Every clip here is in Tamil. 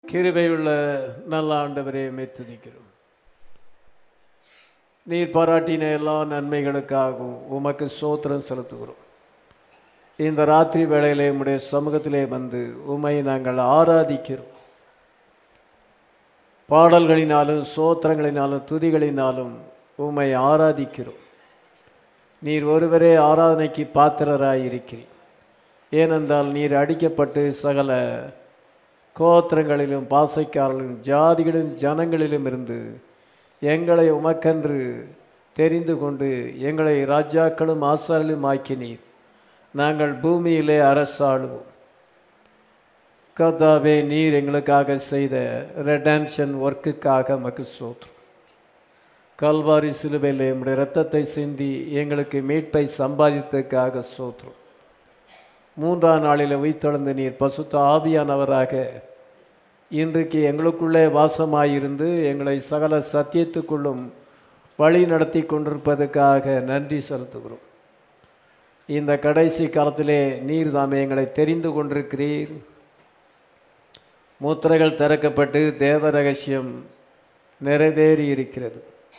கிருபையுள்ள நல்ல ஆண்டவரே மெத்துதிக்கிறோம் நீர் பாராட்டின எல்லா நன்மைகளுக்காகவும் உமக்கு சோத்திரம் செலுத்துகிறோம் இந்த ராத்திரி வேளையிலே உம்முடைய சமூகத்திலே வந்து உமை நாங்கள் ஆராதிக்கிறோம் பாடல்களினாலும் சோத்திரங்களினாலும் துதிகளினாலும் உம்மை ஆராதிக்கிறோம் நீர் ஒருவரே ஆராதனைக்கு பாத்திரராய் இருக்கிறீர் ஏனென்றால் நீர் அடிக்கப்பட்டு சகல கோத்திரங்களிலும் பாசைக்காரர்களும் ஜாதிகளிலும் ஜனங்களிலும் இருந்து எங்களை உமக்கென்று தெரிந்து கொண்டு எங்களை ராஜாக்களும் ஆசாரிலும் ஆக்கினீர் நாங்கள் பூமியிலே அரசாளுவோம் கர்த்தாவே நீர் எங்களுக்காக செய்த ரெடம்ஷன் ஒர்க்குக்காக மக்கு சோத்ரம் கல்வாரி சிலுவையில் நம்முடைய இரத்தத்தை சிந்தி எங்களுக்கு மீட்பை சம்பாதித்ததுக்காக சோத்ரம் மூன்றாம் நாளில் உயிர்த்தெழுந்த நீர் பசுத்த ஆவியானவராக இன்றைக்கு எங்களுக்குள்ளே வாசமாயிருந்து எங்களை சகல சத்தியத்துக்குள்ளும் வழி நடத்தி கொண்டிருப்பதற்காக நன்றி செலுத்துகிறோம் இந்த கடைசி காலத்திலே நீர் தாமே எங்களை தெரிந்து கொண்டிருக்கிறீர் முத்திரைகள் திறக்கப்பட்டு தேவ ரகசியம் நிறைவேறி இருக்கிறது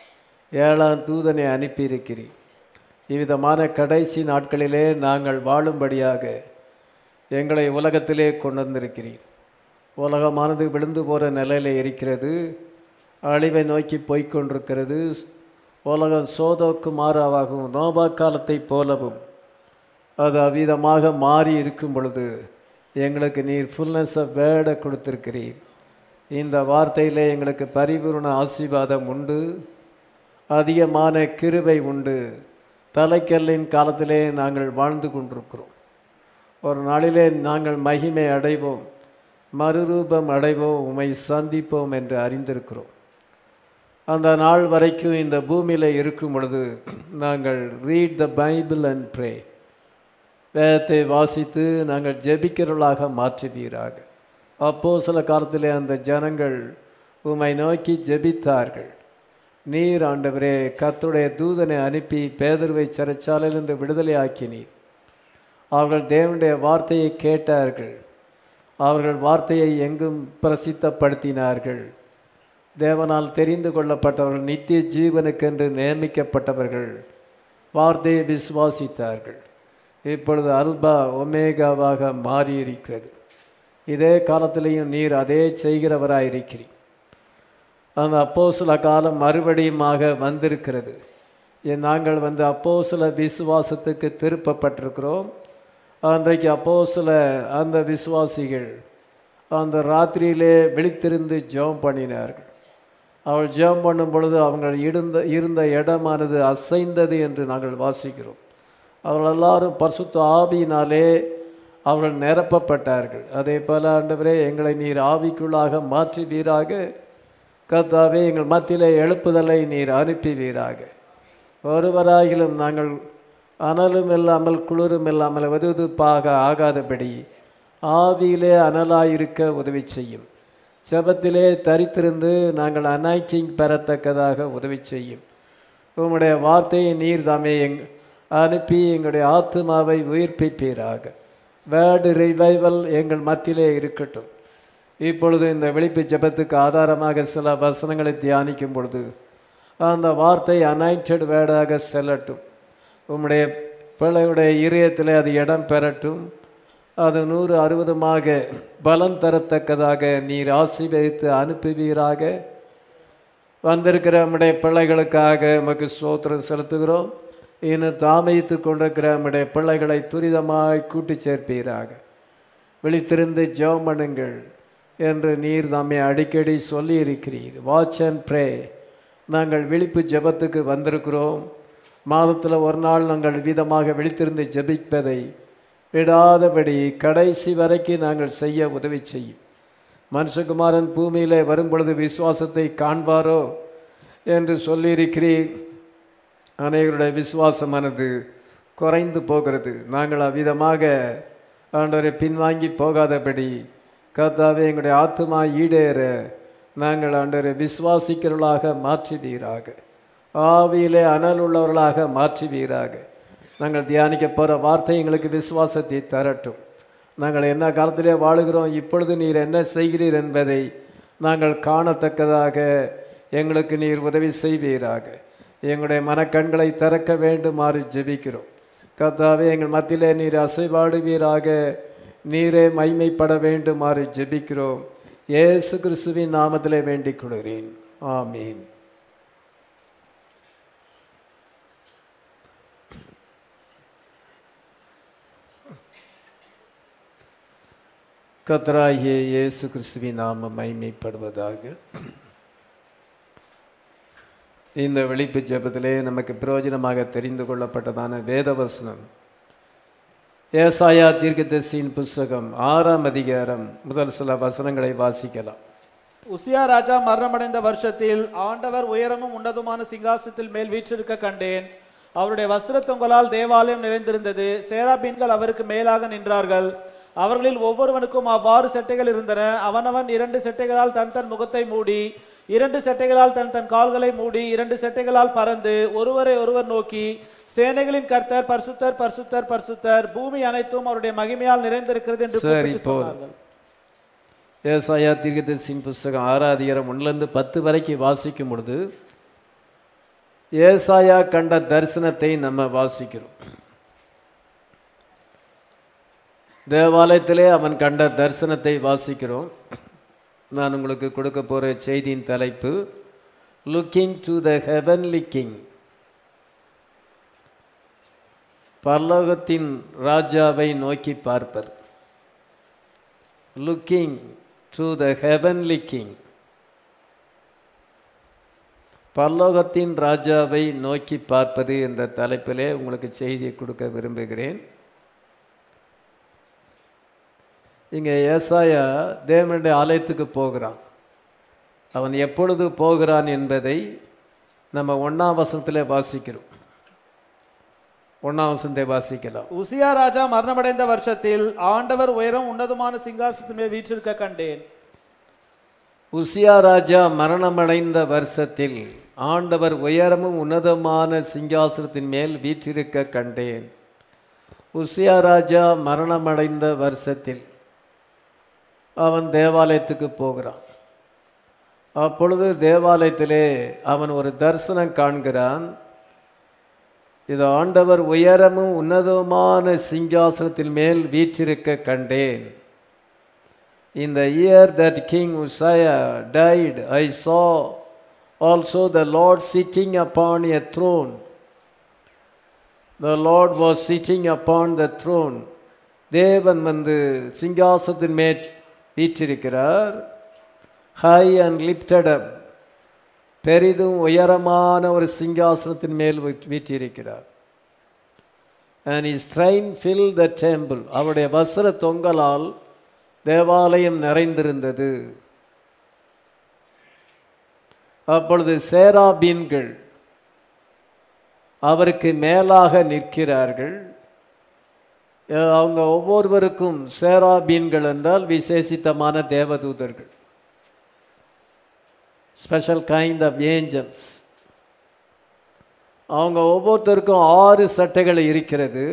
ஏழாம் தூதனை அனுப்பியிருக்கிறீர் இவ்விதமான கடைசி நாட்களிலே நாங்கள் வாழும்படியாக எங்களை உலகத்திலே கொண்டு வந்திருக்கிறீர் உலகமானது விழுந்து போகிற நிலையில் இருக்கிறது அழிவை நோக்கி போய்க்கொண்டிருக்கிறது உலகம் சோதோக்கு மாறாவாகவும் நோபா காலத்தை போலவும் அது அவ்விதமாக மாறி இருக்கும் பொழுது எங்களுக்கு நீர் ஃபுல்னஸ் ஆஃப் வேர்டை கொடுத்திருக்கிறீர் இந்த வார்த்தையிலே எங்களுக்கு பரிபூர்ண ஆசீர்வாதம் உண்டு அதிகமான கிருபை உண்டு தலைக்கல்லின் காலத்திலே நாங்கள் வாழ்ந்து கொண்டிருக்கிறோம் ஒரு நாளிலே நாங்கள் மகிமை அடைவோம் மறுரூபம் அடைவோம் உமை சந்திப்போம் என்று அறிந்திருக்கிறோம் அந்த நாள் வரைக்கும் இந்த பூமியில் இருக்கும் பொழுது நாங்கள் read the Bible and pray வேதத்தை வாசித்து நாங்கள் ஜெபிக்கிறவர்களாக மாற்றுவீராக அப்போ சில காலத்திலே அந்த ஜனங்கள் உமை நோக்கி ஜெபித்தார்கள் நீர் ஆண்டவரே கத்துடைய தூதனை அனுப்பி பேதர்வை சிறைச்சாலையிலிருந்து விடுதலை ஆக்கினீர் அவர்கள் தேவனுடைய வார்த்தையை கேட்டார்கள் அவர்கள் வார்த்தையை எங்கும் பிரசித்தப்படுத்தினார்கள் தேவனால் தெரிந்து கொள்ளப்பட்டவர்கள் நித்திய ஜீவனுக்கென்று நியமிக்கப்பட்டவர்கள் வார்த்தையை விசுவாசித்தார்கள் இப்பொழுது அல்பா ஒமேகாவாக மாறியிருக்கிறது இதே காலத்திலையும் நீர் அதே செய்கிறவராயிருக்கிறீர் அந்த அப்போ சில காலம் மறுபடியுமாக வந்திருக்கிறது நாங்கள் வந்து அப்போ சில விசுவாசத்துக்கு திருப்பப்பட்டிருக்கிறோம் அன்றைக்கு அப்போ சில அந்த விசுவாசிகள் அந்த ராத்திரியிலே விழித்திருந்து ஜெபம் பண்ணினார்கள் அவள் ஜெபம் பண்ணும் பொழுது அவங்க இருந்த இருந்த இடமானது அசைந்தது என்று நாங்கள் வாசிக்கிறோம் அவர்கள் எல்லாரும் பரிசுத்த ஆவியினாலே அவர்கள் நிரப்பப்பட்டார்கள் அதே போல ஆண்டவரே எங்களை நீர் ஆவிக்குள்ளாக மாற்றுவீராக கர்த்தாவே எங்கள் மத்தியிலே எழுப்புதலை நீர் அனுப்புவீராக ஒருவராகிலும் நாங்கள் அனலும் இல்லாமல் குளிரும் இல்லாமல் வெதுவெதுப்பாக ஆகாதபடி ஆவியிலே அனலாயிருக்க உதவி செய்யும் செபத்திலே தரித்திருந்து நாங்கள் அனாய்ச்சிங் பெறத்தக்கதாக உதவி செய்யும் உம்முடைய வார்த்தையை நீர் தாமே எங் அனுப்பி எங்களுடைய ஆத்மாவை உயிர்ப்பிப்பீராக வேர்டு ரிவைவல் எங்கள் மத்தியிலே இருக்கட்டும் இப்பொழுது இந்த விழிப்பு ஜபத்துக்கு ஆதாரமாக சில வசனங்களை தியானிக்கும் பொழுது அந்த வார்த்தை அனைண்டட் வேர்டாக செல்லட்டும் உம்முடைய பிள்ளையுடைய இதயத்தில் அது இடம் பெறட்டும் அது நூறு அறுபதுமாக பலன் தரத்தக்கதாக நீர் ஆசீர்வதித்து அனுப்புவீராக வந்திருக்கிற நம்முடைய பிள்ளைகளுக்காக நமக்கு சோத்திரம் செலுத்துகிறோம் இன்னும் தாமதித்து கொண்டிருக்கிற நம்முடைய பிள்ளைகளை துரிதமாய் கூட்டி சேர்ப்பீராக விழித்திருந்து ஜெபம் பண்ணுங்கள் என்று நீர் நம்மை அடிக்கடி சொல்லியிருக்கிறீர் வாட்ச் அண்ட் ப்ரே நாங்கள் விழிப்பு ஜெபத்துக்கு வந்திருக்கிறோம் மாதத்தில் ஒரு நாள் நாங்கள் விதமாக விழித்திருந்து ஜெபிப்பதை விடாதபடி கடைசி வரைக்கும் நாங்கள் செய்ய உதவி செய்யும் மனுஷகுமாரன் பூமியிலே வரும் பொழுது விசுவாசத்தை காண்பாரோ என்று சொல்லியிருக்கிறீர் அனைவருடைய விசுவாசமானது குறைந்து போகிறது நாங்கள் அவ்விதமாக ஆண்டவரை பின்வாங்கி போகாதபடி கர்த்தாவே எங்களுடைய ஆத்மா ஈடேற நாங்கள் ஆண்டவரை விசுவாசிக்கிறவர்களாக மாற்றுவீராக ஆவியிலே அனல் உள்ளவர்களாக மாற்றுவீராக நாங்கள் தியானிக்க போகிற வார்த்தை எங்களுக்கு விசுவாசத்தை தரட்டும் நாங்கள் என்ன காலத்திலே வாழுகிறோம் இப்பொழுது நீர் என்ன செய்கிறீர் என்பதை நாங்கள் காணத்தக்கதாக எங்களுக்கு நீர் உதவி செய்வீராக எங்களுடைய மனக்கண்களை திறக்க வேண்டுமாறு ஜெபிக்கிறோம் கர்த்தாவே எங்கள் மத்தியிலே நீர் அசைவாடுவீராக நீரே மைமைப்பட வேண்டுமாறு ஜெபிக்கிறோம் இயேசு கிறிஸ்துவின் நாமத்திலே வேண்டிக் கொள்கிறேன் ஆமீன் கத்தராகிய இயேசு கிறிஸ்துவின் நாம மைமைப்படுவதாக இந்த வெளிப்பு ஜெபத்திலே நமக்கு பிரயோஜனமாக தெரிந்து கொள்ளப்பட்டதான வேதவசனம் ஏசாயா தீர்க்கதரிசியின் புஸ்தகம் ஆறாம் அதிகாரம் முதல் சில வசனங்களை வாசிக்கலாம் உசியா ராஜா மரணமடைந்த வருஷத்தில் ஆண்டவர் உயரமும் உன்னதமான சிங்காசனத்தில் மேல் வீற்றிருக்க கண்டேன் அவருடைய வஸ்திரத்தொங்கலால் தேவாலயம் நிறைந்திருந்தது சேராபீன்கள் அவருக்கு மேலாக நின்றார்கள் அவர்களில் ஒவ்வொருவனுக்கும் அவ்வாறு செட்டைகள் இருந்தன அவனவன் இரண்டு செட்டைகளால் தன் தன் முகத்தை மூடி இரண்டு செட்டைகளால் தன் தன் கால்களை மூடி இரண்டு செட்டைகளால் பறந்து ஒருவரை ஒருவர் நோக்கி சேனைகளின் கர்த்தர் பரிசுத்தர் பரிசுத்தர் பரிசுத்தர் பூமி அனைத்தும் அவருடைய மகிமையால் நிறைந்திருக்கிறது என்று சரி, கூப்பிட்டு போதும். சொன்னார்கள் ஏசாயா தீர்க்கதரிசியின் புஸ்தகம் ஆறாம் அதிகாரம் ஒன்றிலிருந்து பத்து வரைக்கும் வாசிக்கும் பொழுது ஏசாயா கண்ட தரிசனத்தை நம்ம வாசிக்கிறோம் தேவாலயத்திலே அவன் கண்ட தரிசனத்தை வாசிக்கிறோம் நான் உங்களுக்கு கொடுக்க போகிற செய்தியின் தலைப்பு looking to the heavenly king பரலோகத்தின் ராஜாவை நோக்கி பார்ப்பது looking to the heavenly king பரலோகத்தின் ராஜாவை நோக்கி பார்ப்பது என்ற தலைப்பிலே உங்களுக்கு செய்தியை கொடுக்க விரும்புகிறேன் இங்கே ஏசாயா தேவனுடைய ஆலயத்துக்கு போகிறான் அவன் எப்பொழுது போகிறான் என்பதை நம்ம ஒன்றாம் வசனத்தில் வாசிக்கிறோம் ஒன்றாம் வசனத்தை வாசிக்கலாம் உசியா ராஜா மரணமடைந்த வருஷத்தில் ஆண்டவர் உயரம் உன்னதமான சிங்காசனத்தின் மேல் வீற்றிருக்க கண்டேன் உசியா ராஜா மரணமடைந்த வருஷத்தில் ஆண்டவர் உயரமும் உன்னதமான சிங்காசனத்தின் மேல் வீற்றிருக்க கண்டேன் உசியா ராஜா மரணமடைந்த வருஷத்தில் அவன் தேவாலயத்துக்கு போகிறான் அப்பொழுது தேவாலயத்திலே அவன் ஒரு தரிசனம் காண்கிறான் இது ஆண்டவர் உயரமும் உன்னதமான சிங்காசனத்தின் மேல் வீற்றிருக்க கண்டேன் In the year that King Uzziah died, I saw also the Lord sitting upon a throne. The Lord was sitting upon the throne. தேவன் வந்து சிங்காசனத்தின் மேல் வீற்றிருக்கிறார் ஹை அண்ட் லிப்டட் அப் பெரிதும் உயரமான ஒரு சிங்காசனத்தின் மேல் வீ- வீற்றிருக்கிறார் and his train fill the temple அவருடைய வஸ்திர தொங்கலால் தேவாலயம் நிறைந்திருந்தது அப்பொழுது சேராபீன்கள் அவருக்கு மேலாக நிற்கிறார்கள் அஹ் அவங்க ஒவ்வொருவருக்கும் சேராபீன்கள் என்றால் விசேஷித்தமான தேவதூதர்கள் ஸ்பெஷல் கைண்ட் ஆஃப் ஏஞ்சல்ஸ் அவங்க ஒவ்வொருத்தருக்கும் ஆறு சட்டைகள் இருக்கிறது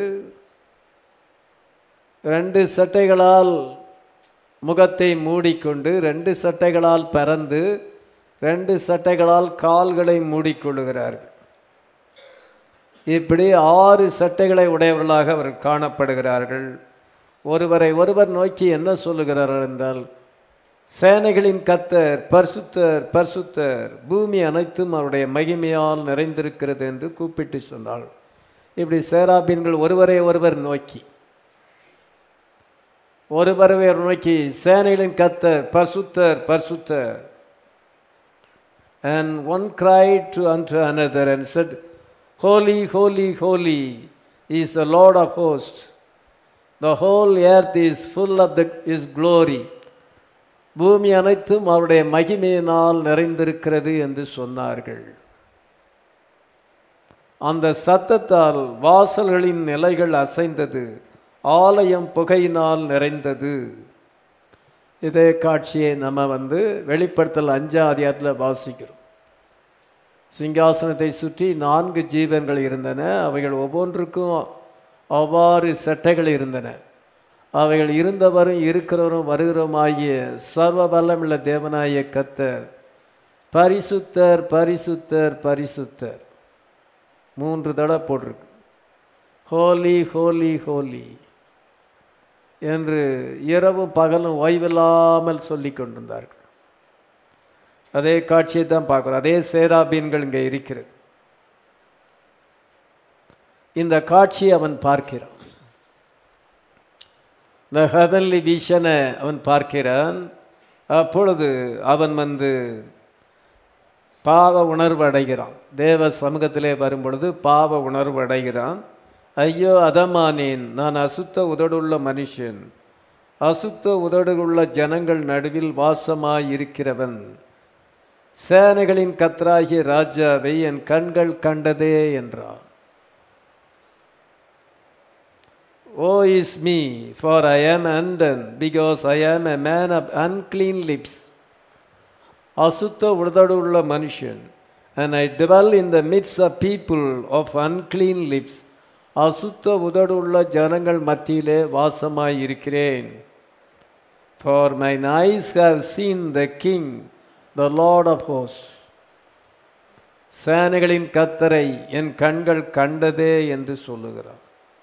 ரெண்டு சட்டைகளால் முகத்தை மூடிக்கொண்டு ரெண்டு சட்டைகளால் பறந்து ரெண்டு சட்டைகளால் கால்களை மூடிக்கொள்ளுகிறார்கள் இப்படி ஆறு சட்டைகளை உடையவர்களாக அவர் காணப்படுகிறார்கள் ஒருவரை ஒருவர் நோக்கி என்ன சொல்லுகிறார்கள் என்றால் சேனைகளின் கத்தர் பரிசுத்தர் பரிசுத்தர் பூமி அனைத்தும் அவருடைய மகிமையால் நிறைந்திருக்கிறது என்று கூப்பிட்டு சொன்னாள் இப்படி சேராபீன்கள் ஒருவரை ஒருவர் நோக்கி ஒருவரை நோக்கி சேனைகளின் கத்தர் பரிசுத்தர் பரிசுத்தர் And one cried to unto another and said, Holy, holy, holy is the Lord of hosts. The whole earth is full of the, his glory. பூமி அனைத்தும் அவருடைய மகிமையினால் நிறைந்திருக்கிறது என்று சொன்னார்கள் அந்த சத்தத்தால் வாசல்களின் நிலைகள் அசைந்தது ஆலயம் புகையினால் நிறைந்தது இதே காட்சியை நம்ம வந்து வெளிப்படுத்தல் அஞ்சாம் அதிகாரத்தில் வாசிக்கிறோம் சிங்காசனத்தை சுற்றி நான்கு ஜீவன்கள் இருந்தன அவைகள் ஒவ்வொன்றுக்கும் அவ்வாறு சட்டைகள் இருந்தன அவைகள் இருந்தவரும் இருக்கிறவரும் வருகிறவருமாகிய சர்வ வல்லமுள்ள தேவனாகிய கத்தர் பரிசுத்தர் பரிசுத்தர் பரிசுத்தர் மூன்று தடவை போட்டிருக்கு ஹோலி ஹோலி ஹோலி என்று இரவும் பகலும் ஓய்வில்லாமல் சொல்லி கொண்டிருந்தார்கள் அதே காட்சியை தான் பார்க்குறோம் அதே சேராபீன்கள் இங்கே இருக்கிறது இந்த காட்சியை அவன் பார்க்கிறான் இந்த ஹெவன்லி விஷனை அவன் பார்க்கிறான் அப்பொழுது அவன் வந்து பாவ உணர்வு அடைகிறான் தேவ சமூகத்திலே வரும் பொழுது பாவ உணர்வு அடைகிறான் ஐயோ அதமானேன் நான் அசுத்த உதடுள்ள மனுஷன் அசுத்த உதடுள்ள ஜனங்கள் நடுவில் வாசமாய் இருக்கிறவன் சேனைகளின் கத்தராகிய ராஜாவை என் கண்கள் கண்டதே என்றான் woe is me for I am undone because I am a man of unclean lips அசுத்த உதடுள்ள மனுஷன் and I dwell in the midst of people of unclean lips அசுத்த உதடுள்ள ஜனங்கள் மத்தியிலே வாசமாய் இருக்கிறேன் for my eyes have seen the king the lord of ஹோஸ் சேனைகளின் கத்தரை என் கண்கள் கண்டதே என்று சொல்லுகிறார்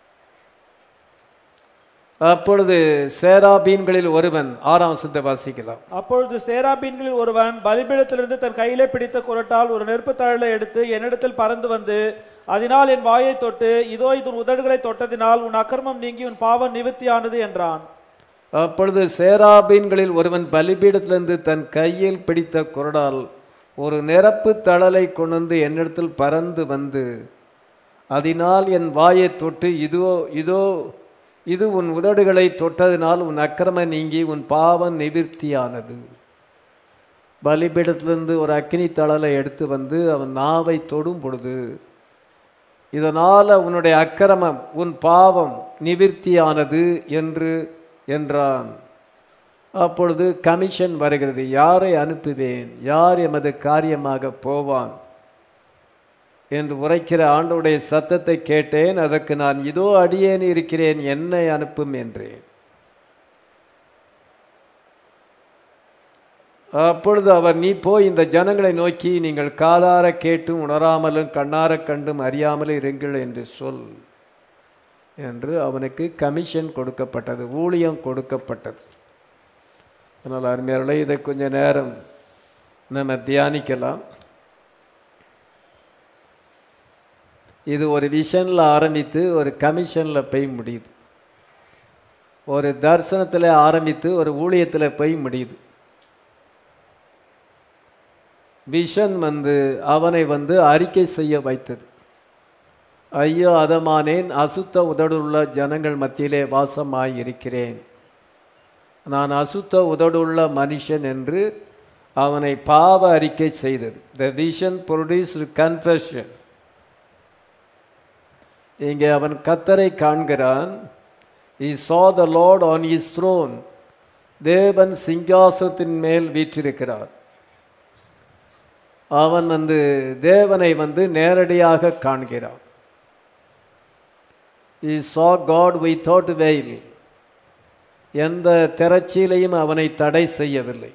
அப்பொழுது சேராபீன்களில் ஒருவன் ஆறாம் வசனத்தை வாசிக்கலாம் அப்பொழுது சேராபீன்களில் ஒருவன் பலிபீடத்திலிருந்து தன் கையிலே பிடித்த குரட்டால் ஒரு நெருப்பு தழலை எடுத்து என்னிடத்தில் பறந்து வந்து அதனால் என் வாயை தொட்டு இதோ இது உன் உதடுகளை தொட்டதினால் உன் அக்கிரமம் நீங்கி உன் பாவம் நிவர்த்தியானது என்றான் அப்பொழுது சேராபீன்களில் ஒருவன் பலிபீடத்திலிருந்து தன் கையில் பிடித்த குரடால் ஒரு நிரப்பு தழலை கொண்டு என்னிடத்தில் பறந்து வந்து அதனால் என் வாயை தொட்டு இதோ இதோ இது உன் உதடுகளை தொட்டதினால் உன் அக்கிரம நீங்கி உன் பாவம் நிவிர்த்தியானது பலிபீடத்திலிருந்து ஒரு அக்கினி தழலை எடுத்து வந்து அவன் நாவை தொடும் பொழுது இதனால் உன்னுடைய அக்கிரமம் உன் பாவம் நிவிர்த்தியானது என்று என்றான் அப்பொழுது கமிஷன் வருகிறது யாரை அனுப்புவேன் யார் எமது காரியமாக போவான் என்று உரைக்கிற ஆண்டோடைய சத்தத்தை கேட்டேன் அதற்கு நான் இதோ அடியேன் இருக்கிறேன் என்னை அனுப்பும் என்றேன் அப்பொழுது அவர் நீ போய் இந்த ஜனங்களை நோக்கி நீங்கள் காதார கேட்டும் உணராமலும் கண்ணார கண்டும் அறியாமலும் இருங்கள் என்று சொல் என்று அவனுக்கு கமிஷன் கொடுக்கப்பட்டது ஊழியம் கொடுக்கப்பட்டது அதனால் அருமையாளே இதை கொஞ்ச நேரம் நம்ம தியானிக்கலாம் இது ஒரு விஷனில் ஆரம்பித்து ஒரு கமிஷனில் போய் முடியுது ஒரு தரிசனத்தில் ஆரம்பித்து ஒரு ஊழியத்தில் போய் முடியுது விஷன் வந்து அவனை வந்து அறிக்கை செய்ய வைத்தது ஐயோ அதமானேன் அசுத்த உதடுள்ள ஜனங்கள் மத்தியிலே வாசமாய் இருக்கிறேன் நான் அசுத்த உதடுள்ள மனுஷன் என்று அவனை பாவ அறிக்கை செய்தது த விஷன் ப்ரொடியூஸ்டு கன்ஃபெஷன் இங்கே அவன் கத்தரை காண்கிறான் he saw the lord on his throne தேவன் சிங்காசனத்தின் மேல் வீற்றிருக்கிறார் அவன் வந்து தேவனை வந்து நேரடியாக காண்கிறான் இ சா காட் வித்தவுட் வெயில் எந்த திரச்சியிலையும் அவனை தடை செய்யவில்லை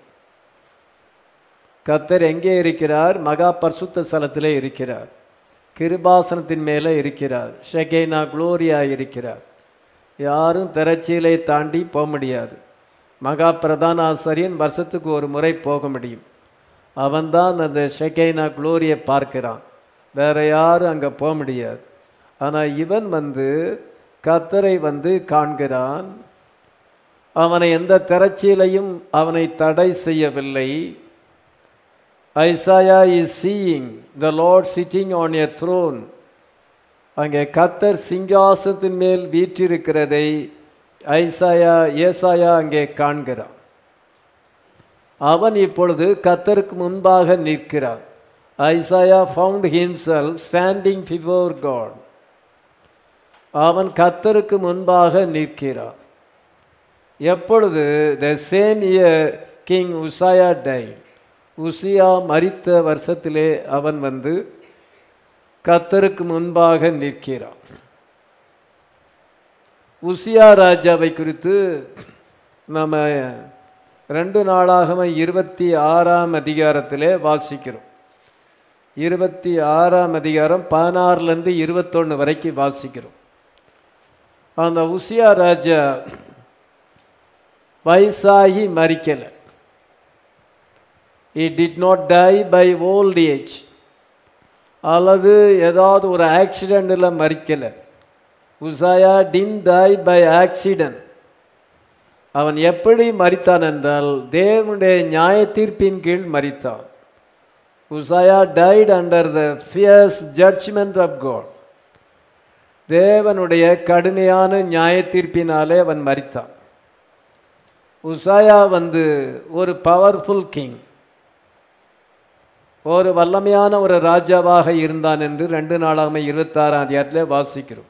கத்தர் எங்கே இருக்கிறார் மகா பரிசுத்த ஸ்தலத்திலே இருக்கிறார் கிருபாசனத்தின் மேலே இருக்கிறார் ஷெகேனா குளோரியா இருக்கிறார் யாரும் திரச்சியிலை தாண்டி போக முடியாது மகா பிரதான ஆசிரியன் வருஷத்துக்கு ஒரு முறை போக முடியும் அவன்தான் அந்த ஷெகேனா குளோரியை பார்க்கிறான் வேற யாரும் அங்கே போக முடியாது ஆனால் இவன் வந்து கத்தரை வந்து காண்கிறான் அவனை எந்த திரச்சியிலையும் அவனை தடை செய்யவில்லை Isaiah is seeing the lord sitting on a throne அங்கே கத்தர் சிங்காசனத்தின் மேல் வீற்றிருக்கிறதை ஐசாயா ஏசாயா அங்கே காண்கிறான் அவன் இப்பொழுது கத்தருக்கு முன்பாக நிற்கிறான் Isaiah found himself standing before God அவன் கத்தருக்கு முன்பாக நிற்கிறான் எப்பொழுது the same year king Uzziah died Uzziah மரித்த வருஷத்திலே அவன் வந்து கத்தருக்கு முன்பாக நிற்கிறான் உசியா ராஜாவை குறித்து நம்ம ரெண்டு நாளாகம இருபத்தி ஆறாம் அதிகாரத்திலே வாசிக்கிறோம் இருபத்தி ஆறாம் அதிகாரம் பதினாறுலேருந்து இருபத்தொன்று வரைக்கும் வாசிக்கிறோம் அந்த உசியா ராஜா வயசாகி மறிக்கலை he did not die by old age அல்லது ஏதாவது ஒரு ஆக்சிடெண்ட்டில் மறிக்கலை Uzziah didn't die by accident அவன் எப்படி மறித்தான் என்றால் தேவனுடைய நியாய தீர்ப்பின் கீழ் மறித்தான் Uzziah died under the fierce judgment of God தேவனுடைய கடுமையான நியாய தீர்ப்பினாலே அவன் மறித்தான் உசாயா வந்து ஒரு பவர்ஃபுல் கிங் ஒரு வல்லமையான ஒரு ராஜாவாக இருந்தான் என்று ரெண்டு நாளாக இருபத்தாறாம் அதிகாரத்தில் வாசிக்கிறோம்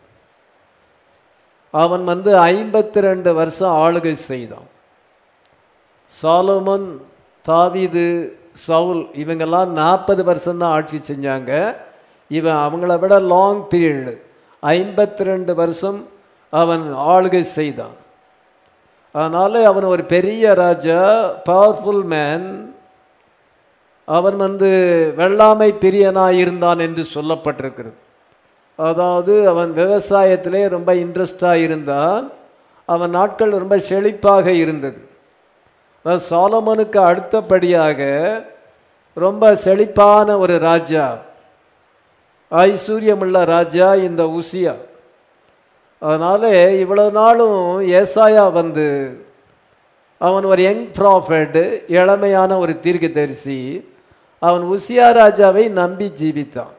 அவன் வந்து ஐம்பத்தி ரெண்டு வருஷம் ஆளுகை செய்தான் சாலோமன் தாவீது சவுல் இவங்கெல்லாம் நாற்பது வருஷம்தான் ஆட்சி செஞ்சாங்க இவன் அவங்கள விட லாங் பீரியடு ஐம்பத்தி ரெண்டு வருஷம் அவன் ஆளுகை செய்தான் அதனால் அவன் ஒரு பெரிய ராஜா பவர்ஃபுல் மேன் அவன் வந்து வெள்ளாமை பிரியனாக இருந்தான் என்று சொல்லப்பட்டிருக்கிறது அதாவது அவன் விவசாயத்திலே ரொம்ப இன்ட்ரெஸ்டாக இருந்தான் அவன் நாட்கள் ரொம்ப செழிப்பாக இருந்தது அதாவது சாலமனுக்கு அடுத்தபடியாக ரொம்ப செழிப்பான ஒரு ராஜா ஐஸ்வர்யமுள்ள ராஜா இந்த உசியா அதனால் இவ்வளவு நாளும் ஏசாயா வந்து அவன் ஒரு யங் ப்ராஃபட் இளமையான ஒரு தீர்க்கதரிசி அவன் உசியா ராஜாவை நம்பி ஜீவித்தான்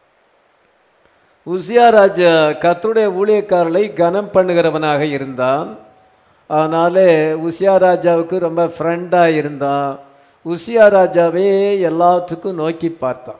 உசியா ராஜா கத்துடைய ஊழியக்காரர்களை கனம் பண்ணுகிறவனாக இருந்தான் அதனாலே உசியா ராஜாவுக்கு ரொம்ப ஃப்ரெண்டாக இருந்தான் உசியா ராஜாவே எல்லாத்துக்கும் நோக்கி பார்த்தான்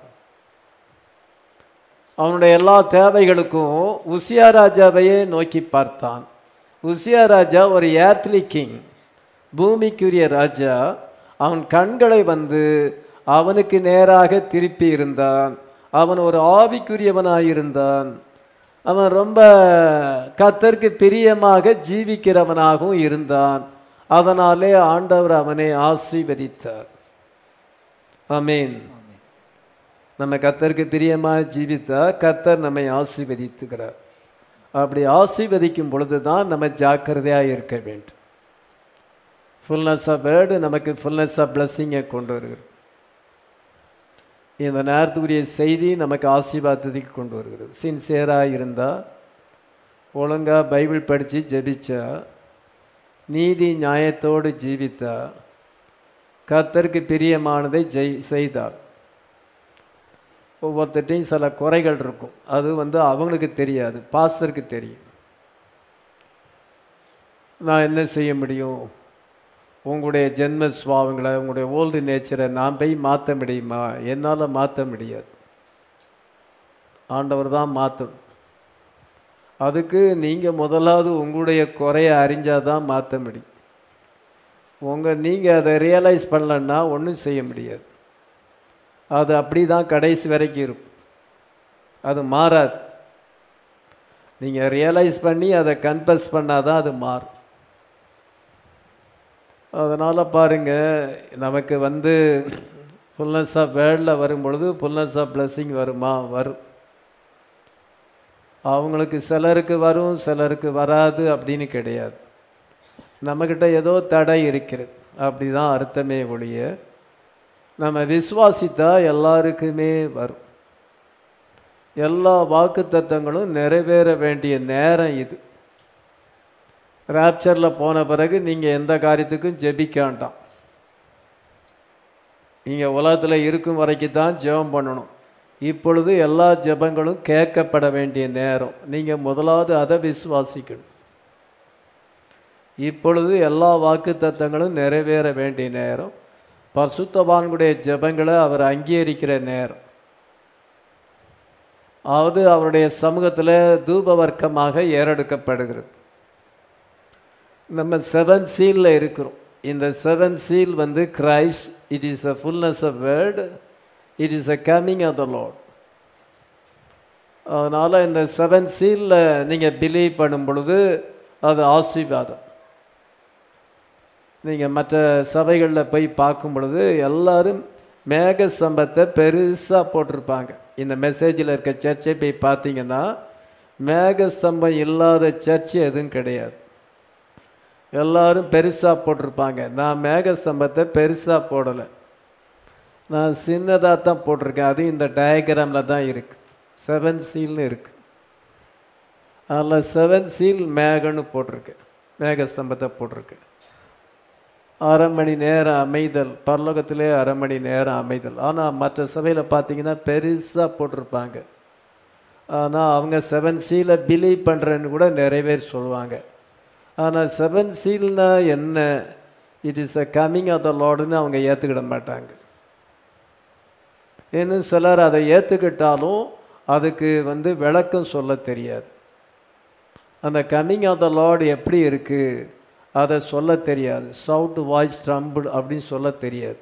அவனுடைய எல்லா தேவைகளுக்கும் உசியா ராஜாவையே நோக்கி பார்த்தான் உசியா ராஜா ஒரு ஏர்த்லி கிங் பூமிக்குரிய ராஜா அவன் கண்களை வந்து அவனுக்கு நேராக திருப்பி இருந்தான் அவன் ஒரு ஆவிக்குரியவனாயிருந்தான் அவன் ரொம்ப கத்தருக்கு பிரியமாக ஜீவிக்கிறவனாகவும் இருந்தான் அதனாலே ஆண்டவர் அவனை ஆசீர்வதித்தார் ஆமீன் நம்ம கத்தருக்கு பிரியமாக ஜீவித்தா கத்தர் நம்மை ஆசீர்வதித்துக்கிறார் அப்படி ஆசீர்வதிக்கும் பொழுது தான் நம்ம ஜாக்கிரதையாக இருக்க வேண்டும் ஃபுல்னஸ் ஆஃப் வேர்டு நமக்கு ஃபுல்னஸ் ஆஃப் பிளஸ்ஸிங்கை கொண்டு வருகிறது இந்த நேரத்துக்குரிய செய்தி நமக்கு ஆசீர்வாதத்துக்கு கொண்டு வருகிறது சின்சியராக இருந்தால் ஒழுங்காக பைபிள் படித்து ஜெபிச்சா நீதி நியாயத்தோடு ஜீவித்தா கத்தருக்கு பிரியமானதை ஜெய் செய்தார் ஒவ்வொருத்தட்டையும் சில குறைகள் இருக்கும் அது வந்து அவங்களுக்கு தெரியாது பாஸ்டருக்கு தெரியும் நான் என்ன செய்ய முடியும் உங்களுடைய ஜென்ம சுவாவங்களை உங்களுடைய ஓல்டு நேச்சரை நான் போய் மாற்ற முடியுமா என்னால் மாற்ற முடியாது ஆண்டவர் தான் மாற்றணும் அதுக்கு நீங்கள் முதலாவது உங்களுடைய குறைய அறிஞ்சால் தான் மாற்ற முடியும் உங்கள் நீங்கள் அதை ரியலைஸ் பண்ணலன்னா ஒன்றும் செய்ய முடியாது அது அப்படி தான் கடைசி வரைக்கும் இருக்கும் அது மாறாது நீங்கள் ரியலைஸ் பண்ணி அதை கன்ஃபஸ் பண்ணால் தான் அது மாறும் அதனால் பாருங்கள் நமக்கு வந்து ஃபுல்னஸ் ஆஃப் வேர்ல்டில் வரும் பொழுது ஃபுல்னஸ் ஆஃப் பிளஸ்ஸிங் வருமா வரும் அவங்களுக்கு சிலருக்கு வரும் சிலருக்கு வராது அப்படின்னு கிடையாது நம்மக்கிட்ட ஏதோ தடை இருக்கிறது அப்படி தான் அர்த்தமே ஒழிய நம்ம விசுவாசித்தா எல்லாருக்குமே வரும் எல்லா வாக்கு தத்தங்களும் நிறைவேற வேண்டிய நேரம் இது ராப்சரில் போன பிறகு நீங்கள் எந்த காரியத்துக்கும் ஜெபிக்க வேண்டாம் நீங்கள் உலகத்தில் இருக்கும் வரைக்கும் தான் ஜெபம் பண்ணணும் இப்பொழுது எல்லா ஜெபங்களும் கேட்கப்பட வேண்டிய நேரம் நீங்கள் முதலாவது அதை விசுவாசிக்கணும் இப்பொழுது எல்லா வாக்கு தத்தங்களும் நிறைவேற வேண்டிய நேரம் பசுத்தவான்களுடைய ஜெபங்களை அவர் அங்கீகரிக்கிற நேரம் அதாவது அவருடைய சமூகத்தில் தூப வர்க்கமாக ஏறெடுக்கப்படுகிறது நம்ம செவன் சீலில் இருக்கிறோம் இந்த செவன் சீல் வந்து Christ it is a fullness of word it is a coming of the lord அதனால் இந்த செவன் சீலில் நீங்கள் பிலீவ் பண்ணும் பொழுது அது ஆசீர்வாதம் நீங்கள் மற்ற சபைகளில் போய் பார்க்கும் பொழுது எல்லாரும் மேக ஸ்தம்பத்தை பெருசாக போட்டிருப்பாங்க இந்த மெசேஜில் இருக்க சர்ச்சை போய் பார்த்தீங்கன்னா மேக ஸ்தம்பம் இல்லாத சர்ச்சு எதுவும் கிடையாது எல்லாரும் பெருசாக போட்டிருப்பாங்க நான் மேக ஸ்தம்பத்தை பெருசாக போடலை நான் சின்னதாக தான் போட்டிருக்கேன் அது இந்த டயக்ராமில் தான் இருக்குது செவன் சீல்னு இருக்குது அதில் செவன் சீல் மேகன்னு போட்டிருக்கு மேக ஸ்தம்பத்தை போட்டிருக்கு அரை மணி நேரம் அமைதல் பரலோகத்திலே அரை மணி நேரம் அமைதல் ஆனால் மற்ற சபையில் பார்த்தீங்கன்னா பெருசாக போட்டிருப்பாங்க ஆனால் அவங்க செவன் சீலை பிலீவ் பண்ணுறேன்னு கூட நிறைய பேர் சொல்லுவாங்க ஆனால் செவன் சீல்னா என்ன it is the coming of the லார்டுன்னு அவங்க ஏற்றுக்கிட மாட்டாங்க இன்னும் சிலர் அதை ஏற்றுக்கிட்டாலும் அதுக்கு வந்து விளக்கம் சொல்ல தெரியாது அந்த கம்மிங் ஆஃப் த லார்டு எப்படி இருக்குது அதை சொல்ல தெரியாது சவுட் வாய்ஸ் ட்ரம்பிள் அப்படின்னு சொல்ல தெரியாது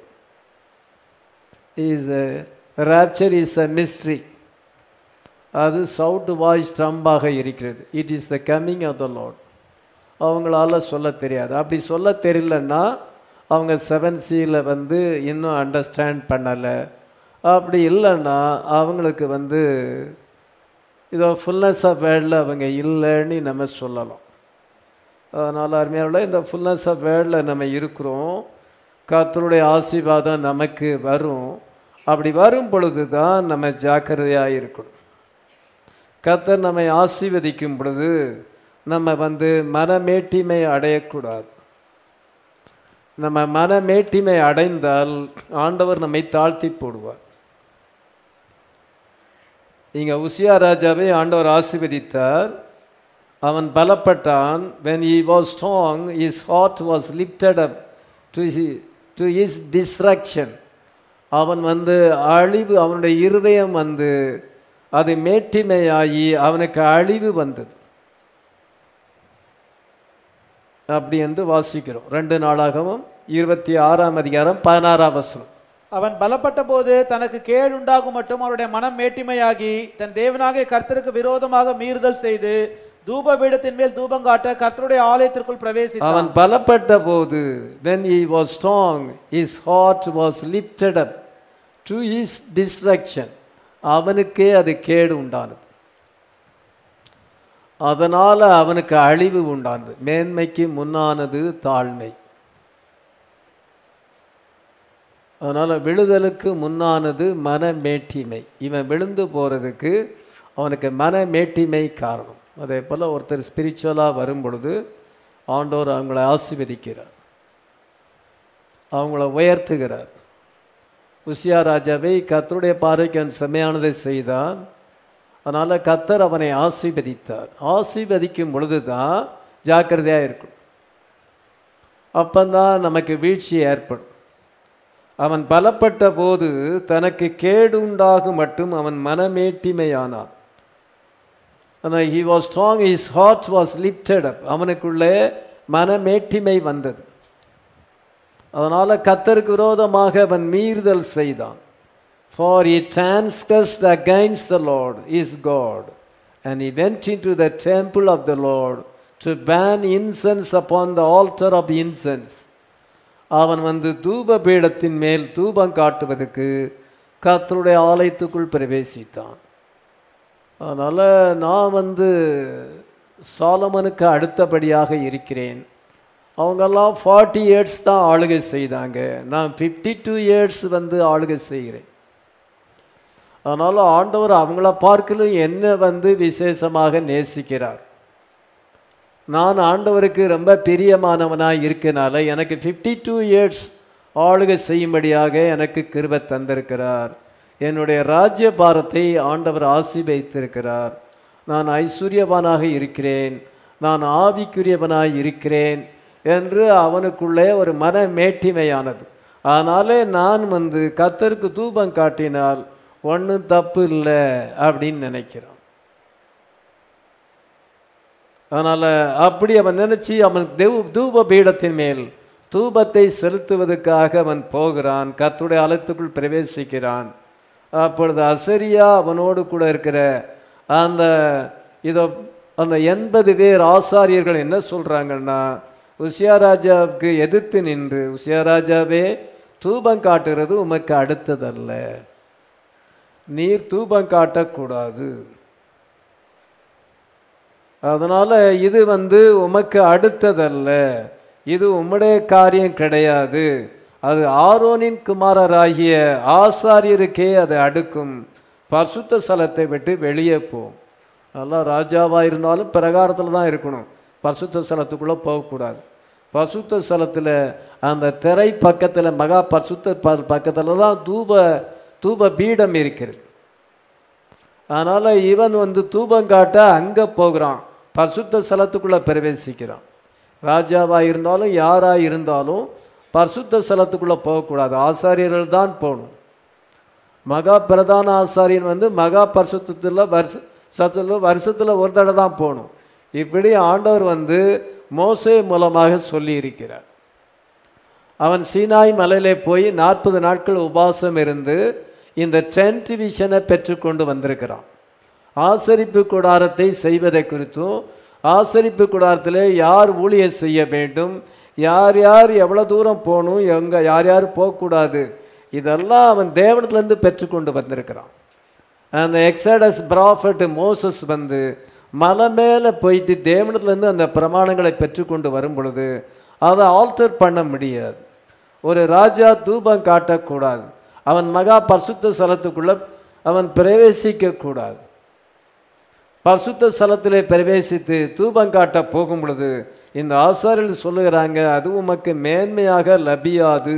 is rapture is a mystery அது சவுட் வாய்ஸ் ட்ரம்பாக இருக்கிறது it is the coming of the lord அவங்களால சொல்ல தெரியாது அப்படி சொல்ல தெரியலன்னா அவங்க செவன் சியில் வந்து இன்னும் அண்டர்ஸ்டாண்ட் பண்ணலை அப்படி இல்லைன்னா அவங்களுக்கு வந்து இதோ ஃபுல்னஸ் ஆஃப் வேர்டில் அவங்க இல்லைன்னு நம்ம சொல்லலாம் அதனால் அருமையாக இந்த ஃபுல்னஸ் ஆஃப் வேர்டில் நம்ம இருக்கிறோம் கர்த்தருடைய ஆசீர்வாதம் நமக்கு வரும் அப்படி வரும் பொழுது தான் நம்ம ஜாக்கிரதையாக இருக்கணும் கர்த்தர் நம்மை ஆசீர்வதிக்கும் பொழுது நம்ம வந்து மனமேட்டிமை அடையக்கூடாது நம்ம மனமேட்டிமை அடைந்தால் ஆண்டவர் நம்மை தாழ்த்தி போடுவார் இங்கே உசியா ராஜாவை ஆண்டவர் ஆசீர்வதித்தார் அவன் பலப்பட்டான் when he was strong his heart was lifted up to his, to his destruction அவன் வந்து அழிவு அவனுடைய இருதயம் வந்து அது மேட்டிமையாகி அவனுக்கு அழிவு வந்தது அப்படி என்று வாசிக்கிறோம் ரெண்டு நாளாகவும் இருபத்தி ஆறாம் அதிகாரம் பதினாறாம் வசனம் அவன் பலப்பட்ட போது தனக்கு கேடு உண்டாகும் மட்டும் அவனுடைய மனம் மேட்டிமையாகி தன் தேவனாகிய கர்த்தருக்கு விரோதமாக மீறுதல் செய்து தூப பீடத்தின் மேல் தூபம் காட்ட கர்த்தருடைய ஆலயத்திற்குள் பிரவேசித்தான் அவன் பலப்பட்ட போது when he was strong his heart was lifted up to his destruction அவனுக்கே அது கேடு உண்டானது அதனால அவனுக்கு அழிவு உண்டானது மேன்மைக்கு முன்னானது தாழ்மை அதனால விழுதலுக்கு முன்னானது மனமேட்டிமை இவன் விழுந்து போறதுக்கு அவனுக்கு மனமேட்டிமை காரணம் அதே போல் ஒருத்தர் ஸ்பிரிச்சுவலாக வரும் பொழுது ஆண்டோர் அவங்கள ஆசீர்வதிக்கிறார் அவங்கள உயர்த்துகிறார் உசியா ராஜாவை கத்தருடைய பார்வைக்கு அவன் செம்மையானதை செய்தான் அதனால் கத்தர் அவனை ஆசீர்வதித்தார் ஆசீர்வதிக்கும் பொழுது தான் ஜாக்கிரதையாக இருக்கும் அப்பந்தான் நமக்கு வீழ்ச்சி ஏற்படும் அவன் பலப்பட்ட போது தனக்கு கேடு உண்டாகும் மட்டும் அவன் மனமேட்டிமையானான் ஆனால் he was strong his heart was lifted up அவனுக்குள்ளே மனமேட்டிமை வந்தது அதனால் கத்தருக்கு விரோதமாக அவன் மீறுதல் செய்தான் for he transgressed against the Lord his God and he went into the temple of the Lord to burn incense upon the altar of incense அவன் வந்து தூப பீடத்தின் மேல் தூபம் காட்டுவதற்கு கர்த்தருடைய ஆலயத்துக்குள் பிரவேசித்தான் அதனால் நான் வந்து சாலமனுக்கு அடுத்தபடியாக இருக்கிறேன் அவங்கெல்லாம் ஃபார்ட்டி இயர்ஸ் தான் ஆளுகை செய்தாங்க நான் ஃபிஃப்டி டூ இயர்ஸ் வந்து ஆளுகை செய்கிறேன் அதனால் ஆண்டவர் அவங்கள பார்க்கலும் என்ன வந்து விசேஷமாக நேசிக்கிறார் நான் ஆண்டவருக்கு ரொம்ப பிரியமானவனாக இருக்கனால எனக்கு ஃபிஃப்டி டூ இயர்ஸ் ஆளுகை செய்யும்படியாக எனக்கு கிருபை தந்திருக்கிறார் என்னுடைய ராஜ்ய பாரத்தை ஆண்டவர் ஆசீர்வதித்திருக்கிறார் நான் ஐஸ்வர்யவானாக இருக்கிறேன் நான் ஆவிக்குரியவனாய் இருக்கிறேன் என்று அவனுக்குள்ளே ஒரு மன மேட்டிமையானது அதனாலே நான் வந்து கத்தருக்கு தூபம் காட்டினால் ஒன்றும் தப்பு இல்லை அப்படின்னு நினைக்கிறான் அதனால் அப்படி அவன் நினச்சி அவன் தேவ தூப பீடத்தின் மேல் தூபத்தை செலுத்துவதற்காக அவன் போகிறான் கத்துடைய அலத்துக்குள் பிரவேசிக்கிறான் அப்பொழுது அசரியா அவனோடு கூட இருக்கிற அந்த இதோ அந்த எண்பது பேர் ஆசாரியர்கள் என்ன சொல்கிறாங்கன்னா உசியா ராஜாவுக்கு எதிர்த்து நின்று உசியா ராஜாவே தூபம் காட்டுறது உமக்கு அடுத்ததல்ல நீர் தூபம் காட்டக்கூடாது அதனால் இது வந்து உமக்கு அடுத்ததல்ல இது உம்முடைய காரியம் கிடையாது அது ஆரோனின் குமாரராகிய ஆசாரியருக்கே அது அடுக்கும் பசுத்த ஸ்தலத்தை விட்டு வெளியே போ நல்லா ராஜாவாக இருந்தாலும் பிரகாரத்தில் தான் இருக்கணும் பசுத்த ஸ்தலத்துக்குள்ளே போகக்கூடாது பசுத்த ஸ்தலத்தில் அந்த திரை பக்கத்தில் மகா பசுத்த ப பக்கத்தில் தான் தூப தூப பீடம் இருக்கிறது அதனால் இவன் வந்து தூபம் காட்ட அங்கே போகிறான் பரிசுத்த ஸ்தலத்துக்குள்ளே பிரவேசிக்கிறான் ராஜாவாக இருந்தாலும் யாராக இருந்தாலும் பரிசுத்த ஸ்தலத்துக்குள்ளே போகக்கூடாது ஆசாரியர்கள் தான் போகணும் மகா பிரதான ஆசாரியன் வந்து மகா பரிசுத்தத்தில் வருஷ சத்துல வருஷத்தில் ஒரு தடவை தான் போகணும் இப்படி ஆண்டவர் வந்து மோசே மூலமாக சொல்லி இருக்கிறார் அவன் சீனாய் மலையிலே போய் நாற்பது நாட்கள் உபாசம் இருந்து இந்த டென்ட் விஷனை பெற்றுக்கொண்டு வந்திருக்கிறான் ஆசரிப்பு கூடாரத்தை செய்வதை குறித்தும் ஆசரிப்பு கூடாரத்தில் யார் ஊழியர் செய்ய வேண்டும் யார் யார் எவ்வளோ தூரம் போகணும் எங்கே யார் யார் போகக்கூடாது இதெல்லாம் அவன் தேவனத்துலேருந்து பெற்றுக்கொண்டு வந்திருக்கிறான் அந்த எக்ஸடஸ் ப்ராஃபட் மோசஸ் வந்து மலை மேலே போயிட்டு தேவனத்துலேருந்து அந்த பிரமாணங்களை பெற்றுக்கொண்டு வரும் பொழுது அதை ஆல்டர் பண்ண முடியாது ஒரு ராஜா தூபம் காட்டக்கூடாது அவன் மகா பரிசுத்த ஸ்தலத்துக்குள்ள அவன் பிரவேசிக்க கூடாது பரிசுத்த ஸ்தலத்திலே பிரவேசித்து தூபம் காட்ட போகும் பொழுது இந்த ஆசாரியர்கள் சொல்லுகிறாங்க அது உமக்கு மேன்மையாக லபியாது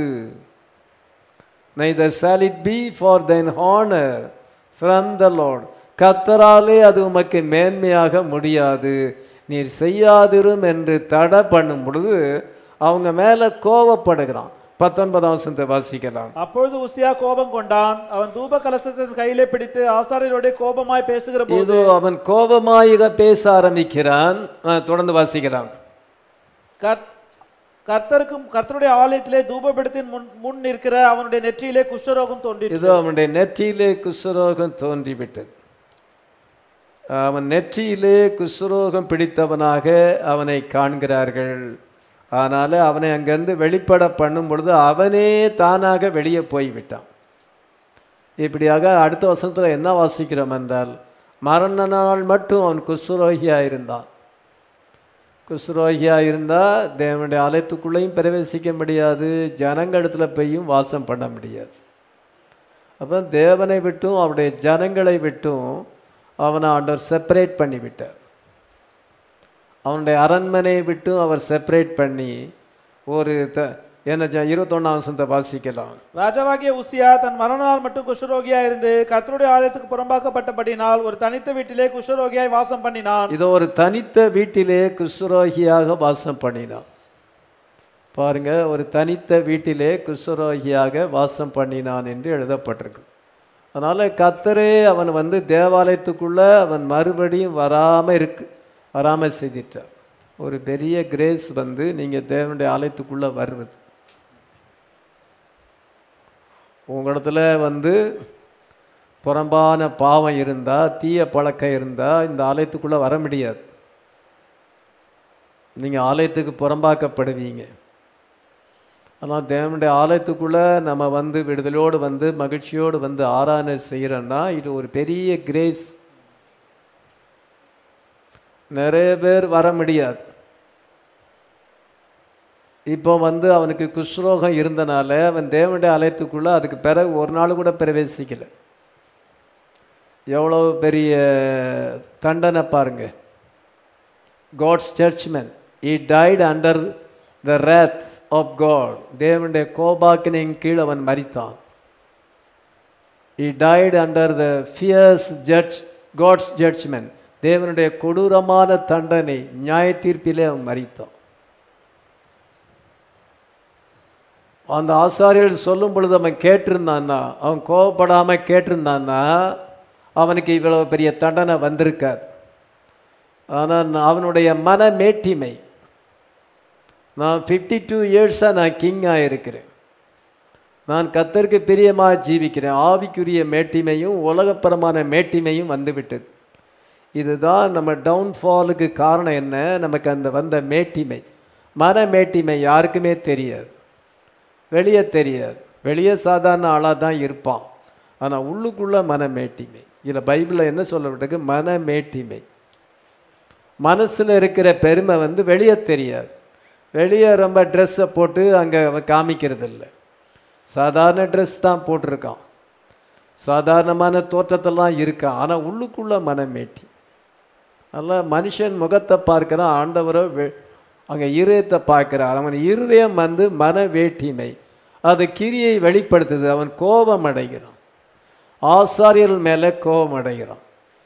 neither shall it be for thine honor from the Lord கத்தராலே அது உமக்கு மேன்மையாக முடியாது நீர் செய்யாதிரும் என்று தடை பண்ணும் பொழுது அவங்க மேலே கோவப்படுகிறான் பத்தொன்பதாம் வசனத்தை வாசிக்கலாம் அப்பொழுது உசியா கோபம் கொண்டான் அவன் தூப கலசத்தை கையிலே பிடித்து ஆசாரியரோட கோபமாய் பேசுகிற போது இதோ அவன் கோபமாயிக பேச ஆரம்பிக்கிறான் ஆ, தொடர்ந்து வாசிக்கலாம் கர்த்- கர்த்தருக்கும் கர்த்தருடைய ஆலயத்திலே தூபபீடத்தின் முன் முன் நிற்கிற அவனுடைய நெற்றியிலே குஷ்டரோகம் தோன்றிற்று இதோ அவனுடைய நெற்றியிலே குஷ்டரோகம் தோன்றிவிட்டது அவன் நெற்றியிலே குஷ்டரோகம் பிடித்தவனாக அவனை காண்கிறார்கள் ஆனால் அவனை அங்கிருந்து வெளிப்பட பண்ணும் பொழுது அவனே தானாக வெளியே போய்விட்டான் இப்படியாக அடுத்த வசனத்தில் என்ன வாசிக்கிறோம் என்றால் மரண நாள் மட்டும் அவன் குஷ்டரோகியாக இருந்தான் குஷ்ரோகியாக இருந்தால் தேவனுடைய ஆலயத்துக்குள்ளேயும் பிரவேசிக்க முடியாது ஜனங்களிடத்துல போயும் வாசம் பண்ண முடியாது அப்போ தேவனை விட்டும் அவருடைய ஜனங்களை விட்டும் அவனை ஆண்டவர் செப்பரேட் பண்ணி விட்டார் அவனுடைய அரண்மனையை விட்டும் அவர் செப்பரேட் பண்ணி ஒரு த என்ன இருபத்தொன்னாம் வசனத்தை வாசிக்கலாம் ராஜாவாகிய உசியா தன் மரண நாள் மட்டும் குஷ்டரோகியா இருந்து கர்த்தருடைய ஆலயத்துக்கு புறம்பாக்கப்பட்டபடினால் ஒரு தனித்த வீட்டிலே குஷ்டரோகியாய் வாசம் பண்ணினான் இதோ ஒரு தனித்த வீட்டிலே குஷ்ரோகியாக வாசம் பண்ணினான் பாருங்க ஒரு தனித்த வீட்டிலே குஷ்ரோகியாக வாசம் பண்ணினான் என்று எழுதப்பட்டிருக்கு அதனால் கத்தரே அவன் வந்து தேவாலயத்துக்குள்ள அவன் மறுபடியும் வராமல் இருக்கு வராமல் செய்திட்டார் ஒரு பெரிய கிரேஸ் வந்து நீங்கள் தேவனுடைய ஆலயத்துக்குள்ளே வருவது உங்களிடத்துல வந்து புறம்பான பாவம் இருந்தால் தீய பழக்கம் இருந்தால் இந்த ஆலயத்துக்குள்ளே வர முடியாது நீங்கள் ஆலயத்துக்கு புறம்பாக்கப்படுவீங்க ஆனால் தேவனுடைய ஆலயத்துக்குள்ளே நம்ம வந்து விடுதலோடு வந்து மகிழ்ச்சியோடு வந்து ஆராதனை செய்கிறோன்னா இது ஒரு பெரிய கிரேஸ் நிறைய பேர் வர முடியாது இப்போ வந்து அவனுக்கு குஷ்ரோகம் இருந்தனால அவன் தேவனுடைய ஆலயத்துக்குள்ளே அதுக்கு பிறகு ஒரு நாள் கூட பிரவேசிக்கலை எவ்வளோ பெரிய தண்டனை பாருங்க God's judgment he died under the wrath of God தேவனுடைய கோபாக்கினின் கீழ் அவன் மரித்தான் he died under the fierce judge God's judgment தேவனுடைய கொடூரமான தண்டனை நியாய தீர்ப்பிலே அவன் மரித்தான் அந்த ஆசாரியர்கள் சொல்லும் பொழுது அவன் கேட்டிருந்தான்னா அவன் கோவப்படாமல் கேட்டிருந்தான்னா அவனுக்கு இவ்வளவு பெரிய தண்டனை வந்திருக்காது ஆனால் அவனுடைய மன மேட்டிமை நான் ஃபிஃப்டி டூ இயர்ஸாக நான் கிங்காக இருக்கிறேன் நான் கத்தருக்கு பிரியமாக ஜீவிக்கிறேன் ஆவிக்குரிய மேட்டிமையும் உலகப்பரமான மேட்டிமையும் வந்துவிட்டது இதுதான் நம்ம டவுன்ஃபாலுக்கு காரணம் என்ன நமக்கு அந்த வந்த மேட்டிமை மன மேட்டிமை யாருக்குமே தெரியாது வெளியே தெரியாது வெளியே சாதாரண ஆளாக தான் இருப்பான் ஆனால் உள்ளுக்குள்ள மன மேட்டிமை இதில் பைபிளில் என்ன சொல்லப்பட்டிருக்கு மன மேட்டிமை மனசில் இருக்கிற பெருமை வந்து வெளியே தெரியாது வெளியே ரொம்ப ட்ரெஸ்ஸை போட்டு அங்கே அவன் காமிக்கிறது இல்லை சாதாரண ட்ரெஸ் தான் போட்டிருக்கான் சாதாரணமான தோற்றத்தெல்லாம் இருக்கான் ஆனால் உள்ளுக்குள்ள மனமேட்டி அதெல்லாம் மனுஷன் முகத்தை பார்க்கிறான் ஆண்டவரை வெ அங்கே இருதயத்தை பார்க்கிறான் அவன் இருதயம் வந்து மன வேட்டிமை அது கிரியை வெளிப்படுத்துது அவன் கோபம் அடைகிறான் ஆசாரியர்கள் மேலே கோபம் அடைகிறான்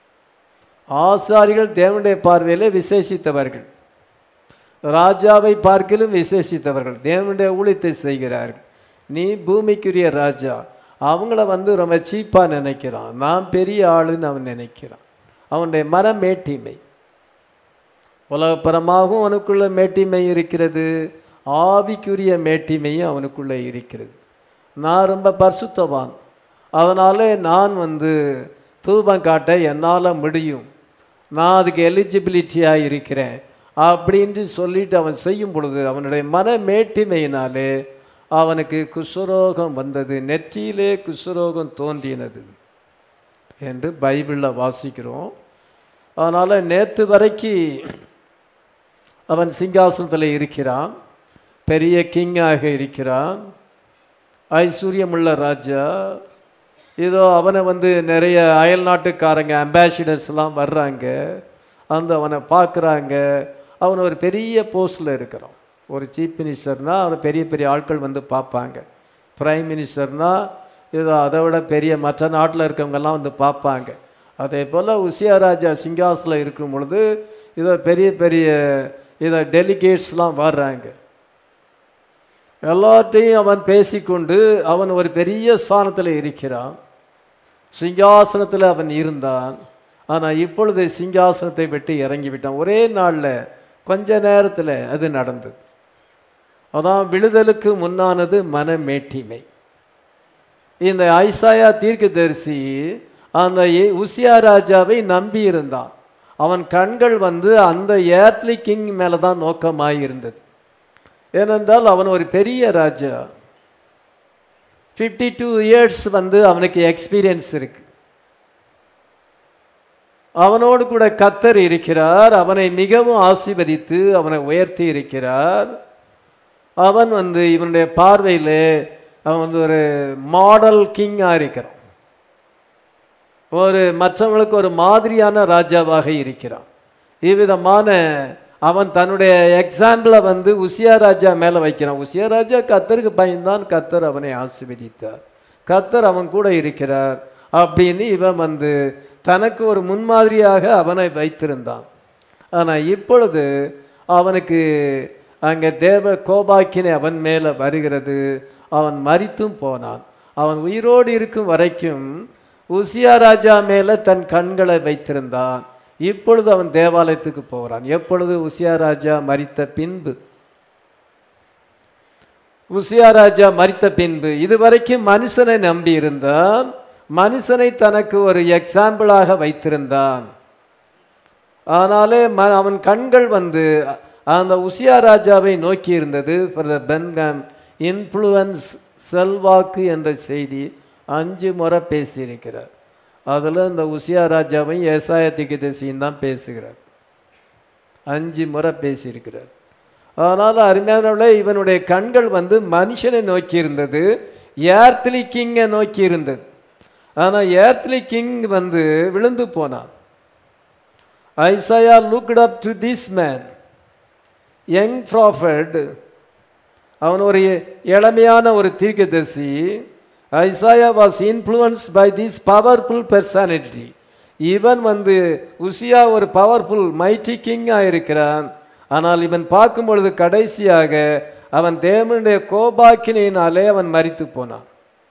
ஆசாரிகள் தேவனுடைய பார்வையிலே விசேஷித்தவர்கள் ராஜாவை பார்க்கிலும் விசேஷித்தவர்கள் தேவனுடைய ஊழியத்தை செய்கிறார்கள் நீ பூமிக்குரிய ராஜா அவங்கள வந்து ரொம்ப சீப்பாக நினைக்கிறான் நான் பெரிய ஆளுன்னு அவன் நினைக்கிறான் அவனுடைய மன மேட்டிமை உலகப்பரமாகவும் அவனுக்குள்ள மேட்டிமை இருக்கிறது ஆவிக்குரிய மேட்டிமையும் அவனுக்குள்ளே இருக்கிறது நான் ரொம்ப பரிசுத்தவான் அதனாலே நான் வந்து தூபம் காட்ட என்னால் முடியும் நான் அதுக்கு எலிஜிபிலிட்டியாக இருக்கிறேன் அப்படின்ட்டு சொல்லிட்டு அவன் செய்யும் பொழுது அவனுடைய மன மேட்டிமையினாலே அவனுக்கு குஷ்ரோகம் வந்தது நெற்றியிலே குஷ்ரோகம் தோன்றினது என்று பைபிளில் வாசிக்கிறோம் அதனால் நேற்று வரைக்கு அவன் சிங்காசனத்தில் இருக்கிறான் பெரிய கிங்காக இருக்கிறான் ஐஸ்வர்யமுள்ள ராஜா இதோ அவனை வந்து நிறைய அயல் நாட்டுக்காரங்க அம்பாசிடர்ஸ்லாம் வர்றாங்க அந்த அவனை பார்க்குறாங்க அவன் ஒரு பெரிய போஸ்டில் இருக்கிறான் ஒரு சீஃப் மினிஸ்டர்னா அவனை பெரிய பெரிய ஆட்கள் வந்து பார்ப்பாங்க பிரைம் மினிஸ்டர்னா இதோ அதை விட பெரிய மற்ற நாட்டில் இருக்கவங்கெல்லாம் வந்து பார்ப்பாங்க அதே போல் உசியா ராஜா சிங்காசனில் இருக்கும் பொழுது இதோ பெரிய பெரிய இதோ டெலிகேட்ஸ்லாம் வர்றாங்க எல்லார்ட்டையும் அவன் பேசிக்கொண்டு அவன் ஒரு பெரிய ஸ்தானத்தில் இருக்கிறான் சிங்காசனத்தில் அவன் இருந்தான் ஆனால் இப்பொழுது சிங்காசனத்தை விட்டு இறங்கி விட்டான் ஒரே நாளில் கொஞ்ச நேரத்தில் அது நடந்தது அதான் விழுதலுக்கு முன்னானது மனமேட்டிமை இந்த ஐசாயா தீர்க்கதரிசி அந்த ஏ- உசியா ராஜாவை நம்பி இருந்தான் அவன் கண்கள் வந்து அந்த ஏர்த்லி கிங் மேலே தான் நோக்கமாய் இருந்தது ஏனென்றால் அவன் ஒரு பெரிய ராஜா ஃபிஃப்டி டூ இயர்ஸ் வந்து அவனுக்கு எக்ஸ்பீரியன்ஸ் இருக்கு அவனோடு கூட கத்தர் இருக்கிறார் அவனை மிகவும் ஆசீர்வதித்து அவனை உயர்த்தி இருக்கிறார் அவன் வந்து இவனுடைய பார்வையில் அவன் வந்து ஒரு மாடல் கிங்காக இருக்கிறான் ஒரு மற்றவங்களுக்கு ஒரு மாதிரியான ராஜாவாக இருக்கிறான் இவ்விதமான அவன் தன்னுடைய எக்ஸாம்பிளை வந்து உசியா ராஜா மேலே வைக்கிறான் உசியா ராஜா கத்தருக்கு பயந்தான் கத்தர் அவனை ஆசீர்வதித்தார் கத்தர் அவன் கூட இருக்கிறார் அப்படின்னு இவன் வந்து தனக்கு ஒரு முன்மாதிரியாக அவனை வைத்திருந்தான் ஆனால் இப்பொழுது அவனுக்கு அங்கே தேவ கோபாக்கினை அவன் மேலே வருகிறது அவன் மரித்தும் போனான் அவன் உயிரோடு இருக்கும் வரைக்கும் உசியா ராஜா மேலே தன் கண்களை வைத்திருந்தான் இப்பொழுது அவன் தேவாலயத்துக்கு போகிறான் எப்பொழுது உசியா ராஜா மரித்த பின்பு உசியா ராஜா மரித்த பின்பு இதுவரைக்கும் மனுஷனை நம்பி இருந்தான் மனுஷனை தனக்கு ஒரு எக்ஸாம்பிளாக வைத்திருந்தான் ஆனாலே ம அவன் கண்கள் வந்து அந்த உசியா ராஜாவை நோக்கி இருந்தது ஃபார் த பென்காம் இன்ஃப்ளூயன்ஸ் செல்வாக்கு என்ற செய்தி அஞ்சு முறை பேசியிருக்கிறார் அதில் இந்த உசியா ராஜாவையும் ஏசாய திகதேசியும் தான் பேசுகிறார் அஞ்சு முறை பேசியிருக்கிறார் அதனால் அருமையானவளே இவனுடைய கண்கள் வந்து மனுஷனை நோக்கி இருந்தது ஏர்த்லி கிங்கை நோக்கி இருந்தது ஆனால் ஏர்த்லி கிங் வந்து விழுந்து போனான் Isaiah looked up to this man young prophet அவன் ஒரு இளமையான ஒரு தீர்க்கதரிசி Isaiah was influence by this powerful personality இவன் வந்து உசியா ஒரு பவர்ஃபுல் மைட்டி கிங்காக இருக்கிறான் ஆனால் இவன் பார்க்கும் பொழுது கடைசியாக அவன் தேவனுடைய கோபாக்கினியினாலே அவன் மரித்து போனான்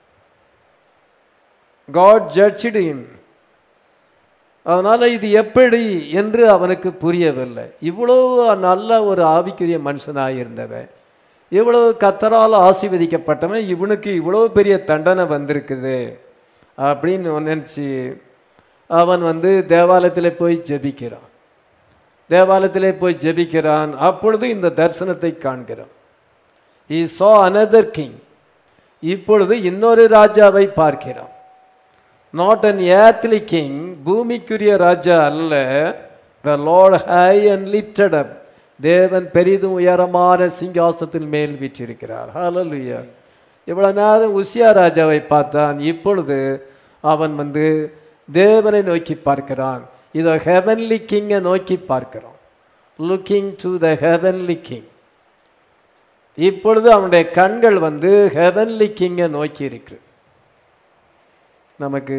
காட் ஜட்ஜ்டு him அதனால் இது எப்படி என்று அவனுக்கு புரியவில்லை இவ்வளோ நல்ல ஒரு ஆவிக்குரிய மனுஷனாக இருந்தவன் இவ்வளவு கத்தரால் ஆசீர்வதிக்கப்பட்டவன் இவனுக்கு இவ்வளோ பெரிய தண்டனை வந்திருக்குது அப்படின்னு நினச்சி அவன் வந்து தேவாலயத்தில் போய் ஜெபிக்கிறான் தேவாலயத்திலே போய் ஜெபிக்கிறான் அப்பொழுது இந்த தரிசனத்தை காண்கிறான் ஈ saw another king இப்பொழுது இன்னொரு ராஜாவை பார்க்கிறான் நாட் அன் ஏர்த்லி கிங் பூமிக்குரிய ராஜா அல்ல the lord high and lifted up தேவன் பெரிதும் உயரமான சிங்காசனத்தின் மேல் வீற்றிருக்கிறார் ஹalleluya இவ்வளவு நேரம் உசியா ராஜாவை பார்த்தான் இப்பொழுது அவன் வந்து தேவனை நோக்கி பார்க்கிறான் இதோ ஹெவன்லி கிங்கை நோக்கி பார்க்கிறான் looking to the heavenly king இப்பொழுது அவனுடைய கண்கள் வந்து ஹெவன்லி கிங்கை நோக்கி இருக்கு நமக்கு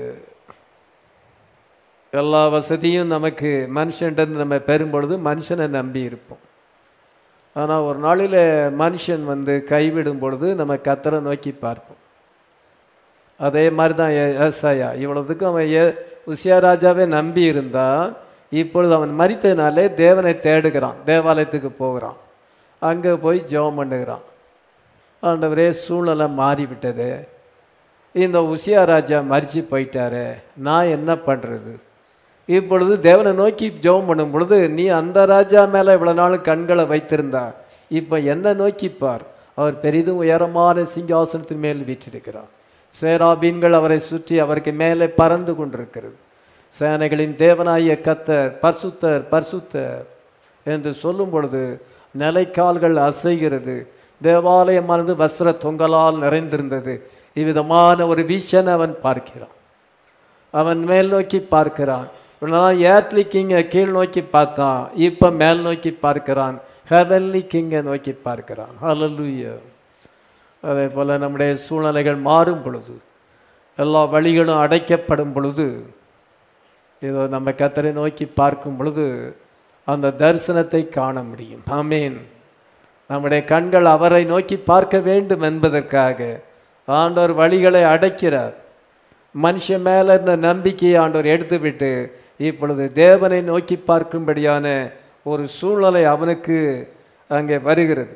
எல்லா வசதியும் நமக்கு மனுஷன்ட்டு நம்ம பெறும் பொழுது மனுஷனை நம்பி இருப்போம் ஆனால் ஒரு நாளில் மனுஷன் வந்து கைவிடும் பொழுது நம்ம கத்தரை நோக்கி பார்ப்போம் அதே மாதிரி தான் ஏசாயா இவ்வளவுக்கும் அவன் ஏ உசியா ராஜாவே நம்பி இருந்தான் இப்பொழுது அவன் மறித்ததினாலே தேவனை தேடுகிறான் தேவாலயத்துக்கு போகிறான் அங்கே போய் ஜெபம் பண்ணுகிறான் ஆண்டவரே சூழ்நிலை மாறிவிட்டது இந்த உசியா ராஜா மறித்து போயிட்டாரே நான் என்ன பண்ணுறது இப்பொழுது தேவனை நோக்கி ஜெபம் பண்ணும் பொழுது நீ அந்த ராஜா மேலே இவ்வளோ நாள் கண்களை வைத்திருந்தா இப்போ என்ன நோக்கி பார் அவர் பெரிதும் உயரமான சிங்காசனத்தின் மேல் வீற்றிருக்கிறார் சேராபீன்கள் அவரை சுற்றி அவருக்கு மேலே பறந்து கொண்டிருக்கிறது சேனைகளின் தேவனாகிய கத்தர் பர்சுத்தர் பர்சுத்தர் என்று சொல்லும் பொழுது நிலைக்கால்கள் அசைகிறது தேவாலயமானது வஸ்திர தொங்கலால் நிறைந்திருந்தது இவ்விதமான ஒரு வீச்சனை அவன் பார்க்கிறான் அவன் மேல் நோக்கி பார்க்கிறான் இவ்வளோதான் ஏர்த்லி கிங்கை கீழ் நோக்கி பார்த்தான் இப்போ மேல் நோக்கி பார்க்கிறான் ஹெவன்லி கிங்கை நோக்கி பார்க்கிறான் ஹalleluya அதே போல் நம்முடைய சூழ்நிலைகள் மாறும் பொழுது எல்லா வழிகளும் அடைக்கப்படும் பொழுது இதோ நம்ம கத்தரை நோக்கி பார்க்கும் பொழுது அந்த தரிசனத்தை காண முடியும் ஆமீன் நம்முடைய கண்கள் அவரை நோக்கி பார்க்க வேண்டும் என்பதற்காக ஆண்டவர் வழிகளை அடைக்கிறார் மனுஷன் மேலே இருந்த நம்பிக்கையை ஆண்டவர் எடுத்துவிட்டு இப்பொழுது தேவனை நோக்கி பார்க்கும்படியான ஒரு சூழ்நிலை அவனுக்கு அங்கே வருகிறது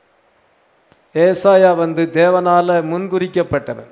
ஏசாயா வந்து தேவனால முன்குறிக்கப்பட்டவன்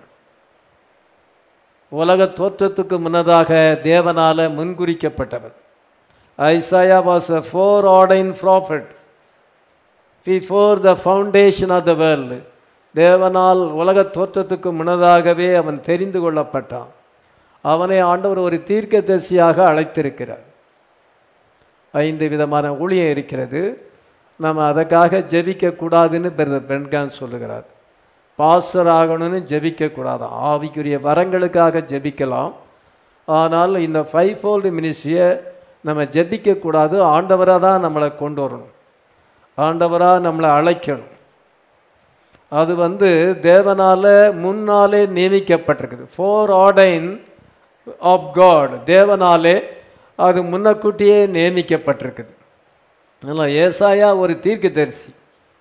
உலக தோற்றத்துக்கு முன்னதாக தேவனால முன்குறிக்கப்பட்டவன் Isaiah was a foreordain prophet before the foundation of the world தேவனால் உலக தோற்றத்துக்கு முன்னதாகவே அவன் தெரிந்து கொள்ளப்பட்டான் அவனை ஆண்டவர் ஒரு தீர்க்கதரிசியாக அழைத்திருக்கிறார் ஐந்து விதமான ஊழியம் இருக்கிறது நம்ம அதற்காக ஜெபிக்க கூடாதுன்னு பிரதர் பெண்கான் சொல்லுகிறார் பாஸ்டர் ஆகணும்னு ஜெபிக்கக்கூடாது ஆவிக்குரிய வரங்களுக்காக ஜெபிக்கலாம் ஆனால் இந்த ஃபைவ் ஃபோல்டு மினிஸ்ட்ரியை நம்ம ஜெபிக்கக்கூடாது ஆண்டவராக தான் நம்மளை கொண்டு வரணும் ஆண்டவராக நம்மளை அழைக்கணும் அது வந்து தேவனால முன்னாலே நியமிக்கப்பட்டிருக்குது ஃபோர் ஆர்டைன் ஆஃப் காட் தேவனாலே அது முன்னக்கூட்டியே நியமிக்கப்பட்டிருக்குது அதனால் ஏசாயா ஒரு தீர்க்கதரிசி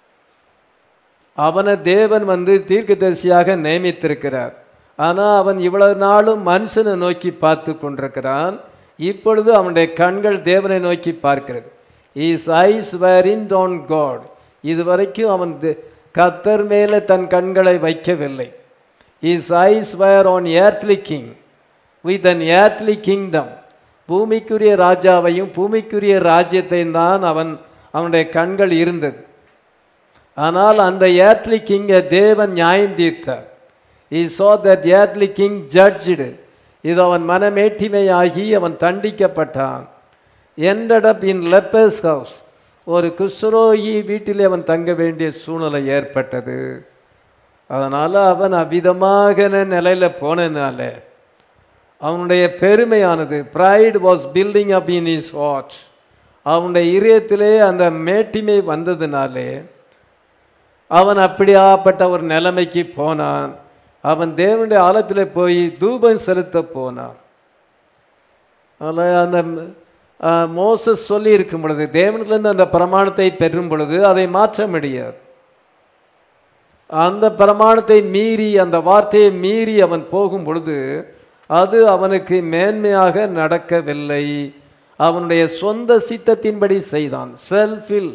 அவனை தேவன் வந்து தீர்க்கதரிசியாக நியமித்திருக்கிறார் ஆனால் அவன் இவ்வளவு நாளும் மனுஷனை நோக்கி பார்த்து கொண்டிருக்கிறான் இப்பொழுது அவனுடைய கண்கள் தேவனை நோக்கி பார்க்கிறது his eyes were in on God இதுவரைக்கும் அவன் தே- கத்தர் மேலே தன் கண்களை வைக்கவில்லை his eyes were on earthly king with an earthly kingdom பூமிக்குரிய ராஜாவையும் பூமிக்குரிய ராஜ்யத்தையும் தான் அவன் அவனுடைய கண்கள் இருந்தது ஆனால் அந்த ஏர்த்லி கிங்கை தேவன் நியாயம் தீர்த்தார் he so that earthly king judged இது அவன் மனமேட்டிமையாகி அவன் தண்டிக்கப்பட்டான் எண்டட் இன் லெப்பர்ஸ் ஹவுஸ் ஒரு குஸ்ரோயி வீட்டிலே அவன் தங்க வேண்டிய சூழ்நிலை ஏற்பட்டது அதனால் அவன் அவ்விதமாக நிலையில் போனதுனால அவனுடைய பெருமையானது pride was building up in his what அவனுடைய இதயத்திலே அந்த மேட்டிமை வந்ததுனாலே அவன் அப்படியாப்பட்ட ஒரு நிலைமைக்கு போனான் அவன் தேவனுடைய ஆலத்தில் போய் தூபம் செலுத்த போனான் அதில் அந்த ஆ, மோசஸ் சொல்லி இருக்கும் பொழுது தேவனிலிருந்து அந்த பிரமாணத்தை பெறும் பொழுது அதை மாற்ற முடியாது அந்த பிரமாணத்தை மீறி அந்த வார்த்தையை மீறி அவன் போகும் பொழுது அது அவனுக்கு மேன்மையாக நடக்கவில்லை அவனுடைய சொந்த சித்தத்தின்படி செய்தான் செல்ஃபில்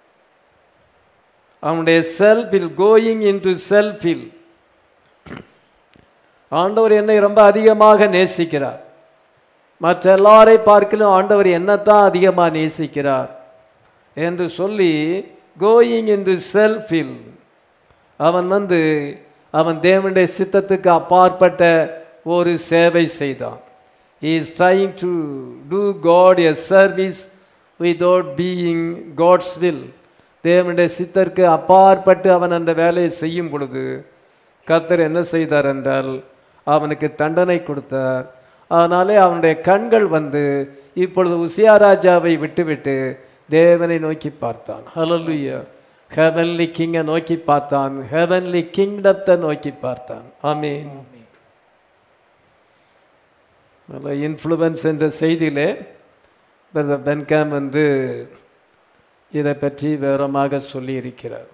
அவனுடைய செல்ஃபில் கோயிங் இன்டு செல்ஃபில் ஆண்டவர் என்னை ரொம்ப அதிகமாக நேசிக்கிறார் மற்ற எல்லாரை பார்க்கலும் ஆண்டவர் என்னத்தான் அதிகமாக நேசிக்கிறார் என்று சொல்லி கோயிங் என்று செல்ஃபில் அவன் வந்து அவன் தேவனுடைய சித்தத்துக்கு அப்பாற்பட்ட ஒரு சேவை செய்தான் is trying to do God a service without being God's will தேவனுடைய சித்தருக்கு அப்பாற்பட்டு அவன் அந்த வேலையை செய்யும் பொழுது கர்த்தர் என்ன செய்தார் என்றால் அவனுக்கு தண்டனை கொடுத்தார் அதனாலே அவனுடைய கண்கள் வந்து இப்பொழுது உசியா ராஜாவை விட்டுவிட்டு தேவனை நோக்கி பார்த்தான் ஹalleluya ஹெவன்லி கிங்கை நோக்கி பார்த்தான் ஹெவன்லி கிங்டத்தை நோக்கி பார்த்தான் ஆமீன் நல்ல இன்ஃப்ளூவன்ஸ் என்ற செய்தியிலே பிரதர் பென்காம் வந்து இதை பற்றி விவரமாக சொல்லியிருக்கிறார்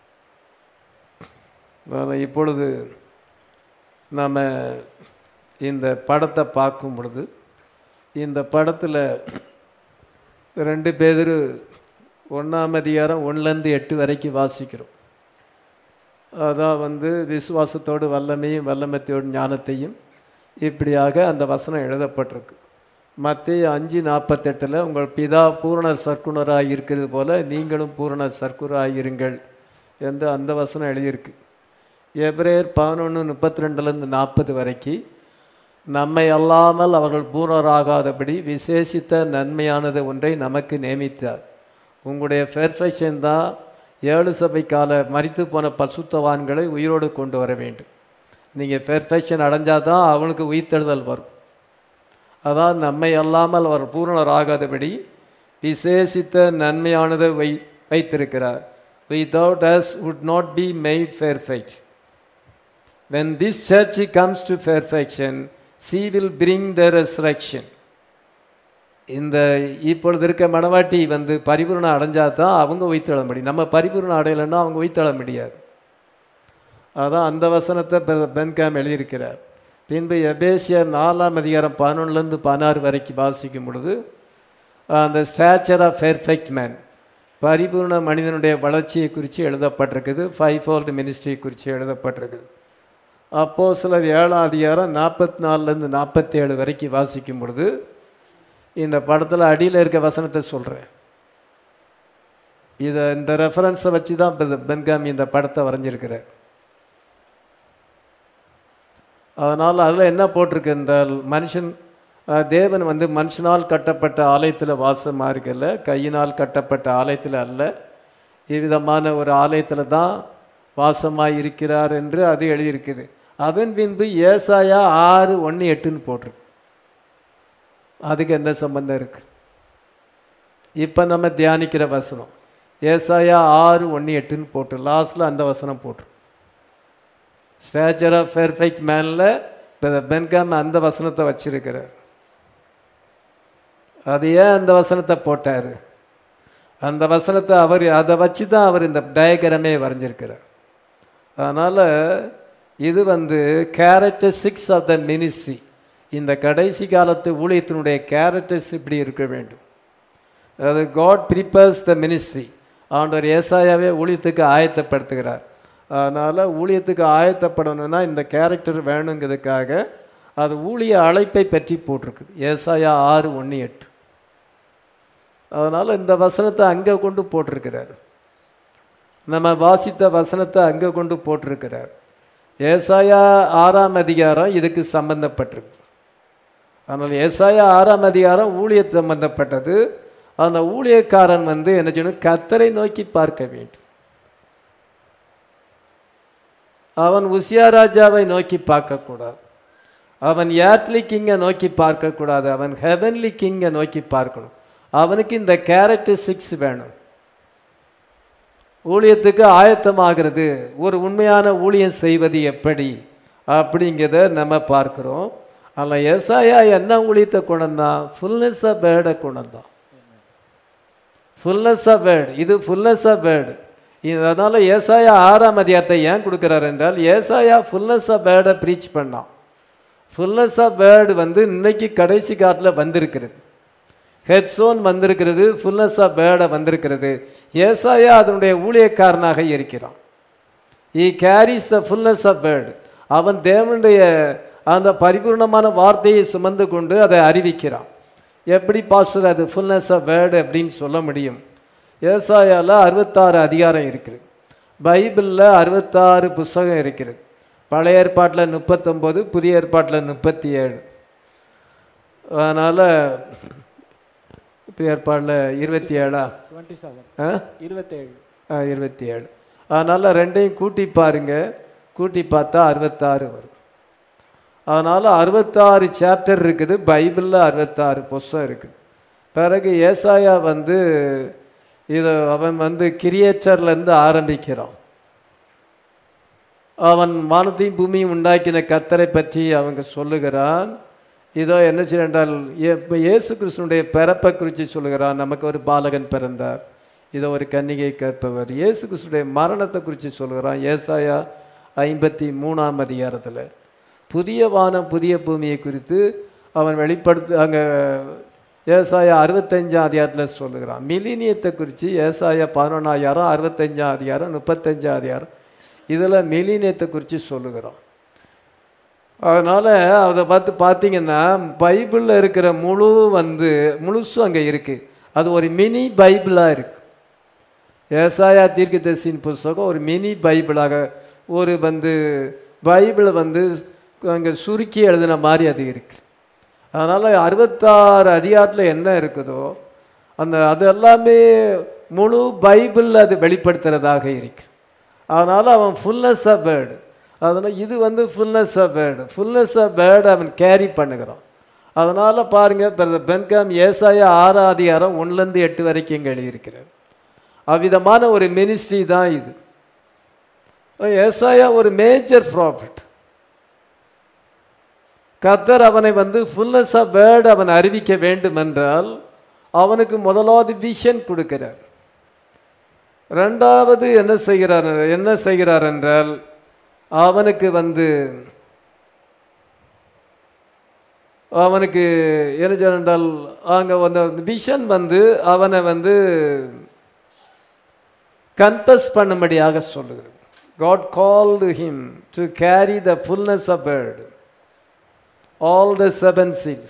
அதனால இப்பொழுது நாம் இந்த படத்தை பார்க்கும் பொழுது இந்த படத்தில் ரெண்டு பேர் ஒன்றாம் அதிகாரம் ஒன்றுலேருந்து எட்டு வரைக்கும் வாசிக்கிறோம் அதான் வந்து விசுவாசத்தோடு வல்லமையும் வல்லமத்தோடு ஞானத்தையும் இப்படியாக அந்த வசனம் எழுதப்பட்டிருக்கு மத்திய அஞ்சு நாற்பத்தெட்டில் உங்கள் பிதா பூரண சர்க்குணராக இருக்கிறது போல நீங்களும் பூரண சர்க்குணராக இருங்கள் என்று அந்த வசனம் எழுதியிருக்கு எப்ரேயர் பதினொன்று முப்பத்தி ரெண்டுலேருந்து நாற்பது வரைக்கும் நம்மை அல்லாமல் அவர்கள் பூரணராகாதபடி விசேஷித்த நன்மையானது ஒன்றை நமக்கு நியமித்தார் உங்களுடைய பெர்ஃபெக்ஷன் தான் ஏழு சபை கால மரித்து போன பசுத்தவான்களை உயிரோடு கொண்டு வர வேண்டும் நீங்கள் பெர்ஃபெக்ஷன் அடைஞ்சால் தான் அவனுக்கு உயிர்த்தெழுதல் வரும் அதான் நம்மை அல்லாமல் அவர் பூரணராகாதபடி விசேஷித்த நன்மையானதை வை வைத்திருக்கிறார் without us would not be made perfect when this church comes to perfection she will bring the resurrection இந்த இப்பொழுது இருக்க மணவாட்டி வந்து பரிபூர்ணம் அடைஞ்சா தான் அவங்க உயிர்த்தெழ முடியும் நம்ம பரிபூர்ணம் அடையலைன்னா அவங்க உயிர்த்தெழ முடியாது அதான் அந்த வசனத்தை பெ- பென்காம் எழுதியிருக்கிறார் பின்பு எபேசியர் நாலாம் அதிகாரம் பதினொன்றுலேருந்து பதினாறு வரைக்கும் வாசிக்கும் பொழுது அந்த ஸ்டாச்சர் ஆஃப் பெர்ஃபெக்ட் மேன் பரிபூர்ண மனிதனுடைய வளர்ச்சியை குறித்து எழுதப்பட்டிருக்குது ஃபைவ் ஃபோல்டு மினிஸ்ட்ரி குறித்து எழுதப்பட்டிருக்குது அப்போ சிலர் ஏழாம் அதிகாரம் நாற்பத்தி நாலுலேருந்து நாற்பத்தேழு வரைக்கும் வாசிக்கும் பொழுது இந்த படத்தில் அடியில் இருக்க வசனத்தை சொல்கிறேன் இதை இந்த ரெஃபரன்ஸை வச்சு தான் பெ- பென்காமி இந்த படத்தை வரைஞ்சிருக்கிறார் அதனால் அதில் என்ன போட்டிருக்கு என்றால் மனுஷன் அஹ், தேவன் வந்து மனுஷனால் கட்டப்பட்ட ஆலயத்தில் வாசமாக இருக்கல கையினால் கட்டப்பட்ட ஆலயத்தில் அல்ல இவ்விதமான ஒரு ஆலயத்தில் தான் வாசமாக இருக்கிறார் என்று அது எழுதியிருக்குது அதன் பின்பு ஏசாயா ஆறு ஒன்று எட்டுன்னு போட்டிருக்கு அதுக்கு என்ன சம்பந்தம் இருக்கு இப்போ நம்ம தியானிக்கிற வசனம் ஏசாயா ஆறு ஒன்று எட்டுன்னு போட்டு லாஸ்ட்டில் அந்த வசனம் போட்டு ஸ்டேச்சர் ஆஃப் பெர்ஃபெக்ட் மேனில் இப்போ பென்காம் அந்த வசனத்தை வச்சிருக்கிறார் அது ஏன் அந்த வசனத்தை போட்டார் அந்த வசனத்தை அவர் அதை வச்சு தான் அவர் இந்த டயக்ராமே வரைஞ்சிருக்கிறார் அதனால் இது வந்து கேரக்டரிஸ்டிக்ஸ் ஆஃப் த மினிஸ்ட்ரி இந்த கடைசி காலத்து ஊழியத்தினுடைய கேரக்டர்ஸ் இப்படி இருக்க வேண்டும் அதாவது காட் ப்ரிப்பர்ஸ் த மினிஸ்ட்ரி ஆண்டவர் ஏசாயாவே ஊழியத்துக்கு ஆயத்தப்படுத்துகிறார் அதனால் ஊழியத்துக்கு ஆயத்தப்படணும்னா இந்த கேரக்டர் வேணுங்கிறதுக்காக அது ஊழிய அழைப்பை பற்றி போட்டிருக்கு ஏசாயா ஆறு ஒன்று எட்டு அதனால் இந்த வசனத்தை அங்கே கொண்டு போட்டிருக்கிறார் நம்ம வாசித்த வசனத்தை அங்கே கொண்டு போட்டிருக்கிறார் ஏசாயா ஆறாம் அதிகாரம் இதுக்கு சம்பந்தப்பட்டிருக்கு ஆனால் ஏசாயா ஆறாம் அதிகாரம் ஊழிய சம்பந்தப்பட்டது அந்த ஊழியக்காரன் வந்து என்ன செய்யணும் கத்தரை நோக்கி பார்க்க வேண்டும் அவன் உசியா ராஜாவை நோக்கி பார்க்கக்கூடாது அவன் ஏர்த்லி கிங்கை நோக்கி பார்க்கக்கூடாது அவன் ஹெவன்லி கிங்கை நோக்கி பார்க்கணும் அவனுக்கு இந்த கேரக்டரிஸ்டிக்ஸ் வேணும் ஊழியத்துக்கு ஆயத்தமாகிறது ஒரு உண்மையான ஊழியம் செய்வது எப்படி அப்படிங்கிறத நம்ம பார்க்குறோம் அதில் எஸ்ஐயா என்ன ஊழியத்தை கொண்டான் ஃபுல்னஸ் ஆஃப் பேர்டை கொண்டான் ஃபுல்னஸ் ஆஃப் வேர்டு இது ஃபுல்னஸ் ஆஃப் வேர்டு அதனால் ஏசாயா ஆறாம் அதிகாரத்தை ஏன் கொடுக்குறார் என்றால் ஏசாயா ஃபுல்னஸ் ஆஃப் வேர்டை ப்ரீச் பண்ணான் ஃபுல்னஸ் ஆஃப் வேர்டு வந்து இன்னைக்கு கடைசி காலத்தில் வந்திருக்கிறது ஹெட்ஸோன் வந்திருக்கிறது ஃபுல்னஸ் ஆஃப் வேர்டை வந்திருக்கிறது ஏசாயா அதனுடைய ஊழியக்காரனாக இருக்கிறான் he carries the fullness of word அவன் தேவனுடைய அந்த பரிபூர்ணமான வார்த்தையை சுமந்து கொண்டு அதை அறிவிக்கிறான் எப்படி பாஸ்டர் அது ஃபுல்னஸ் ஆஃப் வேர்டு அப்படின்னு சொல்ல முடியும் ஏசாயால அறுபத்தாறு அதிகாரம் இருக்குது பைபிளில் அறுபத்தாறு புஸ்தகம் இருக்கிறது பழைய ஏற்பாட்டில் முப்பத்தொம்போது புதிய ஏற்பாட்டில் முப்பத்தி ஏழு அதனால் புதிய ஏற்பாட்டில் இருபத்தி ஏழா டுவெண்ட்டி செவன் ஆ இருபத்தேழு ஆ, இருபத்தி ஏழு அதனால் ரெண்டையும் கூட்டி பாருங்க கூட்டி பார்த்தா அறுபத்தாறு வரும் அதனால் அறுபத்தாறு சாப்டர் இருக்குது பைபிளில் அறுபத்தாறு புஸ்தகம் இருக்குது பிறகு ஏசாயா வந்து இது அவன் வந்து கிரியேச்சர்லேருந்து ஆரம்பிக்கிறான் அவன் வானத்தையும் பூமியும் உண்டாக்கின கத்தரை பற்றி அவங்க சொல்லுகிறான் இதோ என்ன செய்யறால் இப்போ இயேசு கிறிஸ்துனுடைய பிறப்பை குறித்து சொல்லுகிறான் நமக்கு ஒரு பாலகன் பிறந்தார் இதோ ஒரு கன்னிகை கற்பவர் இயேசு கிறிஸ்துடைய மரணத்தை குறித்து சொல்லுகிறான் ஏசாயா ஐம்பத்தி மூணாம் அதிகாரத்தில் புதிய வானம் புதிய பூமியை குறித்து அவன் வெளிப்படுத்து அங்கே ஏசாயா அறுபத்தஞ்சாம் அதிகாரத்தில் சொல்லுகிறான் மிலினியத்தை குறித்து ஏசாயா பதினொன்றாயிரம் அறுபத்தஞ்சாம் அதிகாரம் முப்பத்தஞ்சாம் அதிகாரம் இதில் மிலினியத்தை குறித்து சொல்லுகிறான் அதனால் அதை பார்த்து பார்த்தீங்கன்னா பைபிளில் இருக்கிற முழு வந்து முழுசும் அங்கே இருக்குது அது ஒரு மினி பைபிளாக இருக்கு ஏசாயா தீர்க்கதரிசியின் புஸ்தகம் ஒரு மினி பைபிளாக ஒரு வந்து பைபிளை வந்து அங்கே சுருக்கி எழுதின மாதிரி அது இருக்குது அதனால் அறுபத்தாறு அதிகாரத்தில் என்ன இருக்குதோ அந்த அது எல்லாமே முழு பைபிளில் அது வெளிப்படுத்துறதாக இருக்கு அதனால் அவன் ஃபுல்னஸ் ஆஃப் வேர்டு அதனால் இது வந்து fullness of word fullness of word அவன் கேரி பண்ணுகிறான் அதனால் பாருங்கள் பிரதர் பென்காம் ஏசாயா ஆறாம் அதிகாரம் ஒன்றுலேருந்து எட்டு வரைக்கும் இங்கே எழுதியிருக்கிறார் அவ்விதமான ஒரு மினிஸ்ட்ரி தான் இது ஏசாயா ஒரு மேஜர் ப்ராஃபிட் கர்த்தர் அவனை வந்து ஃபுல்னஸ் ஆஃப் வேர்டு அவன் அறிவிக்க வேண்டும் என்றால் அவனுக்கு முதலாவது விஷன் கொடுக்கிறார் ரெண்டாவது என்ன செய்கிறார் என்ன செய்கிறார் என்றால் அவனுக்கு வந்து அவனுக்கு என்ன செய்ய என்றால் அங்கே அந்த விஷன் வந்து அவனை வந்து கன்ஃபஸ் பண்ணும்படியாக சொல்லுகிறது God called him to carry the fullness of word all the seven seals.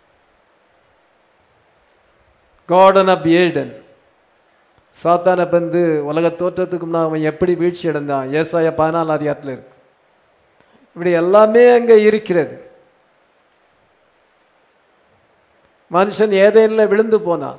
Garden of Eden சாத்தானை வந்து உலக தோற்றத்துக்கு முன்னாடி அவன் எப்படி வீழ்ச்சி அடைந்தான் ஏசாய பதினாலு அதிகாரத்தில் இருக்கு இப்படி எல்லாமே அங்கே இருக்கிறது மனுஷன் ஏதேனில் விழுந்து போனான்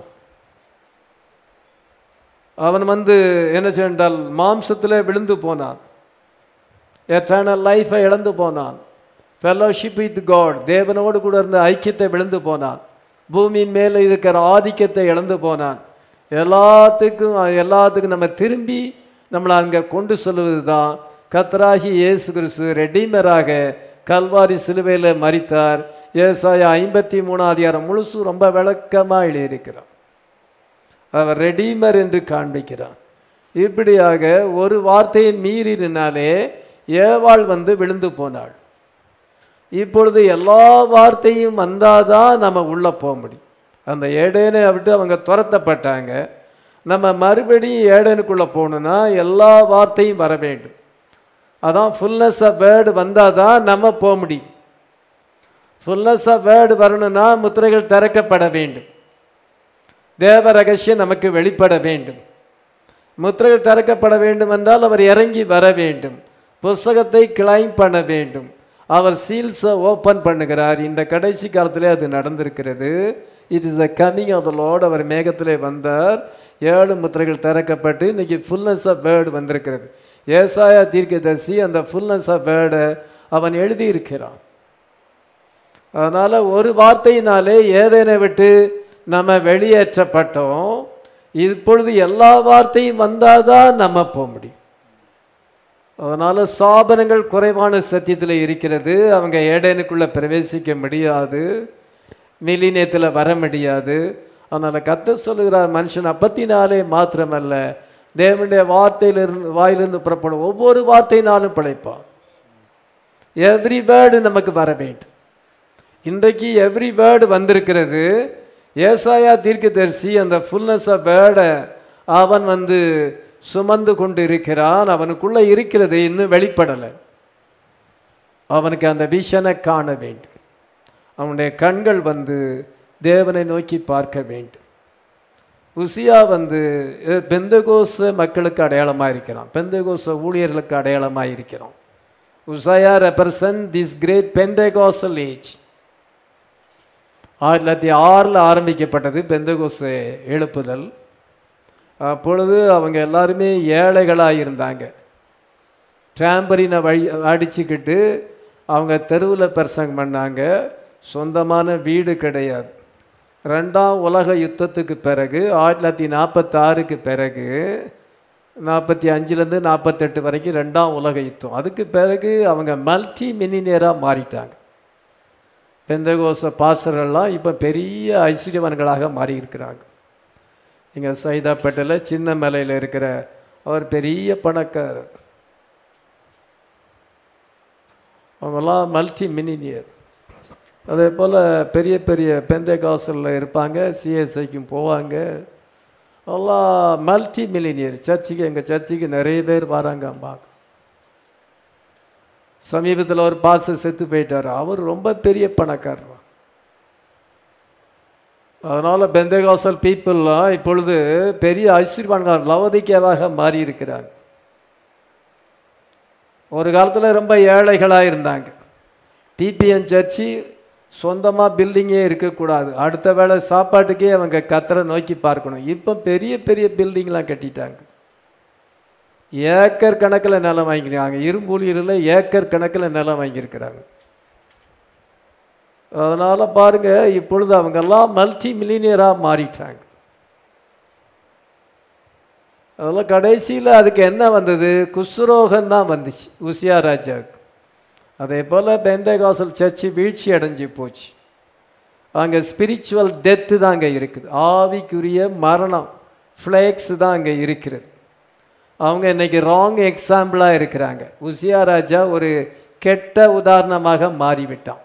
அவன் வந்து என்ன செய்தால் மாம்சத்தில் விழுந்து போனான் எட்டர்னல் லைஃபை இழந்து போனான் ஃபெல்லோஷிப் வித் காட் தேவனோடு கூட இருந்த ஐக்கியத்தை விழுந்து போனான் பூமியின் மேலே இருக்கிற ஆதிக்கத்தை இழந்து போனான் எல்லாத்துக்கும் எல்லாத்துக்கும் நம்ம திரும்பி நம்மளை அங்கே கொண்டு சொல்லுவது தான் கத்ராகி இயேசு கிறிஸ்து ரெடிமராக கல்வாரி சிலுவையில் மறித்தார் ஏசாய ஐம்பத்தி மூணாம் அதிகாரம் முழுசு ரொம்ப விளக்கமாக எழுதியிருக்கிறான் அவர் ரெடீமர் என்று காண்பிக்கிறான் இப்படியாக ஒரு வார்த்தையை மீறினாலே ஏவாள் வந்து விழுந்து போனாள் இப்பொழுது எல்லா வார்த்தையும் வந்தாதான் நம்ம உள்ளே போக முடியும் அந்த ஏடேனை விட்டு அவங்க துரத்தப்பட்டாங்க நம்ம மறுபடியும் ஏடனுக்குள்ளே போகணுன்னா எல்லா வார்த்தையும் வர வேண்டும் அதான் ஃபுல்னஸ் ஆஃப் வேர்டு வந்தால் தான் நம்ம போக முடியும் ஃபுல்னஸ் ஆஃப் வேர்டு வரணும்னா முத்திரைகள் திறக்கப்பட வேண்டும் தேவ ரகசியம் நமக்கு வெளிப்பட வேண்டும் முத்திரைகள் திறக்கப்பட வேண்டும் என்றால் அவர் இறங்கி வர வேண்டும் புஸ்தகத்தை கிளைம் பண்ண வேண்டும் அவர் சீல்ஸை ஓப்பன் பண்ணுகிறார் இந்த கடைசி காலத்திலே அது நடந்திருக்கிறது it is the coming of the lord அவர் மேகத்திலே வந்தார் ஏழு முத்திரைகள் திறக்கப்பட்டு இன்னைக்கு ஃபுல்னஸ் ஆஃப் வேர்டு வந்திருக்கிறது ஏசாயா தீர்க்கதரிசி அந்த ஃபுல்னஸ் ஆஃப் வேர்டை அவன் எழுதியிருக்கிறான் அதனால் ஒரு வார்த்தையினாலே ஏதேனை விட்டு நம்ம வெளியேற்றப்பட்டோம் இப்பொழுது எல்லா வார்த்தையும் வந்தாதான் நம்ம போக முடியும் அதனால் சாபனங்கள் குறைவான சத்தியத்தில் இருக்கிறது அவங்க ஏடேனுக்குள்ளே பிரவேசிக்க முடியாது மிலினியத்தில் வர முடியாது அதனால் கத்த சொல்லுகிறார் மனுஷன் அப்பத்தினாலே மாத்திரமல்ல தேவனுடைய வார்த்தையிலிருந்து வாயிலிருந்து புறப்படும் ஒவ்வொரு வார்த்தையினாலும் பிழைப்பான் எவ்ரி வேர்டு நமக்கு வர வேண்டும் இன்றைக்கு எவ்ரி வேர்டு வந்திருக்கிறது ஏசாயா தீர்க்கதரிசி அந்த ஃபுல்னஸ் ஆஃப் வேர்டை அவன் வந்து சுமந்து கொண்டு இருக்கிறான் அவனுக்குள்ள இருக்கிறது இன்னும் வெளிப்படலை அவனுக்கு அந்த விஷனை காண வேண்டும் அவனுடைய கண்கள் வந்து தேவனை நோக்கி பார்க்க வேண்டும் உசியா வந்து அஹ், பெந்தகோச மக்களுக்கு அடையாளமாக இருக்கிறான் பெந்தகோச ஊழியர்களுக்கு அடையாளமாக இருக்கிறான் Uzziah represent this great Pentecostal age ஆயிரத்தி தொள்ளாயிரத்தி ஆறில் ஆரம்பிக்கப்பட்டது பெந்தகோச எழுப்புதல் அப்பொழுது அவங்க எல்லாருமே ஏழைகளாக இருந்தாங்க டிராம்பரினை வழி அடிச்சுக்கிட்டு அவங்க தெருவில் பிரசங்கம் பண்ணாங்க சொந்தமான வீடு கிடையாது ரெண்டாம் உலக யுத்தத்துக்கு பிறகு ஆயிரத்தி தொள்ளாயிரத்தி நாற்பத்தாறுக்கு பிறகு நாற்பத்தி அஞ்சுலேருந்து நாற்பத்தெட்டு வரைக்கும் ரெண்டாம் உலக யுத்தம் அதுக்கு பிறகு அவங்க மல்டி மினினியராக மாறிட்டாங்க பெந்தகோச பாசரெல்லாம் இப்போ பெரிய ஐஸ்வர்யவான்களாக மாறி இருக்கிறாங்க இங்கே சைதாப்பேட்டையில் சின்ன மலையில் இருக்கிற அவர் பெரிய பணக்காரர் அவங்கெல்லாம் மல்டி மினினியர் அதே போல் பெரிய பெரிய பெந்தை காசலில் இருப்பாங்க சிஎஸ்ஐக்கும் போவாங்க எல்லாம் மல்டி மில்லினியர் சர்ச்சுக்கு எங்கள் சர்ச்சுக்கு நிறைய பேர் வராங்கம்மா சமீபத்தில் ஒரு பாச செத்து போயிட்டார் அவர் ரொம்ப பெரிய பணக்காரர் அதனால் பெந்தகாசல் பீப்புளெலாம் இப்பொழுது பெரிய ஐஸ்வர்யவான்கள் லவதிக்காவாக மாறி இருக்கிறாங்க ஒரு காலத்தில் ரொம்ப ஏழைகளாக இருந்தாங்க டிபிஎன் சர்ச்சு சொந்தமாக பில்டிங்கே இருக்கக்கூடாது அடுத்த வேளை சாப்பாட்டுக்கே அவங்க கத்தரை நோக்கி பார்க்கணும் இப்போ பெரிய பெரிய பில்டிங்லாம் கட்டிட்டாங்க ஏக்கர் கணக்கில் நிலம் வாங்கிக்கிறாங்க இரும்பூலியில் ஏக்கர் கணக்கில் நிலம் வாங்கியிருக்கிறாங்க அதனால் பாருங்க இப்பொழுது அவங்கெல்லாம் மல்டி மில்லினியராக மாறிட்டாங்க அதெல்லாம் கடைசியில் அதுக்கு என்ன வந்தது குஷ்ரோகம் தான் வந்துச்சு உசியா ராஜாவுக்கு அதே போல் பெந்தகாசல் சர்ச்சு வீழ்ச்சி அடைஞ்சு போச்சு அங்கே ஸ்பிரிச்சுவல் டெத்து தான் அங்கே இருக்குது ஆவிக்குரிய மரணம் ஃப்ளேக்ஸ் தான் அங்கே இருக்கிறது அவங்க இன்னைக்கு ராங் எக்ஸாம்பிளாக இருக்கிறாங்க உசியா ராஜா ஒரு கெட்ட உதாரணமாக மாறிவிட்டான்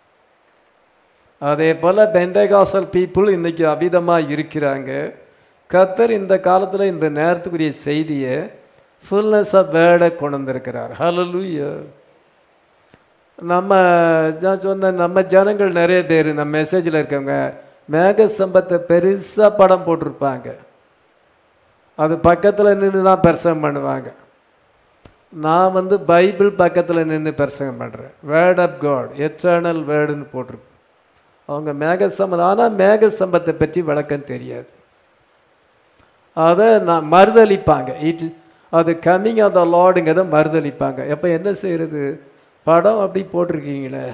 அதே போல் பெண்டகாசல் பீப்புள் இன்னைக்கு அவிதமாக இருக்கிறாங்க கத்தர் இந்த காலத்தில் இந்த நேரத்துக்குரிய செய்தியை ஃபுல்னஸ் ஆஃப் வேர்டை கொண்டு வந்திருக்கிறார் ஹலலூயா நம்ம நான் சொன்ன நம்ம ஜனங்கள் நிறைய பேர் நம்ம மெசேஜில் இருக்கவங்க மேக சம்பத்தை பெருசாக படம் போட்டிருப்பாங்க அது பக்கத்தில் நின்று தான் பிரசங்கம் பண்ணுவாங்க நான் வந்து பைபிள் பக்கத்தில் நின்று பிரசங்கம் பண்ணுறேன் வேர்ட் ஆஃப் காட் எட்டர்னல் வேர்டுன்னு போட்டிருக்கு அவங்க மேக சம்பந்தம் ஆனால் மேக சம்பத்தை பற்றி விளக்கம் தெரியாது அதை நான் மறுதளிப்பாங்க இட் அது கம்மிங் ஆஃப் த லார்டுங்கிறத மறுதளிப்பாங்க எப்போ என்ன செய்கிறது படம் அப்படி போட்டிருக்கீங்களே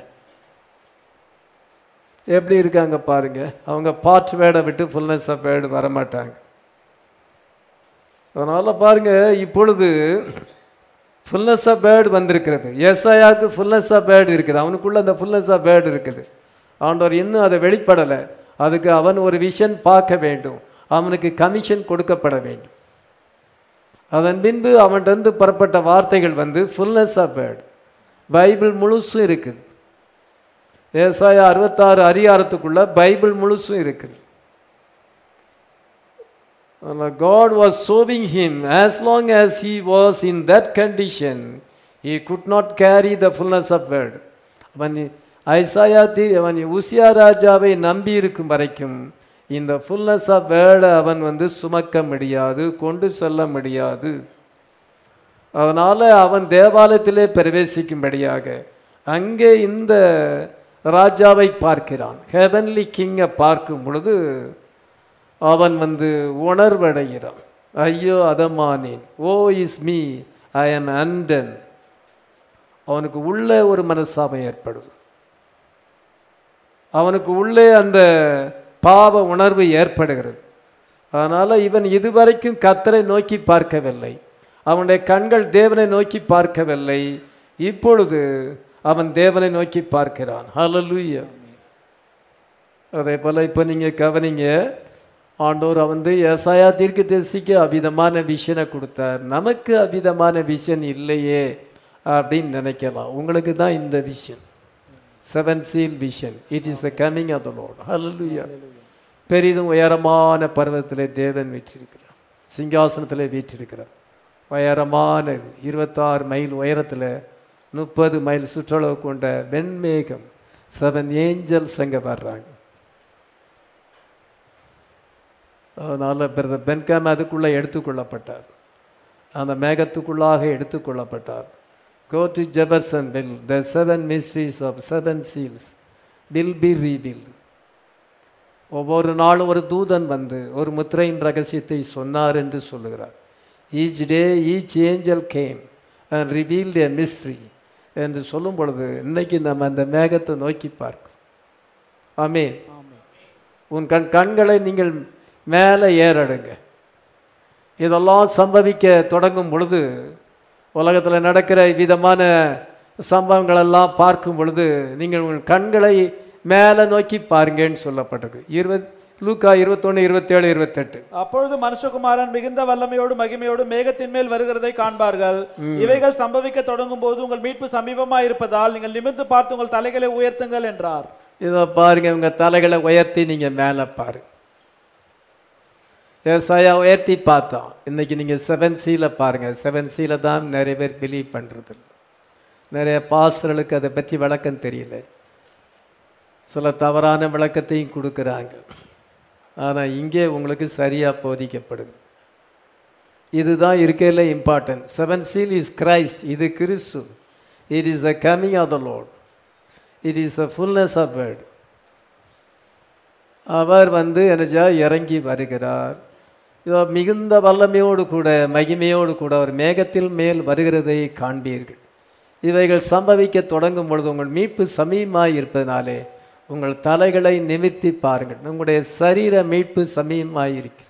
எப்படி இருக்காங்க பாருங்க அவங்க பார்ட் வேர்டை விட்டு ஃபுல்னஸ் ஆஃப் வேர்டு வரமாட்டாங்க அதனால் பாருங்க இப்பொழுது ஃபுல்னஸ் ஆஃப் வேர்டு வந்திருக்கிறது எஸ்ஐயாவுக்கு ஃபுல்னஸ் ஆஃப் வேர்டு இருக்குது அவனுக்குள்ள அந்த ஃபுல்னஸ் ஆஃப் வேர்டு இருக்குது ஆண்டவர் இன்னும் அதை வெளிப்படலை அதுக்கு அவன் ஒரு விஷன் பார்க்க வேண்டும் அவனுக்கு கமிஷன் கொடுக்கப்பட வேண்டும் அதன் பின்பு அவன்கிட்ட புறப்பட்ட வார்த்தைகள் வந்து ஃபுல்னஸ் ஆஃப் வேர்டு பைபிள் முழுசும் இருக்குது ஏசாயா அறுபத்தாறு அதிகாரத்துக்குள்ள பைபிள் முழுசும் இருக்குது God was sowing him as long as he was in that condition he could not carry the fullness of word அவன் ஐசாயா தீ அவன் உசியா ராஜாவை நம்பி இருக்கும் வரைக்கும் இந்த ஃபுல்னஸ் ஆஃப் வேர்டை அவன் வந்து சுமக்க முடியாது கொண்டு செல்ல முடியாது அதனால் அவன் தேவாலயத்திலே பிரவேசிக்கும்படியாக அங்கே இந்த ராஜாவை பார்க்கிறான் ஹெவன்லி கிங்கை பார்க்கும் பொழுது அவன் வந்து உணர்வடைகிறான் ஐயோ அதமானேன் woe is me I am undone அவனுக்கு உள்ளே ஒரு மனசாபம் ஏற்படுது அவனுக்கு உள்ளே அந்த பாவ உணர்வு ஏற்படுகிறது அதனால் இவன் இதுவரைக்கும் கத்தரை நோக்கி பார்க்கவில்லை அவனுடைய கண்கள் தேவனை நோக்கி பார்க்கவில்லை இப்பொழுது அவன் தேவனை நோக்கி பார்க்கிறான் ஹalleluya அதே போல் இப்போ நீங்கள் கவனிங்க ஆண்டோர் வந்து ஏசாயா தீர்க்க தரிசிக்கு அவிதமான விஷனை கொடுத்தார் நமக்கு அவிதமான விஷன் இல்லையே அப்படின்னு நினைக்கலாம் உங்களுக்கு தான் இந்த vision seven seal vision it is the coming of the lord ஹalleluya பெரிதும் உயரமான பர்வத்திலே தேவன் வீற்றிருக்கிறார் சிங்காசனத்தில் வீற்றிருக்கிறார் உயரமான இருபத்தாறு மைல் உயரத்தில் முப்பது மைல் சுற்றளவு கொண்ட வெண்மேகம் செவன் ஏஞ்சல்ஸ் அங்கே வர்றாங்க அதனால் பிரதர் பென்காம் அதுக்குள்ளே எடுத்துக்கொள்ளப்பட்டார் அந்த மேகத்துக்குள்ளாக எடுத்துக்கொள்ளப்பட்டார் go to Jeffersonville the seven mysteries of seven seals will be reveal ஒவ்வொரு நாளும் ஒரு தூதன் வந்து ஒரு முத்திரையின் ரகசியத்தை சொன்னார் என்று சொல்லுகிறார் each day each angel came and reveal a mystery என்று சொல்லும் பொழுது இன்னைக்கு நம்ம அந்த மேகத்தை நோக்கி பார்க்கிறோம் ஆமென் உன் கண் கண்களை நீங்கள் மேலே ஏறடுங்க இதெல்லாம் சம்பவிக்க தொடங்கும் பொழுது உலகத்தில் நடக்கிற விதமான சம்பவங்களெல்லாம் பார்க்கும் பொழுது நீங்கள் உங்கள் கண்களை மேலே நோக்கி பாருங்கன்னு சொல்லப்பட்டது இருபத் லூக்கா இருபத்தொன்று இருபத்தேழு இருபத்தெட்டு அப்பொழுது மனுஷகுமாரன் மிகுந்த வல்லமையோடு மகிமையோடு மேகத்தின் மேல் வருகிறதை காண்பார்கள் இவைகள் சம்பவிக்க தொடங்கும் போது உங்கள் மீட்பு சமீபமாய் இருப்பதால் நீங்கள் நிமிர்ந்து பார்த்து உங்கள் தலைகளை உயர்த்துங்கள் என்றார் இதோ பாருங்க உங்கள் தலைகளை உயர்த்தி நீங்கள் மேலே பாருங்க விவசாயா உயர்த்தி பார்த்தோம் இன்னைக்கு நீங்கள் செவன் சீல பாருங்கள் செவன் சீல தான் நிறைய பேர் பிலீவ் பண்ணுறது நிறைய பாஸ்டர்களுக்கு அதை பற்றி விளக்கம் தெரியல சில தவறான விளக்கத்தையும் கொடுக்குறாங்க ஆனால் இங்கே உங்களுக்கு சரியாக போதிக்கப்படுது இதுதான் இருக்கையில் important seven seal is Christ இது கிறிஸ்து it is the coming of the lord it is the fullness of word அவர் வந்து எனஜா இறங்கி வருகிறார் இதோ மிகுந்த வல்லமையோடு கூட மகிமையோடு கூட அவர் மேகத்தில் மேல் வருகிறதை காண்பீர்கள் இவைகள் சம்பவிக்க தொடங்கும் பொழுது உங்கள் மீட்பு சமீபமாய் இருப்பதனாலே உங்கள் தலைகளை நிமித்தி பாருங்கள் உங்களுடைய சரீர மீட்பு சமீபமாய் இருக்கு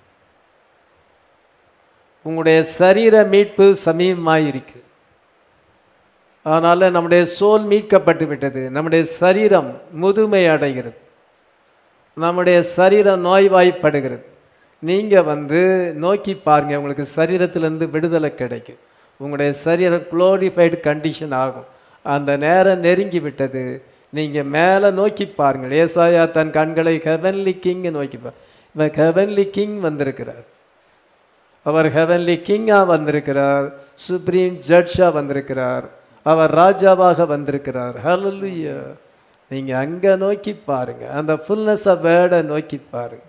உங்களுடைய சரீர மீட்பு சமீபமாய் இருக்கு அதனால் நம்முடைய சோல் மீட்கப்பட்டு விட்டது நம்முடைய சரீரம் முதுமை அடைகிறது நம்முடைய சரீரம் நோய்வாய்ப்படுகிறது நீங்கள் வந்து நோக்கி பாருங்க உங்களுக்கு சரீரத்திலேருந்து விடுதலை கிடைக்கும் உங்களுடைய சரீரம் குளோரிஃபைடு கண்டிஷன் ஆகும் அந்த நேரம் நெருங்கி விட்டது நீங்கள் மேலே நோக்கி பாருங்கள் ஏசாயா தன் கண்களை ஹெவன்லி கிங் நோக்கி பார் இவன் ஹெவன்லி கிங் வந்திருக்கிறார் அவர் ஹெவன்லி கிங்காக வந்திருக்கிறார் சுப்ரீம் ஜட்ஜாக வந்திருக்கிறார் அவர் ராஜாவாக வந்திருக்கிறார் ஹalleluya நீங்கள் அங்கே நோக்கி பாருங்க அந்த ஃபுல்னஸ் ஆஃப் வேர்டை நோக்கி பாருங்க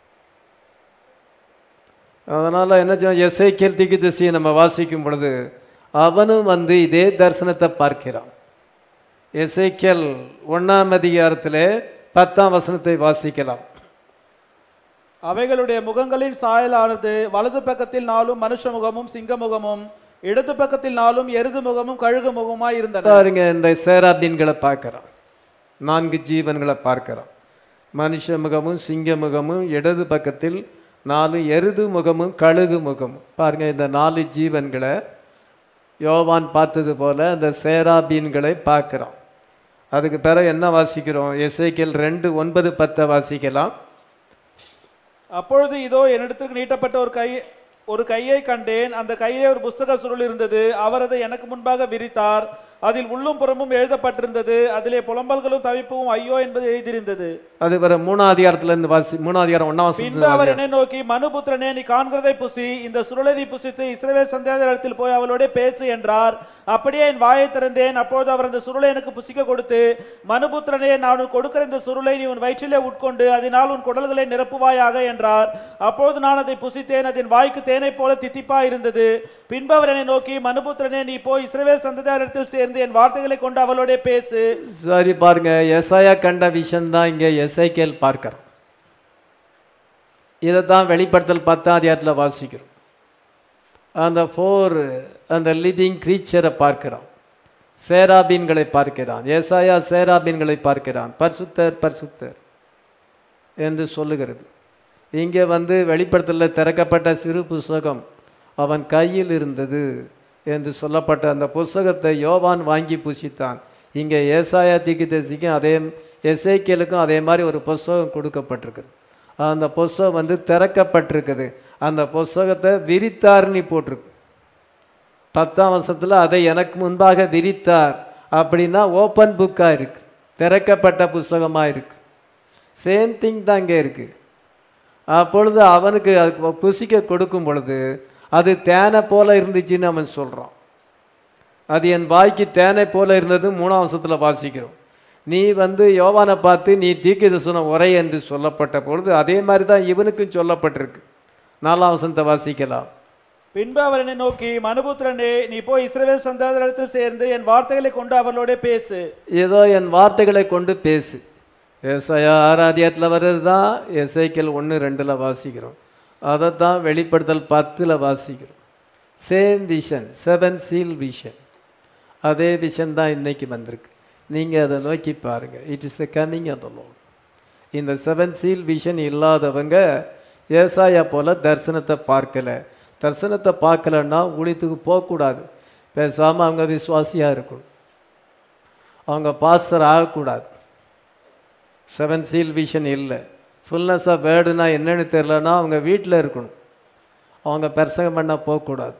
அதனால் என்ன செய்ய எஸ்ஐக்கியல் திகிதிசையை நம்ம வாசிக்கும் பொழுது அவனும் வந்து இதே தரிசனத்தை பார்க்கிறான் எஸ்ஐக்கியல் ஒன்றாம் அதிகாரத்திலே பத்தாம் வசனத்தை வாசிக்கலாம் அவைகளுடைய முகங்களின் சாயலானது வலது பக்கத்தில் நாலும் மனுஷ முகமும் சிங்க முகமும் இடது பக்கத்தில் நாலும் எருது முகமும் கழுகு முகமாய் இருந்தன பாருங்க இந்த சேராபீன்களை பார்க்குறோம் நான்கு ஜீவன்களை பார்க்கிறோம் மனுஷ முகமும் சிங்க முகமும் இடது பக்கத்தில் நாலு எருது முகமும் கழுகு முகமும் பாருங்க இந்த நாலு ஜீவன்களை யோவான் பார்த்தது போல அந்த சேராபீன்களை பார்க்குறோம் அதுக்கு பிறகு என்ன வாசிக்கிறோம் எஸ்ஐக்கியல் ரெண்டு ஒன்பது பத்தை வாசிக்கலாம் அப்பொழுது இதோ என்னிடத்துக்கு நீட்டப்பட்ட ஒரு கை ஒரு கையை கண்டேன் அந்த கையிலே ஒரு புஸ்தக சுருள் இருந்தது அவர் அதை எனக்கு முன்பாக விரித்தார் அதில் உள்ளும் புறமும் எழுதப்பட்டிருந்தது அதிலே புலம்பல்களும் தவிப்பும் ஐயோ என்பது எழுதியிருந்தது அது பிற மூணாம் அதிகாரத்துலேருந்து வாசி மூணாம் அதிகாரம் ஒன்றாம் பின்பு வசனத்துல அவர் என்னை நோக்கி மனுபுத்திரனே நீ காண்கிறதை புசி இந்த சுருளை நீ புசித்து இஸ்ரவேல் சந்தியாதத்தில் போய் அவளோட பேசு என்றார் அப்படியே என் வாயை திறந்தேன் அப்பொழுது அவர் அந்த சுருளை எனக்கு புசிக்க கொடுத்து மனுபுத்திரனே நான் உனக்கு கொடுக்கிற இந்த சுருளை நீ உன் வயிற்றிலே உட்கொண்டு அதனால் உன் குடல்களை நிரப்புவாயாக என்றார் அப்பொழுது நான் அதை புசித்தேன் அதன் வாய்க்கு தேனை போல தித்திப்பா இருந்தது பின்பு அவர் என்னை நோக்கி மனுபுத்திரனே நீ போய் இஸ்ரவேல் சந்ததியாரிடத்தில் சேர்ந்து என் வார்த்தைகளை கொண்டு அவளோட பேசு சரி பாருங்க எஸ்ஐயா கண்ட விஷயம் தான் இங்கே எஸ்ஐகேல் பார்க்கிறோம் இதை தான் வெளிப்படுத்தல் பத்தாம் அதிகாரத்தில் வாசிக்கிறோம் அந்த ஃபோர் அந்த லிவிங் க்ரீச்சரை பார்க்கிறோம் சேராபீன்களை பார்க்கிறான் ஏசாயா சேராபீன்களை பார்க்கிறான் பரிசுத்தர் பரிசுத்தர் என்று சொல்லுகிறது இங்கே வந்து வெளிப்படுத்தலில் திறக்கப்பட்ட சிறு புஸ்தகம் அவன் கையில் இருந்தது என்று சொல்லப்பட்ட அந்த புஸ்தகத்தை யோவான் வாங்கி புசித்தான் இங்கே ஏசாயா தீக்கிதேசிக்கும் அதே எசேக்கியலுக்கும் அதே மாதிரி ஒரு புஸ்தகம் கொடுக்கப்பட்டிருக்குது அந்த புஸ்தகம் வந்து திறக்கப்பட்டிருக்குது அந்த புஸ்தகத்தை விரித்தார்னு போட்டிருக்கு பத்தாம் வருஷத்தில் அதை எனக்கு முன்பாக விரித்தார் அப்படின்னா ஓப்பன் புக்காக இருக்கு திறக்கப்பட்ட புஸ்தகமாக இருக்கு சேம் திங் தான் இங்கே இருக்கு அப்பொழுது அவனுக்கு அது புசிக்க கொடுக்கும் பொழுது அது தேனை போல இருந்துச்சுன்னு அவன் சொல்கிறான் அது என் வாய்க்கு தேனை போல இருந்தது மூணாம் வசத்தில் வாசிக்கிறோம் நீ வந்து யோவானை பார்த்து நீ தீர்க்கதரிசனம் உரை என்று சொல்லப்பட்ட பொழுது அதே மாதிரி தான் இவனுக்கும் சொல்லப்பட்டிருக்கு நாலாம் வசனத்தை வாசிக்கலாம் பின்பு அவர் என்னை நோக்கி மனுபுத்திரனே நீ போய் இஸ்ரவேல் சந்தாதத்தில் சேர்ந்து என் வார்த்தைகளை கொண்டு அவர்களோட பேசு ஏதோ என் வார்த்தைகளை கொண்டு பேசு ஏசாயா ஆராதியத்தில் வர்றது தான் எஸ்ஐக்கல் ஒன்று ரெண்டில் வாசிக்கிறோம் அதை தான் வெளிப்படுத்தல் பத்தில் வாசிக்கிறோம் same vision seven seal vision அதே விஷன் தான் இன்னைக்கு வந்திருக்கு நீங்கள் அதை நோக்கி பாருங்கள் it is the coming of the lord இந்த செவன் சீல் விஷன் இல்லாதவங்க ஏசாயா போல தரிசனத்தை பார்க்கல தரிசனத்தை பார்க்கலன்னா ஊழியத்துக்கு போகக்கூடாது பேசாமல் அவங்க விசுவாசியாக இருக்கணும் அவங்க பாஸ்டர் ஆகக்கூடாது செவன் சீல் விஷன் இல்லை ஃபுல்னஸ் ஆஃப் வேர்டுனா என்னன்னு தெரிலனா அவங்க வீட்டில் இருக்கணும் அவங்க பிரசங்கம் பண்ண போகக்கூடாது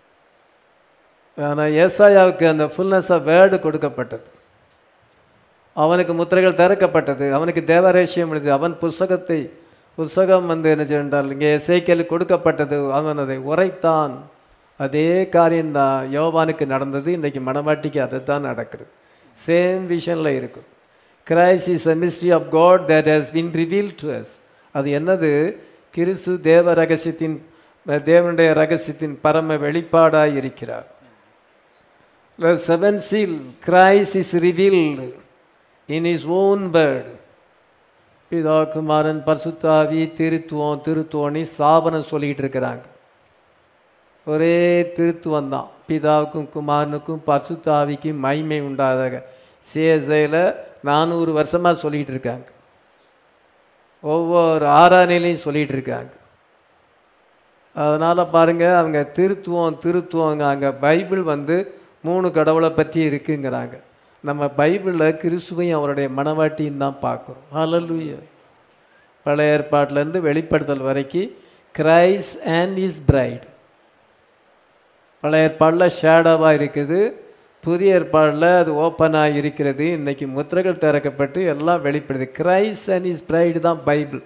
ஆனால் ஏசாயாவுக்கு அந்த ஃபுல்னஸ் ஆஃப் வேர்டு கொடுக்கப்பட்டது அவனுக்கு முத்திரைகள் திறக்கப்பட்டது அவனுக்கு தேவரேசியம் எழுது அவன் புஸ்தகத்தை புஸ்தகம் வந்து என்ன சென்றால் இங்கே எசேக்கியலுக்கு கொடுக்கப்பட்டது அவன் அதை உரைத்தான் அதே காரியம்தான் யோவானுக்கு நடந்தது இன்றைக்கி மணவாட்டிக்கு அது தான் நடக்குது சேம் விஷனில் இருக்கும் Christ is a mystery of God that has been revealed to us அது என்னது கிறிஸ்து தேவ ரகசியத்தின் தேவனுடைய ரகசியத்தின் பரம வெளிப்பாடாய் இருக்கிறார் The seven seal, Christ is revealed in his own word. பிதா குமாரன் பரிசுத்தாவி திருத்துவம் திருத்துவம்னு சாபனம் சொல்லிக்கிட்டு இருக்கிறாங்க ஒரே திருத்துவம் தான் பிதாவுக்கும் குமாரனுக்கும் பரிசுத்தாவிக்கும் மகிமை உண்டாதாக சேசையில் நானூறு வருஷமாக சொல்லிக்கிட்டு இருக்காங்க ஒவ்வொரு ஆறாநிலையும் சொல்லிகிட்டு இருக்காங்க அதனால் பாருங்கள் அவங்க திருத்துவம் திருத்துவங்க அங்கே பைபிள் வந்து மூணு கடவுளை பற்றி இருக்குங்கிறாங்க நம்ம பைபிளில் கிறிஸ்துவையும் அவருடைய மனவாட்டியும் தான் பார்க்குறோம் ஹalleluya பழைய ஏற்பாட்டிலேருந்து வெளிப்படுத்தல் வரைக்கும் கிரைஸ் அண்ட் இஸ் பிரைட் பழைய ஏற்பாடில் ஷேடோவாக இருக்குது புதிய ஏற்பாடில் அது ஓப்பனாக இருக்கிறது இன்றைக்கி முத்திரைகள் திறக்கப்பட்டு எல்லாம் வெளிப்படுது கிரைஸ் அண்ட் இஸ் பிரைடு தான் பைபிள்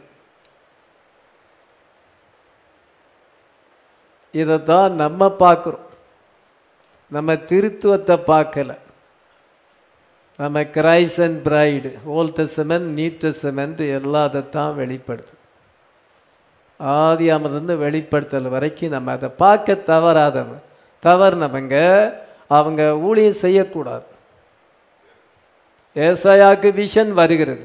இதை தான் நம்ம பார்க்குறோம் நம்ம திருத்துவத்தை பார்க்கல நம்ம Christ and bride Old Testament New Testament எல்லாம் அதை தான் வெளிப்படுது ஆதி அமர்ந்து வெளிப்படுத்தல் வரைக்கும் நம்ம அதை பார்க்க தவறாதவங்க தவறுனவங்க அவங்க ஊழியம் செய்யக்கூடாது ஏசாயாக்கு விஷன் வருகிறது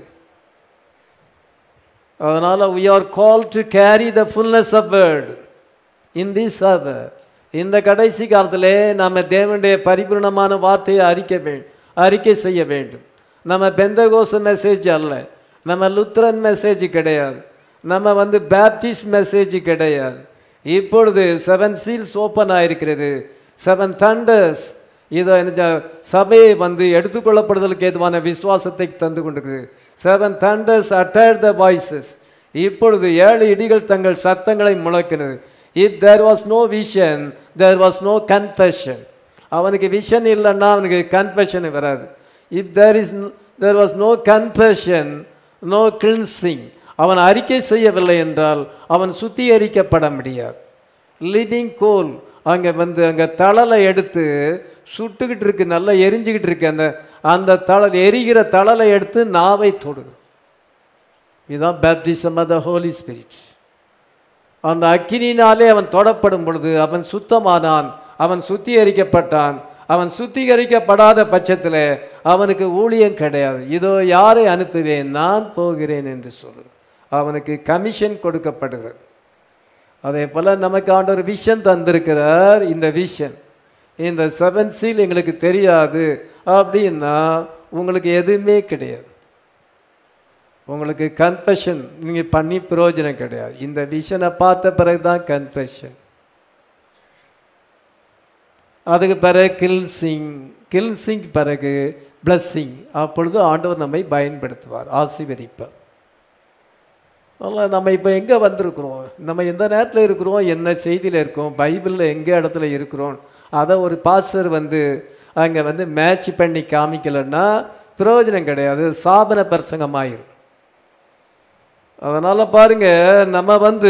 அதனால் we are called to carry the fullness of word in this hour இந்த கடைசி காலத்திலே நம்ம தேவனுடைய பரிபூர்ணமான வார்த்தையை அறிக்கை வே அறிக்கை செய்ய வேண்டும் நம்ம பெந்தகோச மெசேஜ் அல்ல நம்ம லுத்ரன் மெசேஜ் கிடையாது நம்ம வந்து பேப்டிஸ்ட் மெசேஜ் கிடையாது இப்பொழுது செவன் சீல்ஸ் ஓப்பன் ஆயிருக்கிறது செவன் தண்டர்ஸ் இதை இந்த சபையை வந்து எடுத்துக்கொள்ளப்படுதலுக்கு ஏதுவான விசுவாசத்தை தந்து கொண்டிருக்குது seven thunders utter the voices இப்பொழுது ஏழு இடிகள் தங்கள் சத்தங்களை முழக்கினது if there was no vision there was no confession அவனுக்கு விஷன் இல்லைன்னா அவனுக்கு கன்ஃபெஷன் வராது if there is there was no confession no cleansing அவன் அறிக்கை செய்யவில்லை என்றால் அவன் சுத்திகரிக்கப்பட முடியாது லிவிங் கோல் அங்கே வந்து அங்கே தழலை எடுத்து சுட்டுக்கிட்டு இருக்கு நல்லா எரிஞ்சுக்கிட்டு இருக்கு அந்த அந்த தழல் எரிகிற தழலை எடுத்து நாவை தொடுது இதுதான் baptism of the Holy Spirit அந்த அக்கினினாலே அவன் தொடப்படும் பொழுது அவன் சுத்தமானான் அவன் சுத்திகரிக்கப்பட்டான் அவன் சுத்திகரிக்கப்படாத பட்சத்தில் அவனுக்கு ஊழியம் கிடையாது இதோ யாரை அனுப்புவேன் நான் போகிறேன் என்று சொல்லு அவனுக்கு கமிஷன் கொடுக்கப்படுகிறது அதே போல் நமக்கு ஆண்டவர் விஷன் தந்திருக்கிறார் இந்த விஷன் இந்த செவன் சீல் எங்களுக்கு தெரியாது அப்படின்னா உங்களுக்கு எதுவுமே கிடையாது உங்களுக்கு கன்ஃபெஷன் நீங்கள் பண்ணி பிரயோஜனம் கிடையாது இந்த விஷனை பார்த்த பிறகு தான் கன்ஃபெஷன் அதுக்கு பிறகு கில்சிங் கில்சிங் பிறகு பிளஸ்ஸிங் அப்பொழுது ஆண்டவர் நம்மை பயன்படுத்துவார் ஆசீர்வதிப்பார் அதனால் நம்ம இப்போ எங்கே வந்திருக்கிறோம் நம்ம எந்த நேரத்தில் இருக்கிறோம் என்ன செய்தியில் இருக்கோம் பைபிளில் எங்கே இடத்துல இருக்கிறோம் அதை ஒரு பாஸ்டர் வந்து அங்கே வந்து மேட்ச் பண்ணி காமிக்கலைன்னா பிரயோஜனம் கிடையாது சாபன பிரசங்கமாயிரும் அதனால் பாருங்க நம்ம வந்து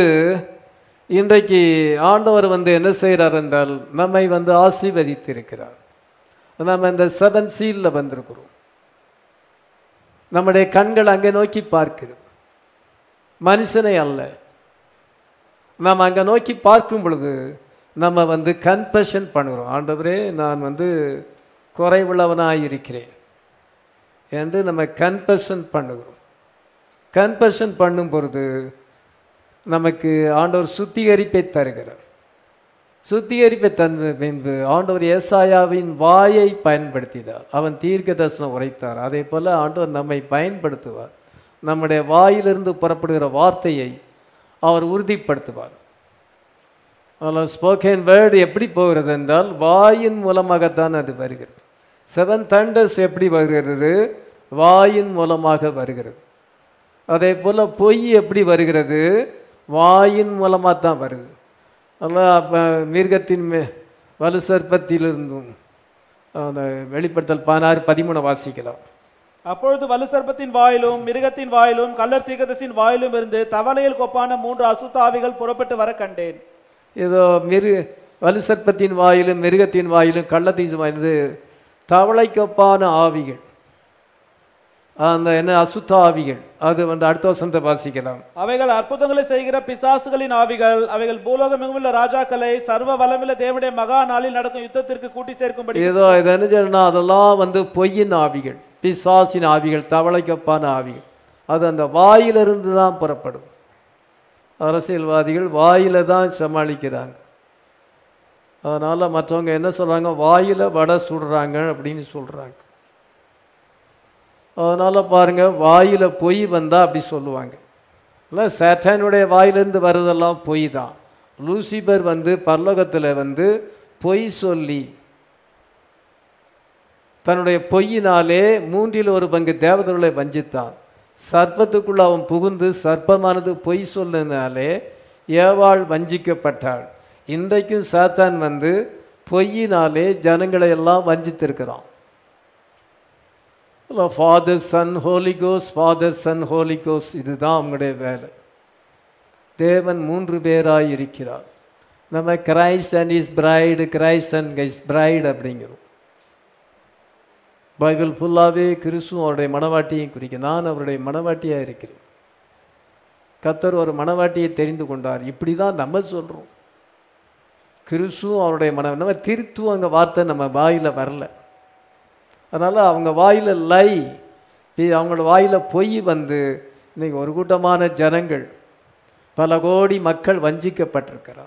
இன்றைக்கு ஆண்டவர் வந்து என்ன செய்கிறார் என்றால் நம்மை வந்து ஆசீர்வதித்திருக்கிறார் நம்ம இந்த செவன் சீலில் வந்திருக்கிறோம் நம்முடைய கண்கள் அங்கே நோக்கி பார்க்கிறது மனுஷனை அல்ல நாம் அங்கே நோக்கி பார்க்கும் பொழுது நம்ம வந்து கன்ஃபஷன் பண்ணுகிறோம் ஆண்டவரே நான் வந்து குறைவுள்ளவனாக இருக்கிறேன் என்று நம்ம கன்ஃபஷன் பண்ணுகிறோம் கன்ஃபஷன் பண்ணும் பொழுது நமக்கு ஆண்டவர் சுத்திகரிப்பை தருகிறார் சுத்திகரிப்பை தந்த பின்பு ஆண்டவர் ஏசாயாவின் வாயை பயன்படுத்தினார் அவன் தீர்க்க தரிசனம் உரைத்தார் அதே போல் ஆண்டவர் நம்மை பயன்படுத்துவார் நம்முடைய வாயிலிருந்து புறப்படுகிற வார்த்தையை அவர் உறுதிப்படுத்துவார் அதில் ஸ்போக்கன் வேர்டு எப்படி போகிறது என்றால் வாயின் மூலமாகத்தான் அது வருகிறது செவன் தண்டர்ஸ் எப்படி வருகிறது வாயின் மூலமாக வருகிறது அதே போல் பொய் எப்படி வருகிறது வாயின் மூலமாக தான் வருது அதெல்லாம் அப்போ மிருகத்தின் மே வலு சர்ப்பத்திலிருந்தும் அந்த வெளிப்படுத்தல் பதினாறு பதிமூணு வாசிக்கலாம் அப்பொழுது வலுசர்ப்பத்தின் வாயிலும் மிருகத்தின் வாயிலும் கள்ளர் தீர்க்கதரிசியின் வாயிலும் இருந்து தவளையில் கொப்பான மூன்று அசுத்த ஆவிகள் புறப்பட்டு வர கண்டேன் ஏதோ மிரு வலு சர்ப்பத்தின் வாயிலும் மிருகத்தின் வாயிலும் கள்ளத்தீசு வாயிலிருந்து தவளைக்கொப்பான ஆவிகள் அந்த என்ன அசுத்த ஆவிகள் அது வந்து அடுத்த வசனத்தை வாசிக்கலாம் அவைகள் அற்புதங்களை செய்கிற பிசாசுகளின் ஆவிகள் அவைகள் பூலோகமெங்குமுள்ள ராஜாக்களை சர்வ வளமுள்ள தேவனுடைய மகா நாளில் நடக்கும் யுத்தத்திற்கு கூட்டி சேர்க்கும்படி ஏதோ இது என்ன சொல்லணும்னா அதெல்லாம் வந்து பொய்யின் ஆவிகள் பிசாசின் ஆவிகள் தவளைக்கப்பான ஆவிகள் அது அந்த வாயிலிருந்து தான் புறப்படும் அரசியல்வாதிகள் வாயில தான் சமாளிக்கிறாங்க அதனால் மற்றவங்க என்ன சொல்கிறாங்க வாயில வடை சுடுறாங்க அப்படின்னு சொல்கிறாங்க அதனால் பாருங்க வாயில பொய் வந்தால் அப்படி சொல்லுவாங்க இல்லை சேட்டானுடைய வாயிலிருந்து வர்றதெல்லாம் பொய் தான் லூசிபர் வந்து பரலோகத்தில் வந்து பொய் சொல்லி தன்னுடைய பொய்யினாலே மூன்றில் ஒரு பங்கு தேவதர்களை வஞ்சித்தான் சர்ப்பத்துக்குள்ள அவன் புகுந்து சர்ப்பமானது பொய் சொல்லினாலே ஏவாள் வஞ்சிக்கப்பட்டாள் இன்றைக்கும் சாத்தான் வந்து பொய்யினாலே ஜனங்களை எல்லாம் வஞ்சித்திருக்கிறான் ஃபாதர் சன் ஹோலிகோஸ் ஃபாதர் சன் ஹோலிகோஸ் இதுதான் அவங்களுடைய வேலை தேவன் மூன்று பேராய் இருக்கிறார் நம்ம Christ and his bride Christ and his bride அப்படிங்கிறோம் பைபிள் ஃபுல்லாகவே கிறிஸ்துவும் அவருடைய மனவாட்டியை குறிக்கும் நான் அவருடைய மனவாட்டியாக இருக்கிறேன் கத்தர் ஒரு மனவாட்டியை தெரிந்து கொண்டார் இப்படி தான் நம்ம சொல்கிறோம் கிறிஸ்துவும் அவருடைய மன நம்ம திருத்துவங்க வார்த்தை நம்ம வாயில் வரல அதனால் அவங்க வாயில் லை இ- அவங்களோட வாயில் பொய் வந்து இன்னைக்கு ஒரு கூட்டமான ஜனங்கள் பல கோடி மக்கள் வஞ்சிக்கப்பட்டிருக்கிறார்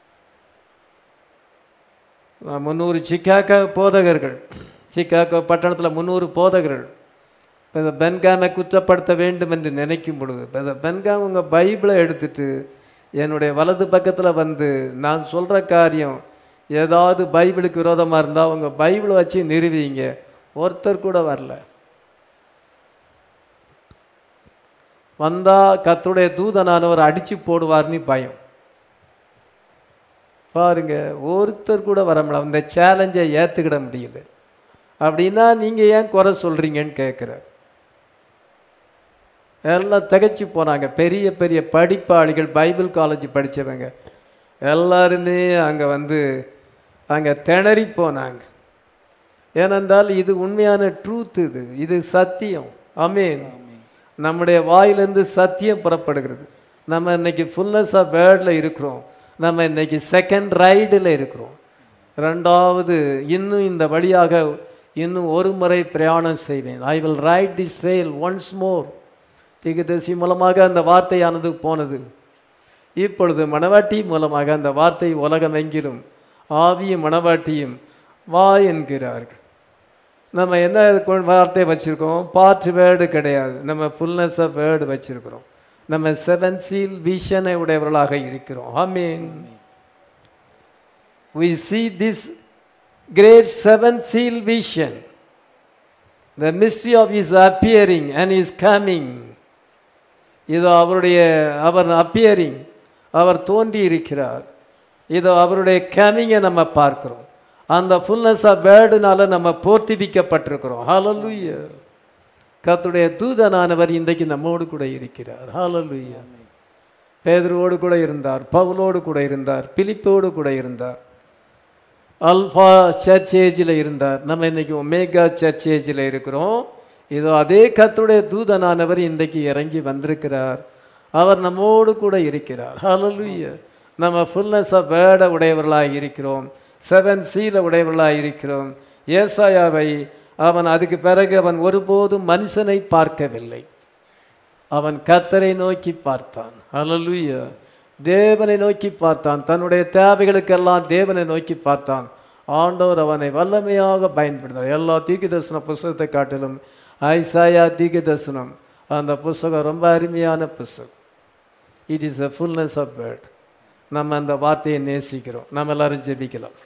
முந்நூறு சிக்காகோ போதகர்கள் சிக்காகோ பட்டணத்தில் முந்நூறு போதகர்கள் இப்போ இந்த பென்காமை குற்றப்படுத்த வேண்டும் என்று நினைக்கும் பொழுது இப்போ இந்த பென்காம் உங்கள் பைபிளை எடுத்துட்டு என்னுடைய வலது பக்கத்தில் வந்து நான் சொல்கிற காரியம் ஏதாவது பைபிளுக்கு விரோதமாக இருந்தால் உங்கள் பைபிளை வச்சு நிறுவிங்க ஒருத்தர் கூட வரல வந்தால் கத்துடைய தூதனானவர் அடித்து போடுவார்னு பயம் பாருங்க ஒருத்தர் கூட வர முடியல அந்த சேலஞ்சை ஏற்றுக்கிட முடியல அப்படின்னா நீங்கள் ஏன் குறை சொல்கிறீங்கன்னு கேட்குறார் எல்லாம் திகைச்சு போனாங்க பெரிய பெரிய படிப்பாளிகள் பைபிள் காலேஜ் படித்தவங்க எல்லாருமே அங்கே வந்து அங்கே திணறி போனாங்க ஏனென்றால் இது உண்மையான ட்ரூத் இது இது சத்தியம் அமீன் நம்முடைய வாயிலிருந்து சத்தியம் புறப்படுகிறது நம்ம இன்னைக்கு ஃபுல்னஸ் ஆஃப் வேர்டில் இருக்கிறோம் நம்ம இன்னைக்கு செகண்ட் ரைடில் இருக்கிறோம் ரெண்டாவது இன்னும் இந்த வழியாக இன்னும் ஒரு முறை பிரயாணம் செய்வேன் I will ride this trail once more திகதசி மூலமாக அந்த வார்த்தையானது போனது இப்பொழுது மணவாட்டி மூலமாக அந்த வார்த்தை உலகமெங்கிலும் ஆவியும் மணவாட்டியும் வா என்கிறார்கள் நம்ம என்ன கொ- வார்த்தை வச்சுருக்கோம் பார்ட் வேர்டு கிடையாது நம்ம ஃபுல்னஸ் ஆஃப் வேர்டு வச்சுருக்கிறோம் நம்ம செவன் சீல் விஷனை உடையவர்களாக இருக்கிறோம் ஆமீன் we see this great seven seal vision the mystery of his appearing and his coming இதோ அவருடைய அவர் அப்பியரிங் அவர் தோன்றி இருக்கிறார் இதோ அவருடைய கமிங்கை நம்ம பார்க்கிறோம் அந்த ஃபுல்னஸ் ஆஃப் வேர்டுனால நம்ம போர்த்திபிக்கப்பட்டிருக்கிறோம் ஹalleluya கர்த்தருடைய தூதனானவர் இன்றைக்கு நம்மோடு கூட இருக்கிறார் ஹalleluya பேதுருவோடு கூட இருந்தார் பவுலோடு கூட இருந்தார் பிலிப்போடு கூட இருந்தார் அல்ஃபா சர்ச் ஏஜில் இருந்தார் நம்ம இன்னைக்கு ஒமேகா சர்ச் ஏஜில் இருக்கிறோம் இதோ அதே கர்த்தருடைய தூதனானவர் இன்றைக்கு இறங்கி வந்திருக்கிறார் அவர் நம்மோடு கூட இருக்கிறார் ஹalleluya நம்ம ஃபுல்னஸ் ஆஃப் வேர்டை உடையவர்களாக இருக்கிறோம் செவன் சீல உடையவர்களாக இருக்கிறோம் ஏசாயாவை அவன் அதுக்கு பிறகு அவன் ஒருபோதும் மனுஷனை பார்க்கவில்லை அவன் கர்த்தரை நோக்கி பார்த்தான் ஹalleluya தேவனை நோக்கி பார்த்தான் தன்னுடைய தேவைகளுக்கெல்லாம் தேவனை நோக்கி பார்த்தான் ஆண்டவர் அவனை வல்லமையாக பயன்படுத்தார் எல்லா தீர்க்க தரிசன புஸ்தகத்தை காட்டிலும் ஐசாயா தீர்க்க தரிசனம் அந்த புஸ்தகம் ரொம்ப அருமையான புஸ்தகம் it is a fullness of word நம்ம அந்த வார்த்தையை நேசிக்கிறோம் நம்ம எல்லாரும் ஜெபிக்கலாம்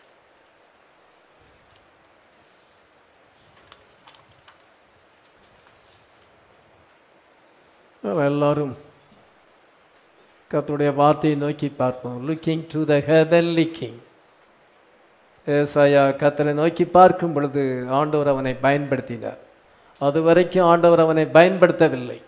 நம்ம எல்லாரும் கர்த்தருடைய வார்த்தையை நோக்கி பார்ப்போம் looking to the heavenly king ஏசாயா கத்தரை நோக்கி பார்க்கும் பொழுது ஆண்டவர் அவனை பயன்படுத்தினார் அது வரைக்கும் ஆண்டவர் அவனை பயன்படுத்தவில்லை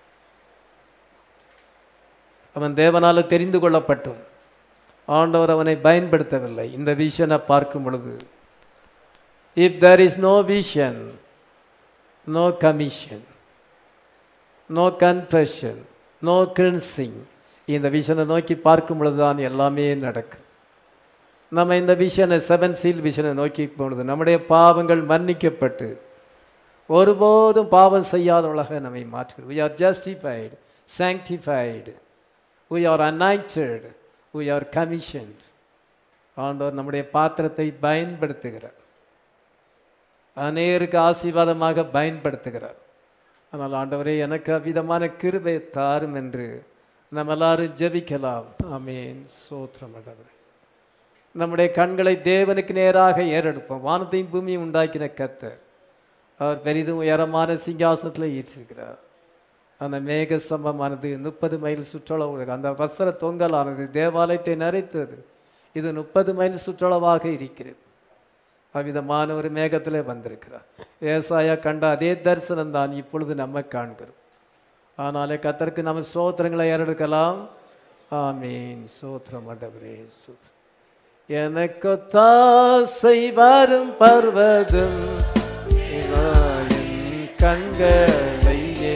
அவன் தேவனால தெரிந்து கொள்ளப்பட்டும் ஆண்டவர் அவனை பயன்படுத்தவில்லை இந்த விஷனை பார்க்கும் பொழுது if there is no vision no commission no confession no cleansing இந்த விஷனை நோக்கி பார்க்கும் பொழுது தான் எல்லாமே நடக்கும் நம்ம இந்த விஷனை செவன் சீல் விஷனை நோக்கி பொழுது நம்முடைய பாவங்கள் மன்னிக்கப்பட்டு ஒருபோதும் பாவம் செய்யாதவளாக நம்மை மாற்றுகிறது we are justified sanctified we are anointed we are commissioned ஆண்டவர் நம்முடைய பாத்திரத்தை பயன்படுத்துகிறார் அநேருக்கு ஆசீர்வாதமாக பயன்படுத்துகிறார் ஆனால் ஆண்டவரே எனக்கு அவ்விதமான கிருபை தாரும் என்று நம்ம எல்லாரும் ஜெபிக்கலாம் ஆமீன் சோத்திரம் ஆண்டவரே நம்முடைய கண்களை தேவனுக்கு நேராக ஏறெடுப்போம் வானத்தையும் பூமியும் உண்டாக்கின கத்தர் அவர் பெரிதும் உயரமான சிங்காசனத்தில் ஈற்றிருக்கிறார் அந்த மேக ஸ்தம்பமானது முப்பது மைல் சுற்றளவு அந்த வஸ்திர தொங்கலானது தேவாலயத்தை நரைத்தது இது முப்பது மைல் சுற்றளவாக இருக்கிறது அவ்விதமான ஒரு மேகத்திலே வந்திருக்கிறார் ஏசாயா கண்ட அதே தரிசனம் தான் இப்பொழுது நம்ம காண்கிறோம் ஆனாலே கத்தருக்கு நம்ம சோத்திரங்களை ஏறெடுக்கலாம் ஆமீன் சோத்திரம் ஆண்டவரே சோத்திரம் எனக்கு தாசை வரும் பர்வதம் இதோ என் கண்களை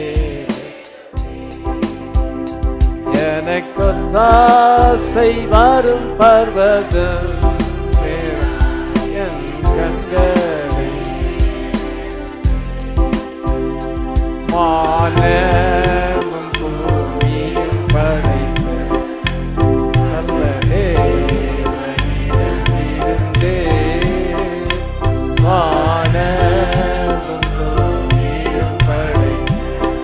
எனக்கு தாசை வரும் பர்வதம் என் கண்களை மானமும் பூமியும் படைத்த நல்ல தேவனிடமிருந்தே வானமும் பூமியும் படைத்த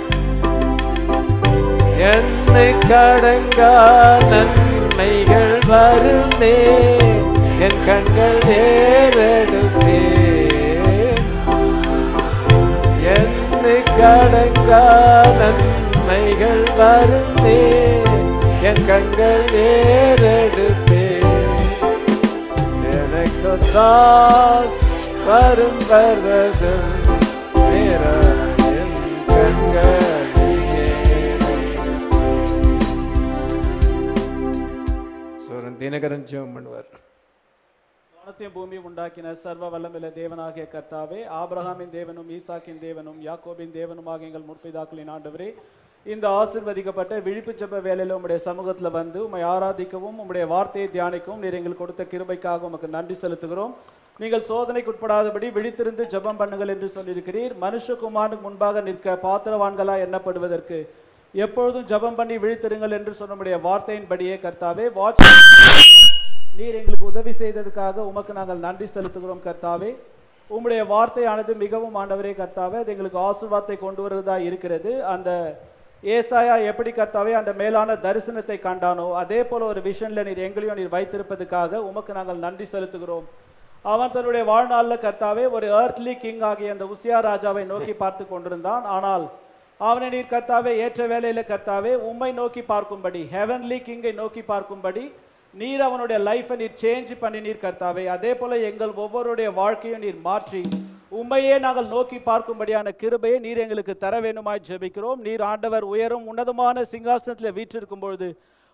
என்னை கடங்கா நன்மைகள் வருமே என் கண்கள் ஏறெடுப்பே என்னை கடங்கா நன்மைகள் வருமே என் கண்கள் ஏறெடுப்பே எனக்கு தாஸ் வரும் பர்வதம் வேற என் கண்களிலே சோரன் தினகரன் ஜெபம் பண்ணுவார் வானத்தையும் பூமி உண்டாக்கின சர்வ வல்லமில்ல தேவனாகிய கர்த்தாவே ஆபிரகாமின் தேவனும் ஈசாக்கின் தேவனும் யாக்கோபின் தேவனுமாக எங்கள் முற்பிதாக்களின் ஆண்டவரே இந்த ஆசிர்வதிக்கப்பட்ட விழிப்பு ஜெப வேலையில் உம்முடைய சமூகத்துல வந்து உம்மை ஆராதிக்கவும் உம்முடைய வார்த்தையை தியானிக்கவும் நீர் எங்களுக்கு கொடுத்த கிருபைக்காக உமக்கு நன்றி செலுத்துகிறோம் நீங்கள் சோதனைக்கு உட்படாதபடி விழித்திருந்து ஜெபம் பண்ணுங்கள் என்று சொல்லியிருக்கிறீர் மனுஷகுமாருக்கு முன்பாக நிற்க பாத்திரவான்களா எண்ணப்படுவதற்கு எப்பொழுதும் ஜெபம் பண்ணி விழித்திருங்கள் என்று சொன்ன உம்முடைய வார்த்தையின்படியே கர்த்தாவே வாட்ச் நீர் எங்களுக்கு உதவி செய்ததுக்காக உமக்கு நாங்கள் நன்றி செலுத்துகிறோம் கர்த்தாவே உம்முடைய வார்த்தையானது மிகவும் ஆண்டவரே கர்த்தாவே அது எங்களுக்கு ஆசீர்வாதத்தை கொண்டு வருவதா இருக்கிறது அந்த ஏசாயா எப்படி கர்த்தாவே அந்த மேலான தரிசனத்தை கண்டானோ அதே போல ஒரு விஷன்ல நீர் எங்களையும் நீர் வைத்திருப்பதுக்காக உமக்கு நாங்கள் நன்றி செலுத்துகிறோம் அவன் தன்னுடைய வாழ்நாளில் கர்த்தாவே ஒரு earthly கிங் ஆகிய அந்த உசியா ராஜாவை நோக்கி பார்த்து கொண்டிருந்தான் ஆனால் அவனை நீர் கர்த்தாவே ஏற்ற வேலையில கர்த்தாவே உம்மை நோக்கி பார்க்கும்படி ஹெவன்லி கிங்கை நோக்கி பார்க்கும்படி நீர் அவனுடைய லைஃப்பை நீர் சேஞ்ச் பண்ணி நீர் கர்த்தாவே அதே போல எங்கள் ஒவ்வொருடைய வாழ்க்கையும் நீர் மாற்றி உண்மையே நாங்கள் நோக்கி பார்க்கும்படியான கிருபையை நீர் எங்களுக்கு தர வேண்டுமாய் ஜெபிக்கிறோம் நீர் ஆண்டவர் உயரும் உன்னதமான சிங்காசனத்தில் வீற்றிருக்கும் பொழுது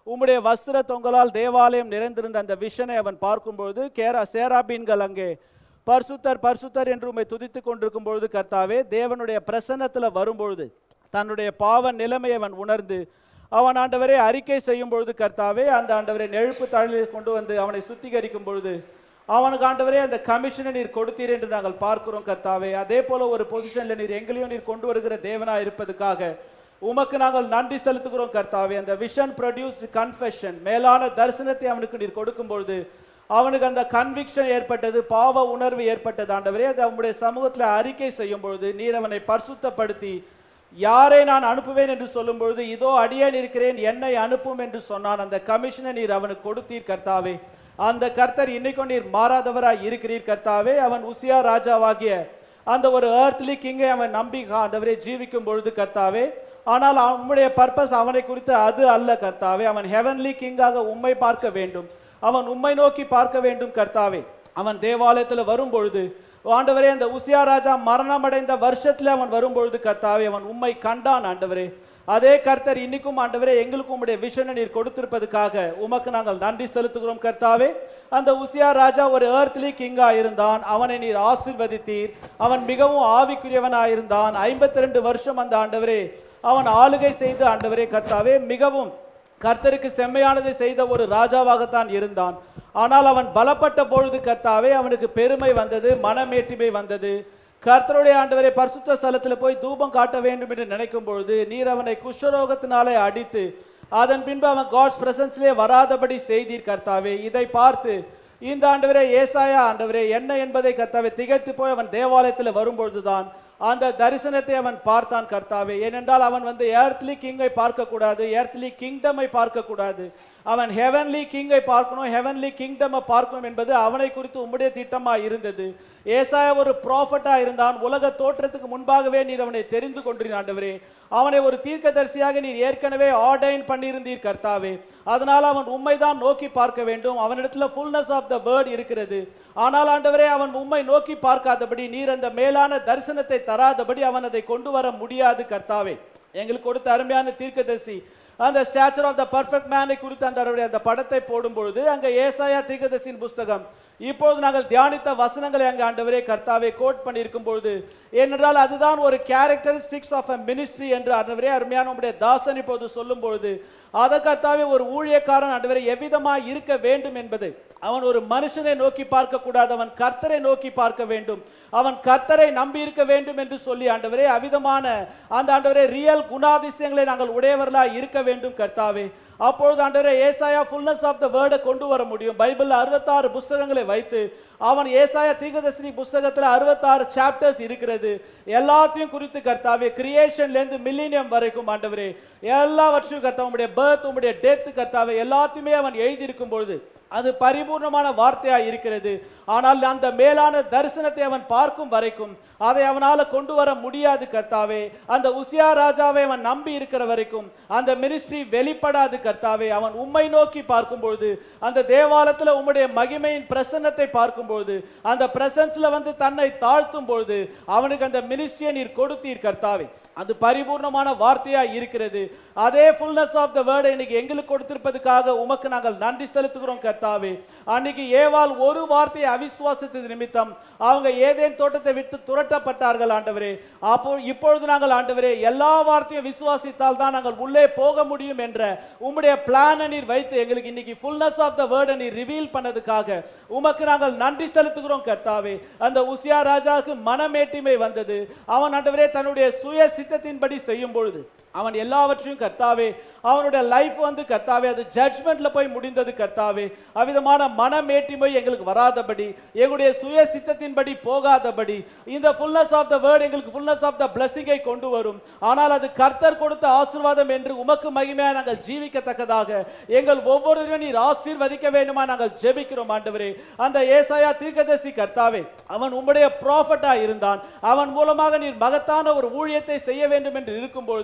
உம்முடைய வஸ்திர தொங்கலால் தேவாலயம் நிறைந்திருந்த அந்த விஷனை அவன் பார்க்கும்பொழுது கேரா சேராபீன்கள் அங்கே பரிசுத்தர் பரிசுத்தர் என்று உம்மை துதித்துக் கொண்டிருக்கும் பொழுது கர்த்தாவே தேவனுடைய பிரசன்னத்தில் வரும்பொழுது தன்னுடைய பாவ நிலைமை அவன் உணர்ந்து அவன் ஆண்டவரை அறிக்கை செய்யும் பொழுது கர்த்தாவே அந்த ஆண்டவரை நெருப்பு தழலில் கொண்டு வந்து அவனை சுத்திகரிக்கும் பொழுது அவனுக்கு ஆண்டவரே அந்த கமிஷனை நீர் கொடுத்தீர் என்று நாங்கள் பார்க்கிறோம் கர்த்தாவே அதே போல ஒரு பொசிஷன்ல நீர் எங்களையும் நீர் கொண்டு வருகிற தேவனா இருப்பதுக்காக உமக்கு நாங்கள் நன்றி செலுத்துகிறோம் கர்த்தாவே அந்த விஷன் ப்ரொடியூஸ்ட் கன்ஃபெஷன் மேலான தரிசனத்தை அவனுக்கு நீர் கொடுக்கும் பொழுது அவனுக்கு அந்த கன்விக்ஷன் ஏற்பட்டது பாவ உணர்வு ஏற்பட்டது ஆண்டவரே அதை அவனுடைய சமூகத்தில் அறிக்கை செய்யும் பொழுது நீர் அவனை பரிசுத்தப்படுத்தி யாரை நான் அனுப்புவேன் என்று சொல்லும் பொழுது இதோ அடியேன் இருக்கிறேன் என்னை அனுப்பும் என்று சொன்னான் அந்த கமிஷனை நீர் அவனுக்கு கொடுத்தீர் கர்த்தாவே அந்த கர்த்தர் இன்னைக்கும் நீர் மாறாதவராய் இருக்கிறீர் கர்த்தாவே அவன் உசியா ராஜாவாகிய அந்த ஒரு ஏர்த்லி கிங்கை அவன் நம்பி ஆண்டவரை ஜீவிக்கும் பொழுது கர்த்தாவே ஆனால் உம்முடைய பர்பஸ் அவனை குறித்து அது அல்ல கர்த்தாவே அவன் ஹெவன்லி கிங்காக உம்மை பார்க்க வேண்டும் அவன் உம்மை நோக்கி பார்க்க வேண்டும் கர்த்தாவே அவன் தேவாலயத்தில் வரும் பொழுது ஆண்டவரே அந்த உசியா ராஜா மரணமடைந்த வருஷத்துல அவன் வரும்பொழுது கர்த்தாவே அவன் உம்மை கண்டான் ஆண்டவரே அதே கர்த்தர் இன்னைக்கும் ஆண்டவரே எங்களுக்கும் உம்முடைய விஷனை நீர் கொடுத்திருப்பதுக்காக உமக்கு நாங்கள் நன்றி செலுத்துகிறோம் கர்த்தாவே அந்த உசியா ராஜா ஒரு ஏர்த்லி கிங்கா இருந்தான் அவனை நீர் ஆசீர்வதித்தீர் அவன் மிகவும் ஆவிக்குரியவனாயிருந்தான் ஐம்பத்தி ரெண்டு வருஷம் அந்த ஆண்டவரே அவன் ஆளுகை செய்து ஆண்டவரே கர்த்தாவே மிகவும் கர்த்தருக்கு செம்மையானதை செய்த ஒரு ராஜாவாகத்தான் இருந்தான் ஆனால் அவன் பலப்பட்ட பொழுது கர்த்தாவே அவனுக்கு பெருமை வந்தது மனமேட்டிமை வந்தது கர்த்தருடைய ஆண்டவரை பரிசுத்த ஸ்தலத்தில் போய் தூபம் காட்ட வேண்டும் என்று நினைக்கும் பொழுது நீர் அவனை குஷ்டரோகத்தினாலே அடித்து அதன் பின்பு அவன் காட்ஸ் பிரசன்ஸ்லே வராதபடி செய்தீர் கர்த்தாவே இதை பார்த்து இந்த ஆண்டவரே ஏசாயா ஆண்டவரே என்ன என்பதை கர்த்தாவே திகைத்து போய் அவன் தேவாலயத்தில் வரும்பொழுதுதான் அந்த தரிசனத்தை அவன் பார்த்தான் கர்த்தாவே ஏனென்றால் அவன் வந்து ஏர்த்லி கிங்கை பார்க்க கூடாது ஏர்த்லி கிங்டமை பார்க்க கூடாது அவன் ஹெவன்லி கிங்கை பார்க்கணும் ஹெவன்லி கிங்டமை பார்க்கணும் என்பது அவனை குறித்து உம்முடைய திட்டமா இருந்தது ஏசாயா ஒரு ப்ராஃபட்டா இருந்தான் உலக தோற்றத்துக்கு முன்பாகவே நீர் அவனை தெரிந்து கொண்டீர் ஆண்டவரே அவனை ஒரு தீர்க்கதரிசியாக நீர் ஏற்கனவே ஆர்டைன் பண்ணியிருந்தீர் கர்த்தாவே அதனால் அவன் உண்மைதான் நோக்கி பார்க்க வேண்டும் அவனிடத்துல ஃபுல்னஸ் ஆஃப் த வேர்ட் இருக்கிறது ஆனால் ஆண்டவரே அவன் உண்மை நோக்கி பார்க்காதபடி நீர் அந்த மேலான தரிசனத்தை தராதபடி அவன் அதை கொண்டு வர முடியாது கர்த்தாவே எங்களுக்கு கொடுத்த அருமையான தீர்க்கதரிசி அந்த ஸ்டாச்சர் ஆஃப் த பர்ஃபெக்ட் மேனை குறித்து அந்த அவருடைய அந்த படத்தை போடும் பொழுது அங்க ஏசாயா தீர்க்கதரிசியின் புஸ்தகம் இப்போது நாங்கள் தியானித்த வசனங்களை அங்கே ஆண்டவரே கர்த்தாவே கோட் பண்ணியிருக்கும் பொழுது ஏனென்றால் அதுதான் ஒரு கேரக்டரிஸ்டிக்ஸ் ஆஃப் அ மினிஸ்ட்ரி என்று ஆண்டவரே அருமையான உடைய தாசன் இப்போது சொல்லும் பொழுது அதை கர்த்தாவே ஒரு ஊழியக்காரன் ஆண்டவரை எவ்விதமாய் இருக்க வேண்டும் என்பது அவன் ஒரு மனுஷனை நோக்கி பார்க்க கூடாது அவன் கர்த்தரை நோக்கி பார்க்க வேண்டும் அவன் கர்த்தரை நம்பி இருக்க வேண்டும் என்று சொல்லி ஆண்டவரே அவிதமான அந்த ஆண்டவரே ரியல் குணாதிசயங்களை நாங்கள் உடையவர்களாய் இருக்க வேண்டும் கர்த்தாவே அப்பொழுது ஆண்டவரே ஏசாயா ஃபுல்னஸ் ஆஃப் த வேர்டை கொண்டு வர முடியும் பைபிளில் அறுபத்தாறு புஸ்தகங்களை வைத்து அவன் ஏசாயா தீர்க்கதரிசி புஸ்தகத்தில் அறுபத்தாறு சாப்டர்ஸ் இருக்கிறது எல்லாத்தையும் குறித்து கர்த்தாவே கிரியேஷன்லேருந்து மில்லினியம் வரைக்கும் ஆண்டவரே எல்லாவற்றையும் கர்த்தா உங்களுடைய பேர்த் உங்களுடைய டெத் கர்த்தாவே எல்லாத்தையுமே அவன் எழுதியிருக்கும் பொழுது அது பரிபூர்ணமான வார்த்தையா இருக்கிறது ஆனால் அந்த மேலான தரிசனத்தை அவன் பார்க்கும் வரைக்கும் அதை அவனால கொண்டு வர முடியாது கர்த்தாவே அந்த உசியா ராஜாவை அவன் நம்பி இருக்கிற வரைக்கும் அந்த மினிஸ்ட்ரி வெளிப்படாது கர்த்தாவே அவன் உம்மை நோக்கி பார்க்கும் பொழுது அந்த தேவாலயத்துல உம்முடைய மகிமையின் பிரசன்னத்தை பார்க்கும் பொழுது அந்த பிரசன்ஸ்ல வந்து தன்னை தாழ்த்தும் பொழுது அவனுக்கு அந்த மினிஸ்ட்ரியை நீர் கொடுத்தீர் கர்த்தாவே அது பரிபூர்ணமான வார்த்தையா இருக்கிறது அதே ஃபுல்னஸ் ஆஃப் த வேர்டை இன்னைக்கு எங்களுக்கு கொடுத்திருப்பதுக்காக உமக்கு நாங்கள் நன்றி செலுத்துகிறோம் கர்த்தாவே அன்னைக்கு ஏவாள் ஒரு வார்த்தையை அவிசுவாசித்தது நிமித்தம் அவங்க ஏதேன் தோட்டத்தை விட்டு துரட்டப்பட்டார்கள் ஆண்டவரே அப்போ இப்பொழுது நாங்கள் ஆண்டவரே எல்லா வார்த்தையும் விசுவாசித்தால் தான் நாங்கள் உள்ளே போக முடியும் என்ற உம்முடைய பிளானை நீர் வைத்து எங்களுக்கு இன்னைக்கு ஃபுல்னஸ் ஆஃப் த வேர்டை நீர் ரிவீல் பண்ணதுக்காக உமக்கு நாங்கள் நன்றி செலுத்துகிறோம் கர்த்தாவே அந்த உசியா ராஜாவுக்கு மனமேட்டிமை வந்தது அவன் ஆண்டவரே தன்னுடைய சுய சித்தத்தின்படி செய்யும் பொழுது அவன் எல்லாவற்றையும் கர்த்தாவே அவனுடைய லைஃப் வந்து கர்த்தாவே அது ஜட்ஜ்மெண்ட்ல போய் முடிந்தது கர்த்தாவே அவ்விதமான மனமேட்டிமை எங்களுக்கு வராதபடி எங்களுடைய சுய சித்தத்தின்படி போகாதபடி இந்த ஃபுல்னஸ் ஆஃப் த வேர்ட் எங்களுக்கு ஃபுல்னஸ் ஆஃப் த பிளஸிங்கை கொண்டு வரும் ஆனால் அது கர்த்தர் கொடுத்த ஆசீர்வாதம் என்று உமக்கு மகிமையா நாங்கள் ஜீவிக்கத்தக்கதாக எங்கள் ஒவ்வொருவரையும் நீர் ஆசீர்வதிக்க வேண்டுமா நாங்கள் ஜெபிக்கிறோம் ஆண்டவரே அந்த ஏசாயா தீர்க்கதரிசி கர்த்தாவே அவன் உம்முடைய ப்ராஃபட்டா இருந்தான் அவன் மூலமாக நீர் மகத்தான ஒரு ஊழியத்தை செய்ய வேண்டும் என்று இருக்கும் பொழுது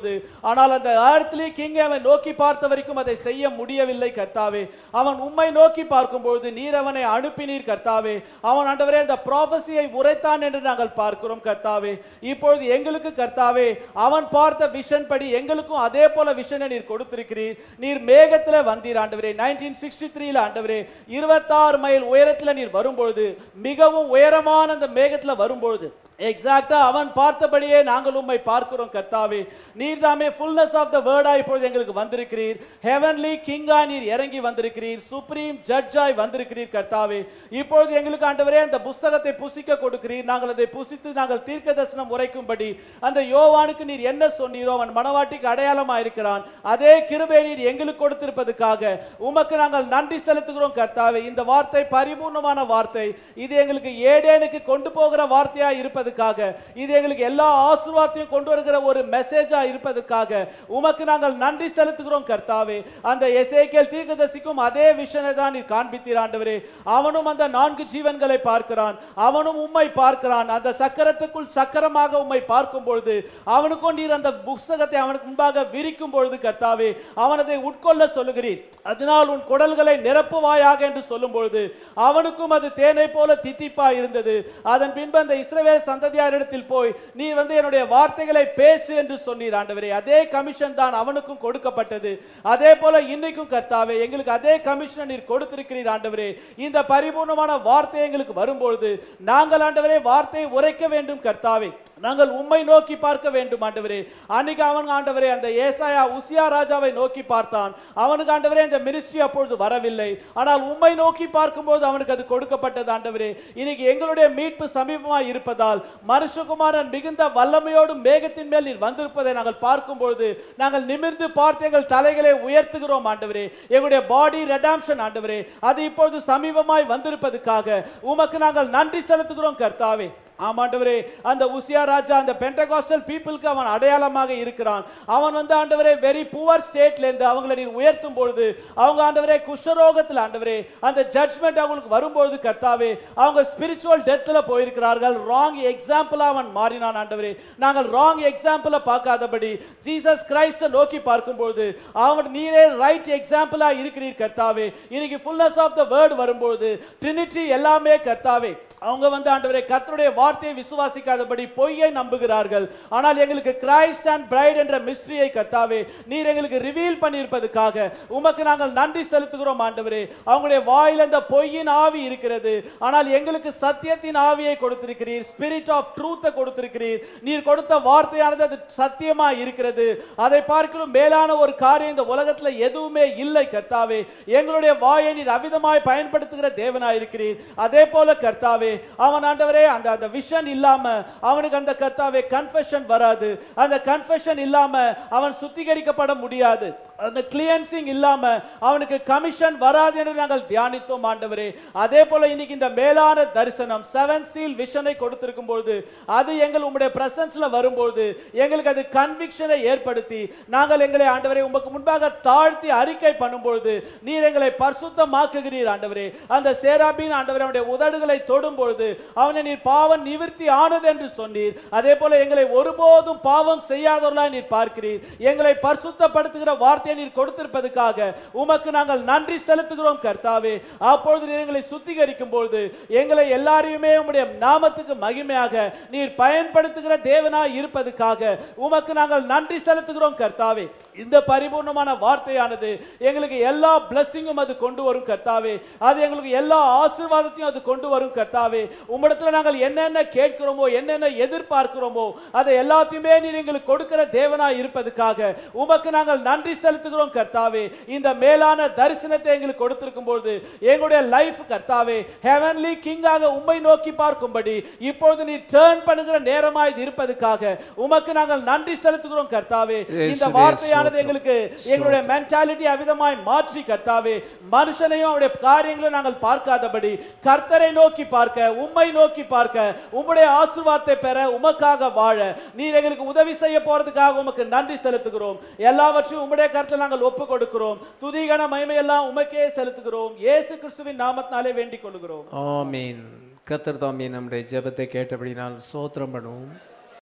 ஆனால் அந்த earthly king அவன் நோக்கி பார்த்த வரைக்கும் அதை செய்ய முடியவில்லை கர்த்தாவே அவன் உம்மை நோக்கி பார்க்கும்பொழுது நீர் அவனை அனுப்பினீர் கர்த்தாவே அவன் ஆண்டவரே அந்த ப்ராஃபஸியை உரைத்தான் என்று நாங்கள் பார்க்கிறோம் கர்த்தாவே இப்பொழுது எங்களுக்கு கர்த்தாவே அவன் பார்த்த விஷன் படி எங்களுக்கும் அதே போல விஷனை நீர் கொடுத்திருக்கிறீர் நீர் மேகத்துல வந்தீர் ஆண்டவரே நைன்டீன் சிக்ஸ்டி த்ரீல ஆண்டவரே இருபத்தாறு மைல் உயரத்துல நீர் வரும்பொழுது மிகவும் உயரமான அந்த மேகத்துல வரும்பொழுது எக்ஸாக்டா அவன் பார்த்தபடியே நாங்கள் உம்மை பார்க்கிறோம் கர்த்தாவே நீர் தாமே ஃபுல்னஸ் ஆஃப் த வேர்டா இப்பொழுது எங்களுக்கு வந்திருக்கிறீர் ஹெவன்லி கிங்கா நீர் இறங்கி வந்திருக்கிறீர் சுப்ரீம் ஜட்ஜாய் வந்திருக்கிறீர் கர்த்தாவே இப்பொழுது எங்களுக்கு ஆண்டவரே அந்த புஸ்தகத்தை புசிக்க கொடுக்கிறீர் நாங்கள் அதை புசித்து நாங்கள் தீர்க்க தரிசனம் உரைக்கும்படி அந்த யோவானுக்கு நீர் என்ன சொன்னீரோ அவன் மனவாட்டிக்கு அடையாளமா இருக்கிறான் அதே கிருபை நீர் எங்களுக்கு கொடுத்திருப்பதுக்காக உமக்கு நாங்கள் நன்றி செலுத்துகிறோம் கர்த்தாவே இந்த வார்த்தை பரிபூர்ணமான வார்த்தை இது எங்களுக்கு ஏடேனுக்கு கொண்டு போகிற வார்த்தையா இருப்பதுக்காக இது எங்களுக்கு எல்லா ஆசீர்வாதத்தையும் கொண்டு வருகிற ஒரு மெசேஜா இருப்பதற்காக உமக்கு நாங்கள் நன்றி செலுத்துகிறோம் கர்த்தாவே அந்த எசேக்கியேல் தீர்க்கதரிசிக்கும் அதே விஷனை தான் நீர் காண்பித்தீர் ஆண்டவரே அவனும் அந்த நான்கு ஜீவன்களை பார்க்கிறான் அவனும் உம்மை பார்க்கிறான் அந்த சக்கரத்துக்குள் சக்கரமாக உம்மை பார்க்கும் பொழுது அவனுக்கும் நீர் அந்த புஸ்தகத்தை அவனுக்கு முன்பாக விரிக்கும் பொழுது கர்த்தாவே அவன் அதை உட்கொள்ள சொல்லுகிறீர் அதனால் உன் குடல்களை நிரப்புவாயாக என்று சொல்லும் பொழுது அவனுக்கும் அது தேனை போல தித்திப்பா இருந்தது அதன் பின்பு அந்த இஸ்ரவேல் சந்ததியாரிடத்தில் போய் நீ வந்து என்னுடைய வார்த்தைகளை பேசு என்று சொன்னீர் ஆண்டவரே அதே கமிஷன் தான் அவனுக்கும் கொடுக்கப்பட்டது அதே போல இன்னைக்கும் கர்த்தாவே எங்களுக்கு அதே கமிஷனை நீர் கொடுத்திருக்கிறீர் ஆண்டவரே இந்த பரிபூர்ணமான வார்த்தை எங்களுக்கு வரும்பொழுது நாங்கள் ஆண்டவரே வார்த்தையை உரைக்க வேண்டும் கர்த்தாவே நாங்கள் உம்மை நோக்கி பார்க்க வேண்டும் ஆண்டவரே அன்னைக்கு அவன் ஆண்டவரே அந்த ஏசாயா உசியா ராஜாவை நோக்கி பார்த்தான் அவனுக்கு ஆண்டவரே இந்த மினிஸ்ட்ரி அப்பொழுது வரவில்லை ஆனால் உம்மை நோக்கி பார்க்கும்போது அவனுக்கு அது கொடுக்கப்பட்டது ஆண்டவரே இன்னைக்கு எங்களுடைய மீட்பு சமீபமாய் இருப்பதால் மனுஷகுமாரன் மிகுந்த வல்லமையோடும் மேகத்தின் மேல் நீர் வந்திருப்பதை நாங்கள் பார்க்கும்பொழுது நாங்கள் நிமிர்ந்து பார்த்து எங்கள் தலைகளை உயர்த்துகிறோம் ஆண்டவரே எங்களுடைய பாடி ரெடாம்ஷன் ஆண்டவரே அது இப்பொழுது சமீபமாய் வந்திருப்பதுக்காக உமக்கு நாங்கள் நன்றி செலுத்துகிறோம் கர்த்தாவே ஆமாண்டவரே அந்த உசியா ராஜா அந்த பெண்டகாஸ்டல் பீப்புளுக்கு அவன் அடையாளமாக இருக்கிறான் அவன் வந்து ஆண்டவரே வெரி புவர் ஸ்டேட்ல இருந்து அவங்களை நீர் உயர்த்தும் பொழுது அவங்க ஆண்டவரே குஷ்டரோகத்தில் ஆண்டவரே அந்த ஜட்ஜ்மெண்ட் அவங்களுக்கு வரும்பொழுது கர்த்தாவே அவங்க ஸ்பிரிச்சுவல் டெத்ல போயிருக்கிறார்கள் ராங் எக்ஸாம்பிளா அவன் மாறினான் ஆண்டவரே நாங்கள் ராங் எக்ஸாம்பிள பார்க்காதபடி ஜீசஸ் கிரைஸ்ட நோக்கி பார்க்கும்பொழுது அவன் நீரே ரைட் எக்ஸாம்பிளா இருக்கிறீர் கர்த்தாவே இன்னைக்கு ஃபுல்னஸ் ஆஃப் த வேர்ட் வரும்பொழுது ட்ரினிட்டி எல்லாமே கர்த்தாவே அவங்க வந்து ஆண்டவரே கர்த்தருடைய வார்த்தையை விசுவாசிக்காதபடி பொய்யை நம்புகிறார்கள் ஆனால் எங்களுக்கு கிரைஸ்ட் அண்ட் பிரைட் என்ற மிஸ்ட்ரியை கர்த்தாவே நீர் எங்களுக்கு ரிவீல் பண்ணியிருப்பதுக்காக உமக்கு நாங்கள் நன்றி செலுத்துகிறோம் ஆண்டவரே அவங்களுடைய வாயில் அந்த பொய்யின் ஆவி இருக்கிறது ஆனால் எங்களுக்கு சத்தியத்தின் ஆவியை கொடுத்திருக்கிறீர் ஸ்பிரிட் ஆஃப் ட்ரூத்தை கொடுத்திருக்கிறீர் நீர் கொடுத்த வார்த்தையானது அது சத்தியமா இருக்கிறது அதை பார்க்கலும் மேலான ஒரு காரியம் இந்த உலகத்துல எதுவுமே இல்லை கர்த்தாவே எங்களுடைய வாயை நீர் அவிதமாய் பயன்படுத்துகிற தேவனாய் இருக்கிறீர் அதே போல கர்த்தாவே அவன் ஆண்டவரே அந்த அந்த விஷன் இல்லாம அவனுக்கு அந்த கர்த்தாவே கன்ஃபெஷன் வராது அந்த கன்ஃபெஷன் இல்லாம அவன் சுத்திகரிக்கப்பட முடியாது அந்த கிளியன்சிங் இல்லாம அவனுக்கு கமிஷன் வராது என்று நாங்கள் தியானித்தோம் ஆண்டவரே அதே போல இன்னைக்கு இந்த மேலான தரிசனம் செவன் சீல் விஷனை கொடுத்திருக்கும் பொழுது அது எங்கள் உம்முடைய பிரசன்ஸ்ல வரும்போது எங்களுக்கு அது கன்விக்ஷனை ஏற்படுத்தி நாங்கள் எங்களை ஆண்டவரே உமக்கு முன்பாக தாழ்த்தி அறிக்கை பண்ணும்பொழுது நீர் எங்களை பரிசுத்தமாக்குகிறீர் ஆண்டவரே அந்த சேராபின் ஆண்டவரே அவனுடைய உதடுகளை தொடும் பொழுது அவனை நீர் பாவம் நிவிர்த்தி ஆனது என்று சொன்னீர் அதே போல எங்களை ஒருபோதும் பாவம் செய்யாதவர்களாய் நீர் பார்க்கிறீர் எங்களை பரிசுத்தப்படுத்துகிற வார்த்தையை நீர் கொடுத்திருப்பதற்காக உமக்கு நாங்கள் நன்றி செலுத்துகிறோம் கர்த்தாவே அப்பொழுது நீர் எங்களை சுத்திகரிக்கும் பொழுது எங்களை எல்லாரையுமே உம்முடைய நாமத்துக்கு மகிமையாக நீர் பயன்படுத்துகிற தேவனாய் இருப்பதற்காக உமக்கு நாங்கள் நன்றி செலுத்துகிறோம் கர்த்தாவே இந்த பரிபூர்ணமான வார்த்தையானது எங்களுக்கு எல்லா பிளஸ்ஸிங்கும் அது கொண்டு வரும் கர்த்தாவே அது எங்களுக்கு எல்லா ஆசீர்வாதத்தையும் அது கொண்டு வரும் கர்த்தாவே உம்மிடத்துல நாங்கள் என்னென்ன கேட்கிறோமோ என்னென்ன எதிர்பார்க்கிறோமோ அதை எல்லாத்தையுமே நீர் எங்களுக்கு கொடுக்கிற தேவனாய் இருப்பதற்காக உமக்கு நாங்கள் நன்றி செலுத்துகிறோம் கர்த்தாவே இந்த மேலான தரிசனத்தை எங்களுக்கு கொடுத்திருக்கும் பொழுது எங்களுடைய லைஃப் கர்த்தாவே ஹெவன்லி கிங்காக உம்மை நோக்கி பார்க்கும்படி இப்பொழுது நீர் டேர்ன் பண்ணுகிற நேரமாய் இது இருப்பதற்காக உமக்கு நாங்கள் நன்றி செலுத்துகிறோம் கர்த்தாவே இந்த இயேசுவே, வார்த்தையானது எங்களுக்கு எங்களுடைய மென்டாலிட்டி அவிதமாய் மாற்றி கர்த்தாவே மனுஷனையும் அவருடைய காரியங்களையும் நாங்கள் பார்க்காதபடி கர்த்தரை நோக்கி பார்க்க உம்மை நோக்கி பார்க்க உம்முடைய ஆசீர்வாதத்தை பெற உமக்காக வாழ நீர் எங்களுக்கு உதவி செய்ய போறதுக்காக உமக்கு நன்றி செலுத்துகிறோம் எல்லாவற்றையும் உம்முடைய கருத்தில் நாங்கள் ஒப்பு கொடுக்கிறோம் துதிகன மகிமையெல்லாம் உமக்கே செலுத்துகிறோம் இயேசு கிறிஸ்துவின் நாமத்தினாலே வேண்டிக் கொள்கிறோம் ஆமீன் கத்தர் தாமி நம்முடைய ஜெபத்தை கேட்டபடினால் சோத்திரம் பண்ணுவோம்